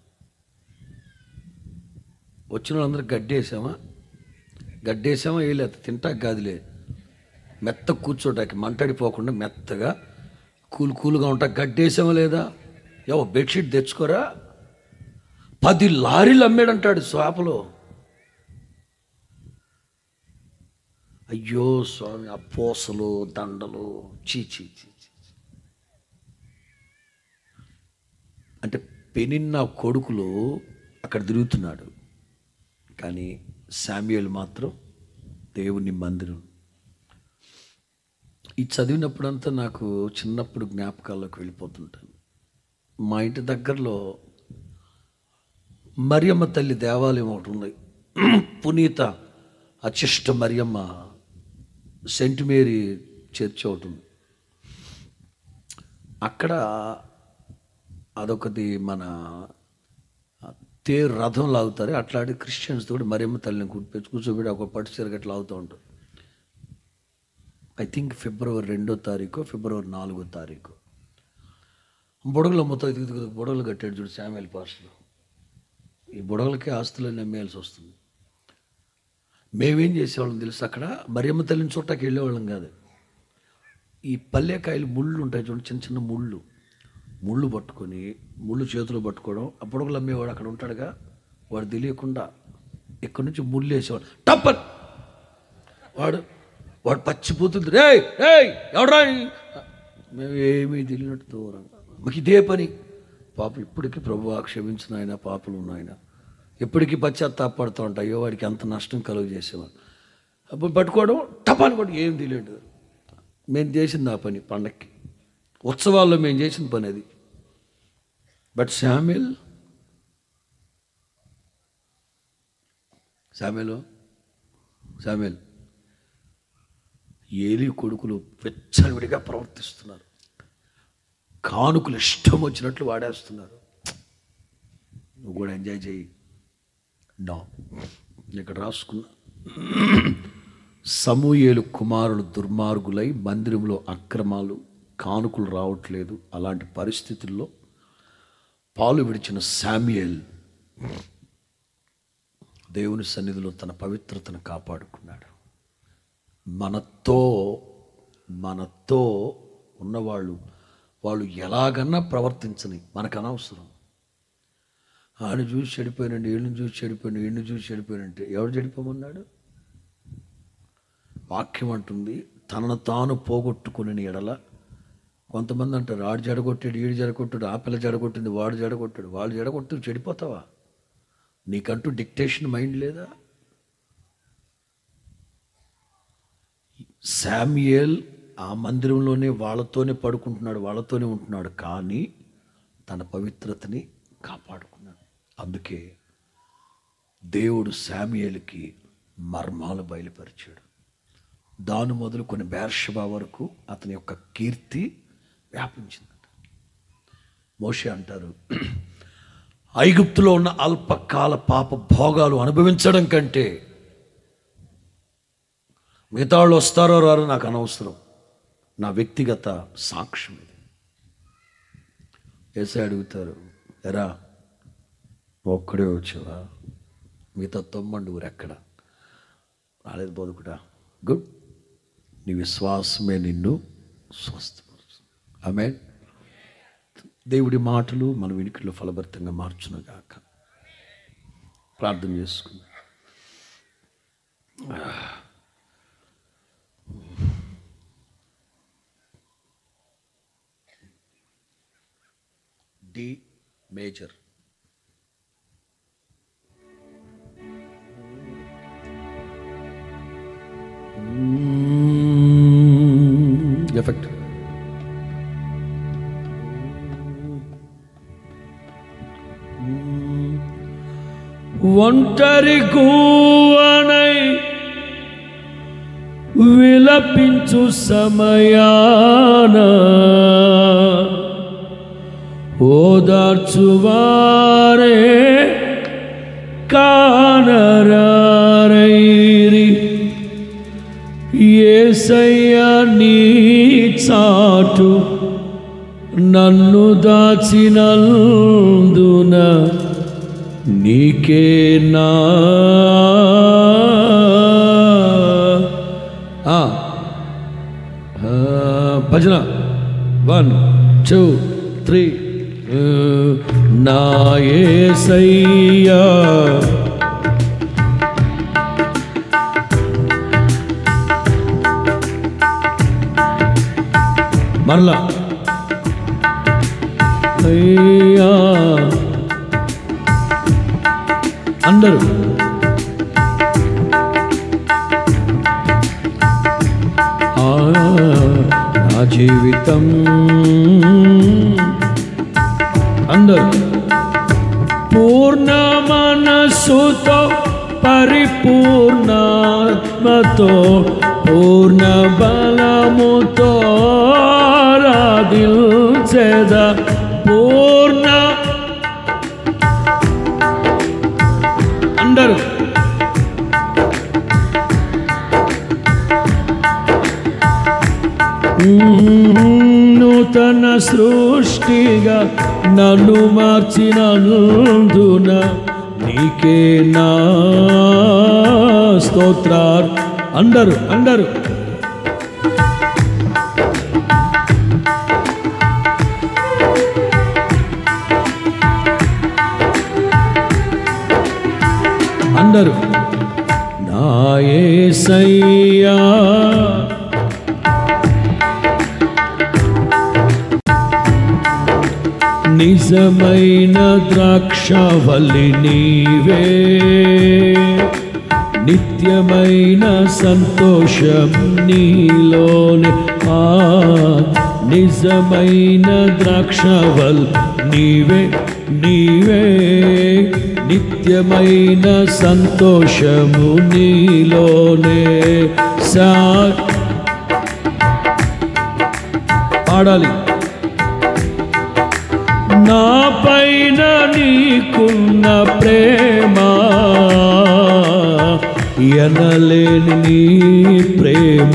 వచ్చిన వాళ్ళందరూ గడ్డేసామా గడ్డేసామా వేయలేదు తింటాక కాదులే మెత్త కూర్చోటానికి మంటడిపోకుండా మెత్తగా కూల్ కూల్గా ఉంటా గడ్డేసామా లేదా ఏవో బెడ్షీట్ తెచ్చుకోరా పది లారీలు అమ్మాడంటాడు చేపలు అయ్యో స్వామి ఆ పూసలు దండలు చీ చీ చీ చీ చీ. అంటే పెనిన్న కొడుకులు అక్కడ తిరుగుతున్నాడు కానీ శామ్యుయల్ మాత్రం దేవుని మందిరం ఈ చదివినప్పుడంతా నాకు చిన్నప్పుడు జ్ఞాపకాల్లోకి వెళ్ళిపోతుంటాను మా ఇంటి దగ్గరలో మరియమ్మ తల్లి దేవాలయం ఒకటి ఉంది పునీత అచిష్ట మరియమ్మ సెంట్ మేరీ చర్చ్ ఒకటి ఉంది అక్కడ అదొకటి మన తేరు రథం లాగుతారు అట్లాంటి క్రిస్టియన్స్ కూడా మరియమ్మ తల్లిని కూర్చోబెట్టి కూర్చోబెట్టి ఒక పట్టు చీర గట్లా లాగుతూ ఉంటారు ఐ థింక్ ఫిబ్రవరి రెండో తారీఖు ఫిబ్రవరి నాలుగో తారీఖు బుడగలు అమ్ముతాయి ఇది ఇది బుడగలు కట్టాడు చూడు శామ్యుల్ పాస్టర్లు ఈ బుడగలకి ఆస్తులన్నీ అమ్మేయాల్సి వస్తుంది మేమేం చేసేవాళ్ళం తెలుసు అక్కడ మరియమ్మ తల్లిని చుట్టాకి వెళ్ళేవాళ్ళం కాదు ఈ పల్లెకాయలు ముళ్ళు ఉంటాయి చూడండి చిన్న చిన్న ముళ్ళు ముళ్ళు పట్టుకొని ముళ్ళు చేతులు పట్టుకోవడం ఆ బుడగలు అమ్మేవాడు అక్కడ ఉంటాడుగా వాడు తెలియకుండా ఇక్కడి నుంచి ముళ్ళు వేసేవాడు టప్పన్ వాడు వాడు పచ్చిపోతుంది రే రే ఎవడ్రా ఈ?" మేము ఏమీ తెలియనట్టు దూరంగా మాకు ఇదే పని పాప ఇప్పటికీ ప్రభు క్షమించిన ఆయన పాపలు ఉన్నాయన ఎప్పటికీ పశ్చాత్తాపడుతూ ఉంటాయి అయ్యో వాడికి అంత నష్టం కలుగు చేసేవాడు అప్పుడు పట్టుకోవడం టపాని కూడా ఏం తెలియదు మేము చేసింది ఆ పని పండక్కి ఉత్సవాల్లో మేము చేసిన పని అది but Samuel Samuel Samuel Eli కొడుకులు వెచ్చలవిడిగా ప్రవర్తిస్తున్నారు కానుకలు ఇష్టం వచ్చినట్లు వాడేస్తున్నారు నువ్వు కూడా ఎంజాయ్ చేయి నో ఇక్కడ రాసుకున్నా సమూయేలు కుమారులు దుర్మార్గులై మందిరంలో అక్రమాలు కానుకలు రావట్లేదు అలాంటి పరిస్థితుల్లో పాలు విడిచిన శామ్యుయల్ దేవుని సన్నిధిలో తన పవిత్రతను కాపాడుకున్నాడు మనతో మనతో ఉన్నవాళ్ళు వాళ్ళు ఎలాగన్నా ప్రవర్తించని మనకు అనవసరం ఆయన చూసి చెడిపోయినండి వీళ్ళని చూసి చెడిపోయిన వీళ్ళని చూసి చెడిపోయినంటే ఎవరు చెడిపోమన్నాడు వాక్యం అంటుంది తనను తాను పోగొట్టుకుని ఎడల కొంతమంది అంటారు ఆడు జడగొట్టాడు ఈడు జడగొట్టాడు ఆ పిల్ల జడగొట్టింది వాడు జడగొట్టాడు వాళ్ళు జడగొట్టు చెడిపోతావా నీకంటూ డిక్టేషన్ మైండ్ లేదా శామ్యుయల్ ఆ మందిరంలోనే వాళ్ళతోనే పడుకుంటున్నాడు వాళ్ళతోనే ఉంటున్నాడు కానీ తన పవిత్రతని కాపాడుకున్నాడు అందుకే దేవుడు శామ్యుయల్కి మర్మాలు బయలుపరిచాడు దాని మొదలుకొని బేర్షబా వరకు అతని యొక్క కీర్తి వ్యాపించిందట మోషే అంటారు ఐగుప్తులో ఉన్న అల్పకాల పాప భోగాలు అనుభవించడం కంటే మిగతా వాళ్ళు వస్తారో రారో నాకు అనవసరం నా వ్యక్తిగత సాక్ష్యం ఇది వేసే అడుగుతారు ఎరా నువ్వు ఒక్కడే వచ్చావా మిగతా తొమ్మండి ఊరు ఎక్కడ రాలేదు బోధకుడా గుడ్ నీ విశ్వాసమే నిన్ను స్వస్థపరుచు ఆమె దేవుడి మాటలు మన వినికిలో ఫలభరితంగా మార్చునుగాక ప్రార్థన చేసుకుందాం డి మేజర్ ఎఫెక్ట్ ఒంటరి గువనై విలపించు సమయాన ఓదార్చువారే కానరారైరి ఏసయ్యా నీ చాటు నన్ను దాచినందున నీకే నా ఆ, ఆ, భజన వన్ టూ త్రీ నా ఏసయ్యా మరలా అయ్యా అందరూ ఆ, నా జీవితం అందరూ పూర్ణ మనస్సుతో పరిపూర్ణాత్మతో పూర్ణ బలముతో ఆరాధించేద పూర్ణ అందరూ నూతన సృష్టిగా నన్ను మార్చినందున నీకే నా స్తోత్రార్ అందరు అందరు అందరు నా యేసయ్యా నిజమైన ద్రాక్షవల్లి నీవే నిత్యమైన సంతోషం నీలోనే ఆ నిజమైన ద్రాక్షవల్ నీవే నీవే నిత్యమైన సంతోషము నీలోనే సా పాడాలి నా పైన నీకున్న ప్రేమ ఎనలేని నీ ప్రేమ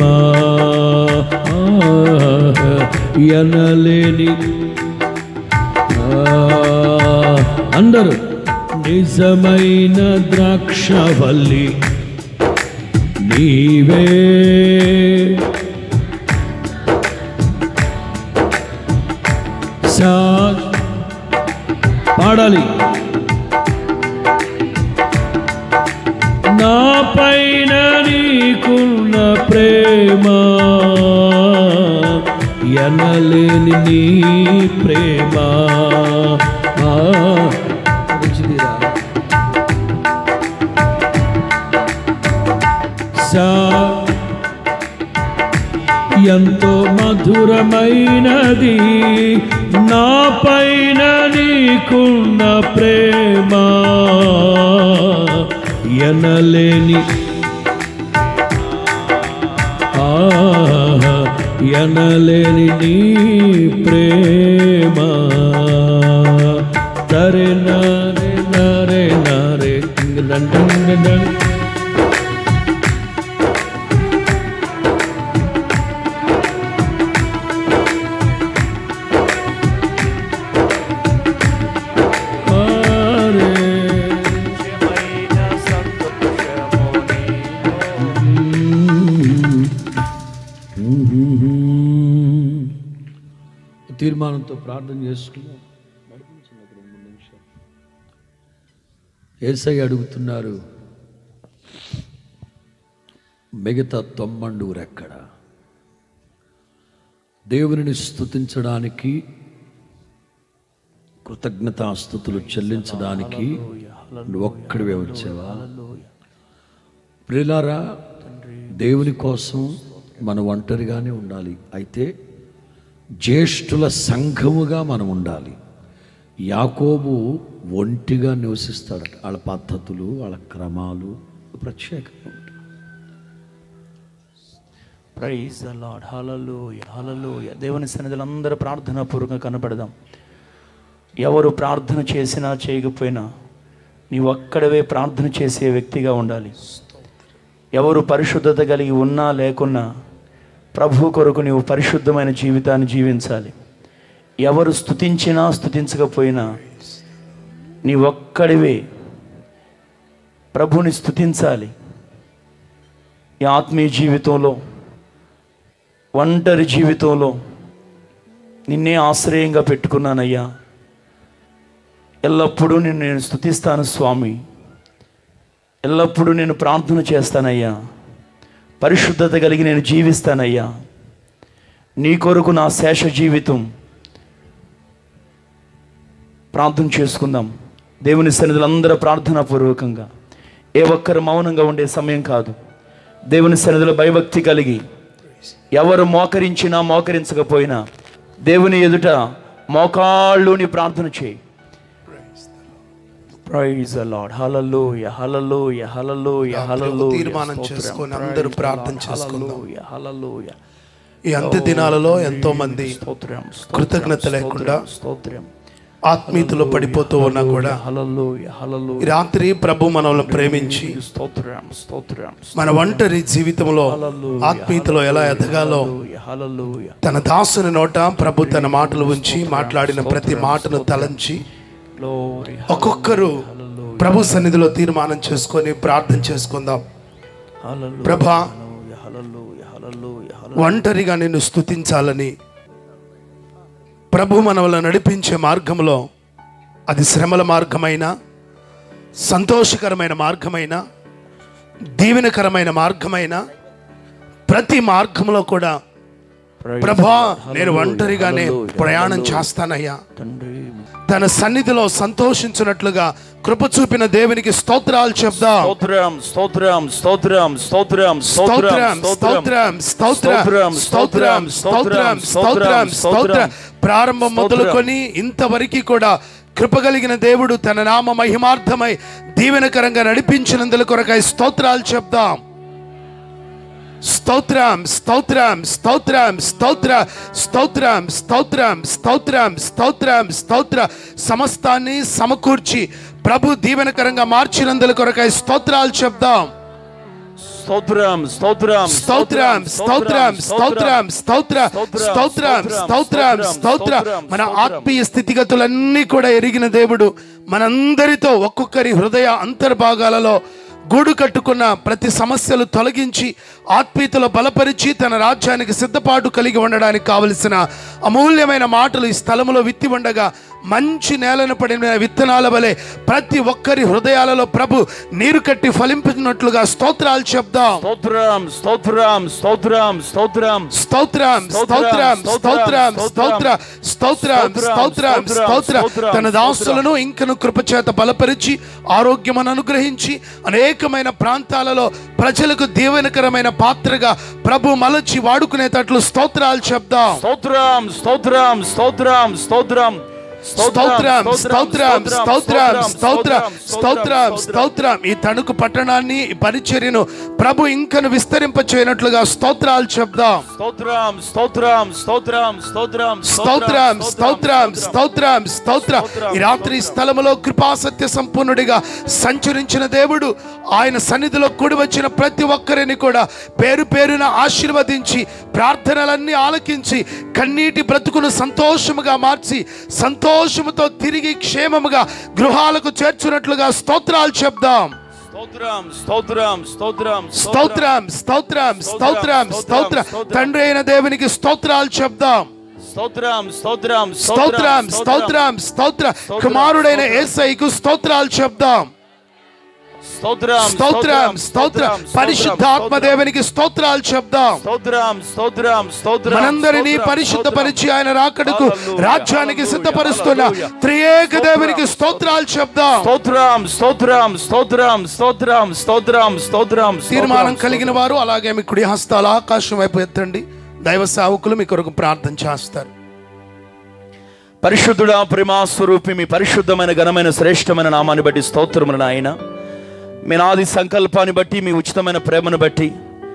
ఆ, ఎనలేని ఆ, అందరూ నిజమైన ద్రాక్షవల్లి నీవే సా పాడాలి నా పైన నీకున్న ప్రేమ ఎనలేని నీ ప్రేమ ఆ, రుచిదిరా. సా ఎంతో మధురమైనది నా పైన నీకున్న ప్రేమ ఎనలేని ఆ, ఎనలేని నీ ప్రేమ తరే నరే నరే నరే డంగ్ డంగ్ డంగ్ తీర్మానంతో ప్రార్థన చేసుకున్నాం నడిపించండి ఒక రెండు మూడు నిమిషాలు ఏసై అడుగుతున్నారు మిగతా తొమ్మండుగురు ఎక్కడ దేవునిని స్తుతించడానికి కృతజ్ఞతాస్థుతులు చెల్లించడానికి నువ్వు ఒక్కడివే వచ్చావా ప్రిలారా దేవుని కోసం మనం ఒంటరిగానే ఉండాలి అయితే జ్యేష్ఠుల సంఘముగా మనం ఉండాలి యాకోబు ఒంటిగా నివసిస్తాడట వాళ్ళ పద్ధతులు వాళ్ళ క్రమాలు ప్రత్యేకంగా ఉంటాయి praise the Lord hallelujah hallelujah దేవుని సన్నిధిలో అందరూ ప్రార్థన పూర్వకంగా కనపడదాం ఎవరు ప్రార్థన చేసినా చేయకపోయినా నీవు ఒక్కడవే ప్రార్థన చేసే వ్యక్తిగా ఉండాలి ఎవరు పరిశుద్ధత కలిగి ఉన్నా లేకున్నా ప్రభు కొరకు నీవు పరిశుద్ధమైన జీవితాన్ని జీవించాలి ఎవరు స్తుతించినా స్తుతించకపోయినా నీ ఒక్కడివే ప్రభుని స్తుతించాలి ఈ ఆత్మీయ జీవితంలో ఒంటరి జీవితంలో నిన్నే ఆశ్రయంగా పెట్టుకున్నానయ్యా ఎల్లప్పుడూ నిన్ను నేను స్తుతిస్తాను స్వామి ఎల్లప్పుడూ నేను ప్రార్థన చేస్తానయ్యా పరిశుద్ధత కలిగి నేను జీవిస్తానయ్యా నీ కొరకు నా శేష జీవితం ప్రార్థన చేసుకుందాం దేవుని సన్నిధిలో అందరూ ప్రార్థనా పూర్వకంగా ఏ ఒక్కరు మౌనంగా ఉండే సమయం కాదు దేవుని సన్నిధిలో భయభక్తి కలిగి ఎవరు మోకరించినా మోకరించకపోయినా దేవుని ఎదుట మోకాళ్ళుని ప్రార్థన చేయి praise the Lord hallelujah hallelujah hallelujah hallelujah తీర్మానం స్తోత్రం. చేసుకొని Praise అందరూ the ప్రార్థన Lord. చేసుకుందాం. హల్లెలూయా హల్లెలూయా ఈ అంత్య దినాలలో ఎంతో మంది స్తోత్రం స్తోత్రం, కృతజ్ఞత స్తోత్రం, లేకుండా స్తోత్రం ఆత్మీయతలో పడిపోతూ ఉన్నా కూడా హల్లెలూయా ఈ హల్లెలూయా రాత్రి ప్రభు మనల్ని ప్రేమించి స్తోత్రం స్తోత్రం మన ఒంటరి జీవితంలో ఆత్మీయతలో ఎలా ఎదగాలో హల్లెలూయా హల్లెలూయా తన దాసుని నోట ప్రభు తన మాటలు ఉంచి మాట్లాడిన ప్రతి మాటను తలంచి గ్లోరీ ఒక్కొక్కరు ప్రభు సన్నిధిలో తీర్మానం చేసుకొని ప్రార్థన చేసుకుందాం హల్లెలూయా ప్రభా హల్లెలూయా హల్లెలూయా హల్లెలూయా ఒంటరిగా నిన్ను స్తుతించాలని ప్రభు మనవల నడిపించే మార్గంలో అది శ్రమల మార్గమైన సంతోషకరమైన మార్గమైన దీవెనకరమైన మార్గమైన ప్రతి మార్గంలో కూడా ప్రభా నేను ఒంటరిగానే ప్రయాణం చేస్తానయ్యా తండ్రి తన సన్నిధిలో సంతోషించినట్లుగా కృప చూపిన దేవునికి స్తోత్రాలు చెప్దాం స్తోత్రం స్తోత్రం స్తోత్రం స్తోత్రం స్తోత్రం స్తోత్రం స్తోత్రం స్తోత్రం స్తోత్రం స్తోత్రం స్తోత్రం స్తోత్రం ప్రారంభం మొదలుకొని ఇంతవరకు కూడా కృపగలిగిన దేవుడు తన నామ మహిమార్థమై దీవెనకరంగా నడిపించినందుల కొరకై స్తోత్రాలు చెప్దాం స్తోత్రం స్తోత్రం స్తోత్రం స్తోత్ర స్తోత్రం స్తోత్రం స్తోత్రం స్తోత్రం స్తోత్ర సమస్తాన్ని సమకూర్చి ప్రభు దీవెనకరంగా మార్చినందుల కొరకై స్తోత్రాలు చెప్దాం స్తోత్రం స్తోత్రం స్తోత్రం స్తోత్రం స్తోత్రం స్తోత్ర స్తోత్రం స్తోత్రం స్తోత్ర మన ఆత్మీయ స్థితిగతులన్నీ కూడా ఎరిగిన దేవుడు మనందరితో ఒక్కొక్కరి హృదయ అంతర్భాగాలలో గూడు కట్టుకున్న ప్రతి సమస్యలు తొలగించి ఆత్మీయతలో బలపరిచి తన రాజ్యానికి సిద్ధపాటు కలిగి ఉండడానికి కావలసిన అమూల్యమైన మాటలు ఈ స్థలములో విత్తి ఉండగా మంచి నేలన పడిన విత్తనాల వలె ప్రతి ఒక్కరి హృదయాలలో ప్రభు నీరు కట్టి ఫలింపినట్లుగా స్తోత్రాలు చెప్దాం స్తోత్రం స్తోత్రం స్తోత్రం స్తోత్రం స్తోత్రం స్తోత్రం స్తోత్రం స్తోత్ర స్తోత్రం స్తోత్రం స్తోత్ర తన దాసులను ఇంకను కృపచేత బలపరిచి ఆరోగ్యమను అనుగ్రహించి అనేకమైన ప్రాంతాలలో ప్రజలకు దీవెనకరమైన పాత్రగా ప్రభు మలచి వాడుకునేటట్లు స్తోత్రాలు చెప్దాం స్తోత్రం స్తోత్రం స్తోత్రం స్తోత్రం స్తోత్రం స్తోత్రం స్తోత్రం స్తోత్ర స్తోత్రం స్తోత్రం ఈ తణుకు పట్టణాన్ని ఈ పరిచర్యను ప్రభు ఇంకను విస్తరింప చేయనట్లుగా స్తోత్రాలు చెప్దాం స్తోత్రం స్తోత్రం స్తోత్రం స్తోత్రం స్తోత్రం స్తోత్రం స్తోత్రం స్తోత్ర ఈ రాత్రి స్థలములో కృపాసత్య సంపూర్ణుడిగా సంచరించిన దేవుడు ఆయన సన్నిధిలో కూడి వచ్చిన ప్రతి ఒక్కరిని కూడా పేరు పేరున ఆశీర్వదించి ప్రార్థనలన్నీ ఆలకించి కన్నీటి బ్రతుకును సంతోషముగా మార్చి సంతోషముతో తిరిగి క్షేమముగా గృహాలకు చేర్చున్నట్లుగా స్తోత్రాలు చెప్దాం స్తోత్రం స్తోత్రం స్తోత్రం స్తోత్రం స్తోత్రం స్తోత్రం స్తోత్ర తండ్రి అయిన దేవునికి స్తోత్రాలు చెప్దాం స్తోత్రం స్తోత్రం స్తోత్రం స్తోత్రం స్తోత్ర కుమారుడైన ఏసైకు స్తోత్రాలు చెప్దాం స్తోత్రం స్తోత్రం స్తోత్ర పరిశుద్ధాత్మ దేవునికి స్తోత్రాలు చెప్దాం స్తోత్రం స్తోత్రం స్తోత్రం మనందరినీ పరిశుద్ధపరిచి ఆయన రాకడకు రాజ్యానికి సిద్ధపరుస్తున్న త్రియేక దేవునికి స్తోత్రాలు చెప్దాం స్తోత్రం స్తోత్రం స్తోత్రం స్తోత్రం స్తోత్రం స్తోత్రం తీర్మానం కలిగిన వారు అలాగే మీ కుడి హస్తాలు ఆకాశం వైపు ఎత్తండి దైవ సేవకులు మీ కొరకు ప్రార్థన చేస్తారు పరిశుద్ధుడా ప్రేమా స్వరూపి మీ పరిశుద్ధమైన ఘనమైన శ్రేష్టమైన నామాన్ని బట్టి స్తోత్రములు నాయన మీ నాది సంకల్పాన్ని బట్టి మీ ఉచితమైన ప్రేమను బట్టి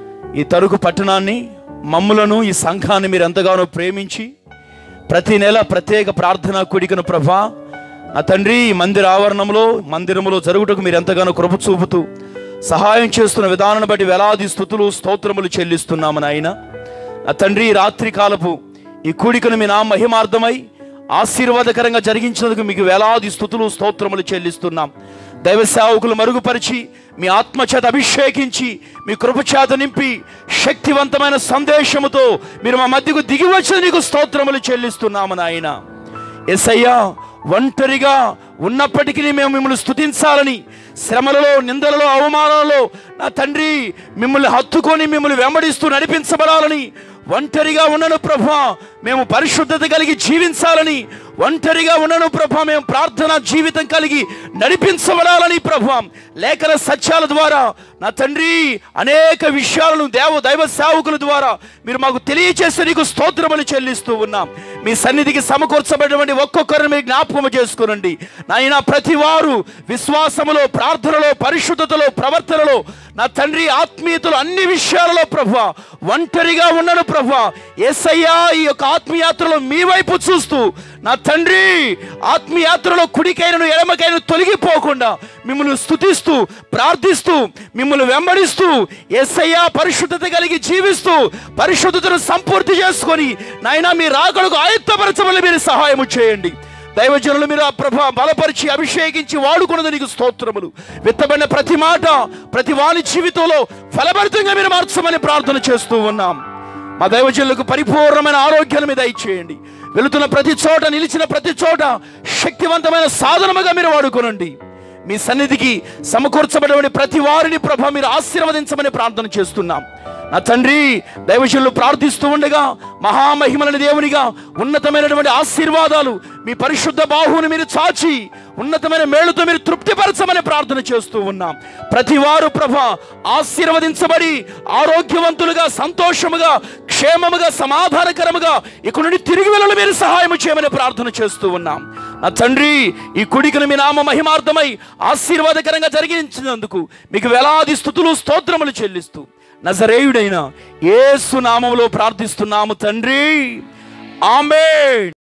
ఈ తరుకు పట్టణాన్ని మమ్ములను ఈ సంఘాన్ని మీరు ఎంతగానో ప్రేమించి ప్రతి నెల ప్రత్యేక ప్రార్థనా కూడికను ప్రభా నా తండ్రి ఈ మందిర ఆవరణంలో మందిరములో జరుగుటకు మీరు ఎంతగానో కృప చూపుతూ సహాయం చేస్తున్న విధానాన్ని బట్టి వేలాది స్థుతులు స్తోత్రములు చెల్లిస్తున్నాము నాయన నా తండ్రి ఈ రాత్రి కాలపు ఈ కూడికను మీ నా మహిమార్థమై ఆశీర్వాదకరంగా జరిగించినందుకు మీకు వేలాది స్థుతులు స్తోత్రములు చెల్లిస్తున్నాం దైవ సేవకులు మరుగుపరిచి మీ ఆత్మచేత అభిషేకించి మీ కృపచేత నింపి శక్తివంతమైన సందేశముతో మీరు మా మధ్యకు దిగి వచ్చిన నీకు స్తోత్రములు చెల్లిస్తున్నాము నాయన ఎస్ఐయా ఒంటరిగా ఉన్నప్పటికీ మేము మిమ్మల్ని స్తుతించాలని శ్రమలలో నిందలలో అవమానాలలో నా తండ్రి మిమ్మల్ని హత్తుకొని మిమ్మల్ని వెంబడిస్తూ నడిపించబడాలని ఒంటరిగా ఉన్నను ప్రభా మేము పరిశుద్ధత కలిగి జీవించాలని ఒంటరిగా ఉన్నను ప్రభా మేము ప్రార్థన జీవితం కలిగి నడిపించబడాలని ప్రభా లేఖన సత్యాల ద్వారా నా తండ్రి అనేక విషయాలను దేవ దైవ సేవకుల ద్వారా మీరు మాకు తెలియచేస్తే నీకు స్తోత్రములు చెల్లిస్తూ ఉన్నాం మీ సన్నిధికి సమకూర్చబడినటువంటి ఒక్కొక్కరిని మీరు జ్ఞాపకం చేసుకునండి నాయన ప్రతి వారు విశ్వాసములో ప్రార్థనలో పరిశుద్ధతలో ప్రవర్తనలో నా తండ్రి ఆత్మీయతలు అన్ని విషయాలలో ప్రభు ఒంటరిగా ఉన్నాను ప్రభు ఏసయ్యా ఈ యొక్క ఆత్మయాత్రలో మీ వైపు చూస్తూ నా తండ్రి ఆత్మయాత్రలో కుడికైనను ఎడమకైన తొలగిపోకుండా మిమ్మల్ని స్తుతిస్తూ ప్రార్థిస్తూ మిమ్మల్ని వెంబడిస్తూ ఎస్ఐయా పరిశుద్ధత కలిగి జీవిస్తూ పరిశుద్ధతను సంపూర్తి చేసుకొని నాయన మీ రాకడకు ఆయుత్తపరచమని మీరు సహాయము చేయండి దైవజనులు మీరు ఆ ప్రభ బలపరిచి అభిషేకించి వాడుకున్నది నీకు స్తోత్రములు విత్తబడిన ప్రతి మాట ప్రతి వాని జీవితంలో ఫలభరితంగా మీరు మార్చమని ప్రార్థన చేస్తూ ఉన్నాం మా దైవజనులకు పరిపూర్ణమైన ఆరోగ్యాన్ని మీద ఇచ్చేయండి వెళుతున్న ప్రతి చోట నిలిచిన ప్రతి చోట శక్తివంతమైన సాధనముగా మీరు వాడుకోనండి మీ సన్నిధికి సమకూర్చబడిన ప్రతి వారిని ప్రభ మీరు ఆశీర్వదించమని ప్రార్థన చేస్తున్నాం నా తండ్రి దైవజనులు ప్రార్థిస్తూ ఉండగా మహామహిమలని దేవునిగా ఉన్నతమైనటువంటి ఆశీర్వాదాలు మీ పరిశుద్ధ బాహువుని మీరు చాచి ఉన్నతమైన మేలుతో మీరు తృప్తిపరచమని ప్రార్థన చేస్తూ ఉన్నాం ప్రతి వారు ప్రభ ఆశీర్వదించబడి ఆరోగ్యవంతులుగా సంతోషముగా క్షేమముగా సమాధానకరముగా ఇక నుండి తిరిగి వెళ్ళలు మీరు సహాయం చేయమని ప్రార్థన చేస్తూ ఉన్నాం నా తండ్రి ఈ కుడికను మీ నామ మహిమార్థమై ఆశీర్వాదకరంగా జరిగించినందుకు మీకు వేలాది స్థుతులు స్తోత్రములు చెల్లిస్తూ నజరేయుడైన యేసు నామములో ప్రార్థిస్తున్నాము తండ్రి ఆమె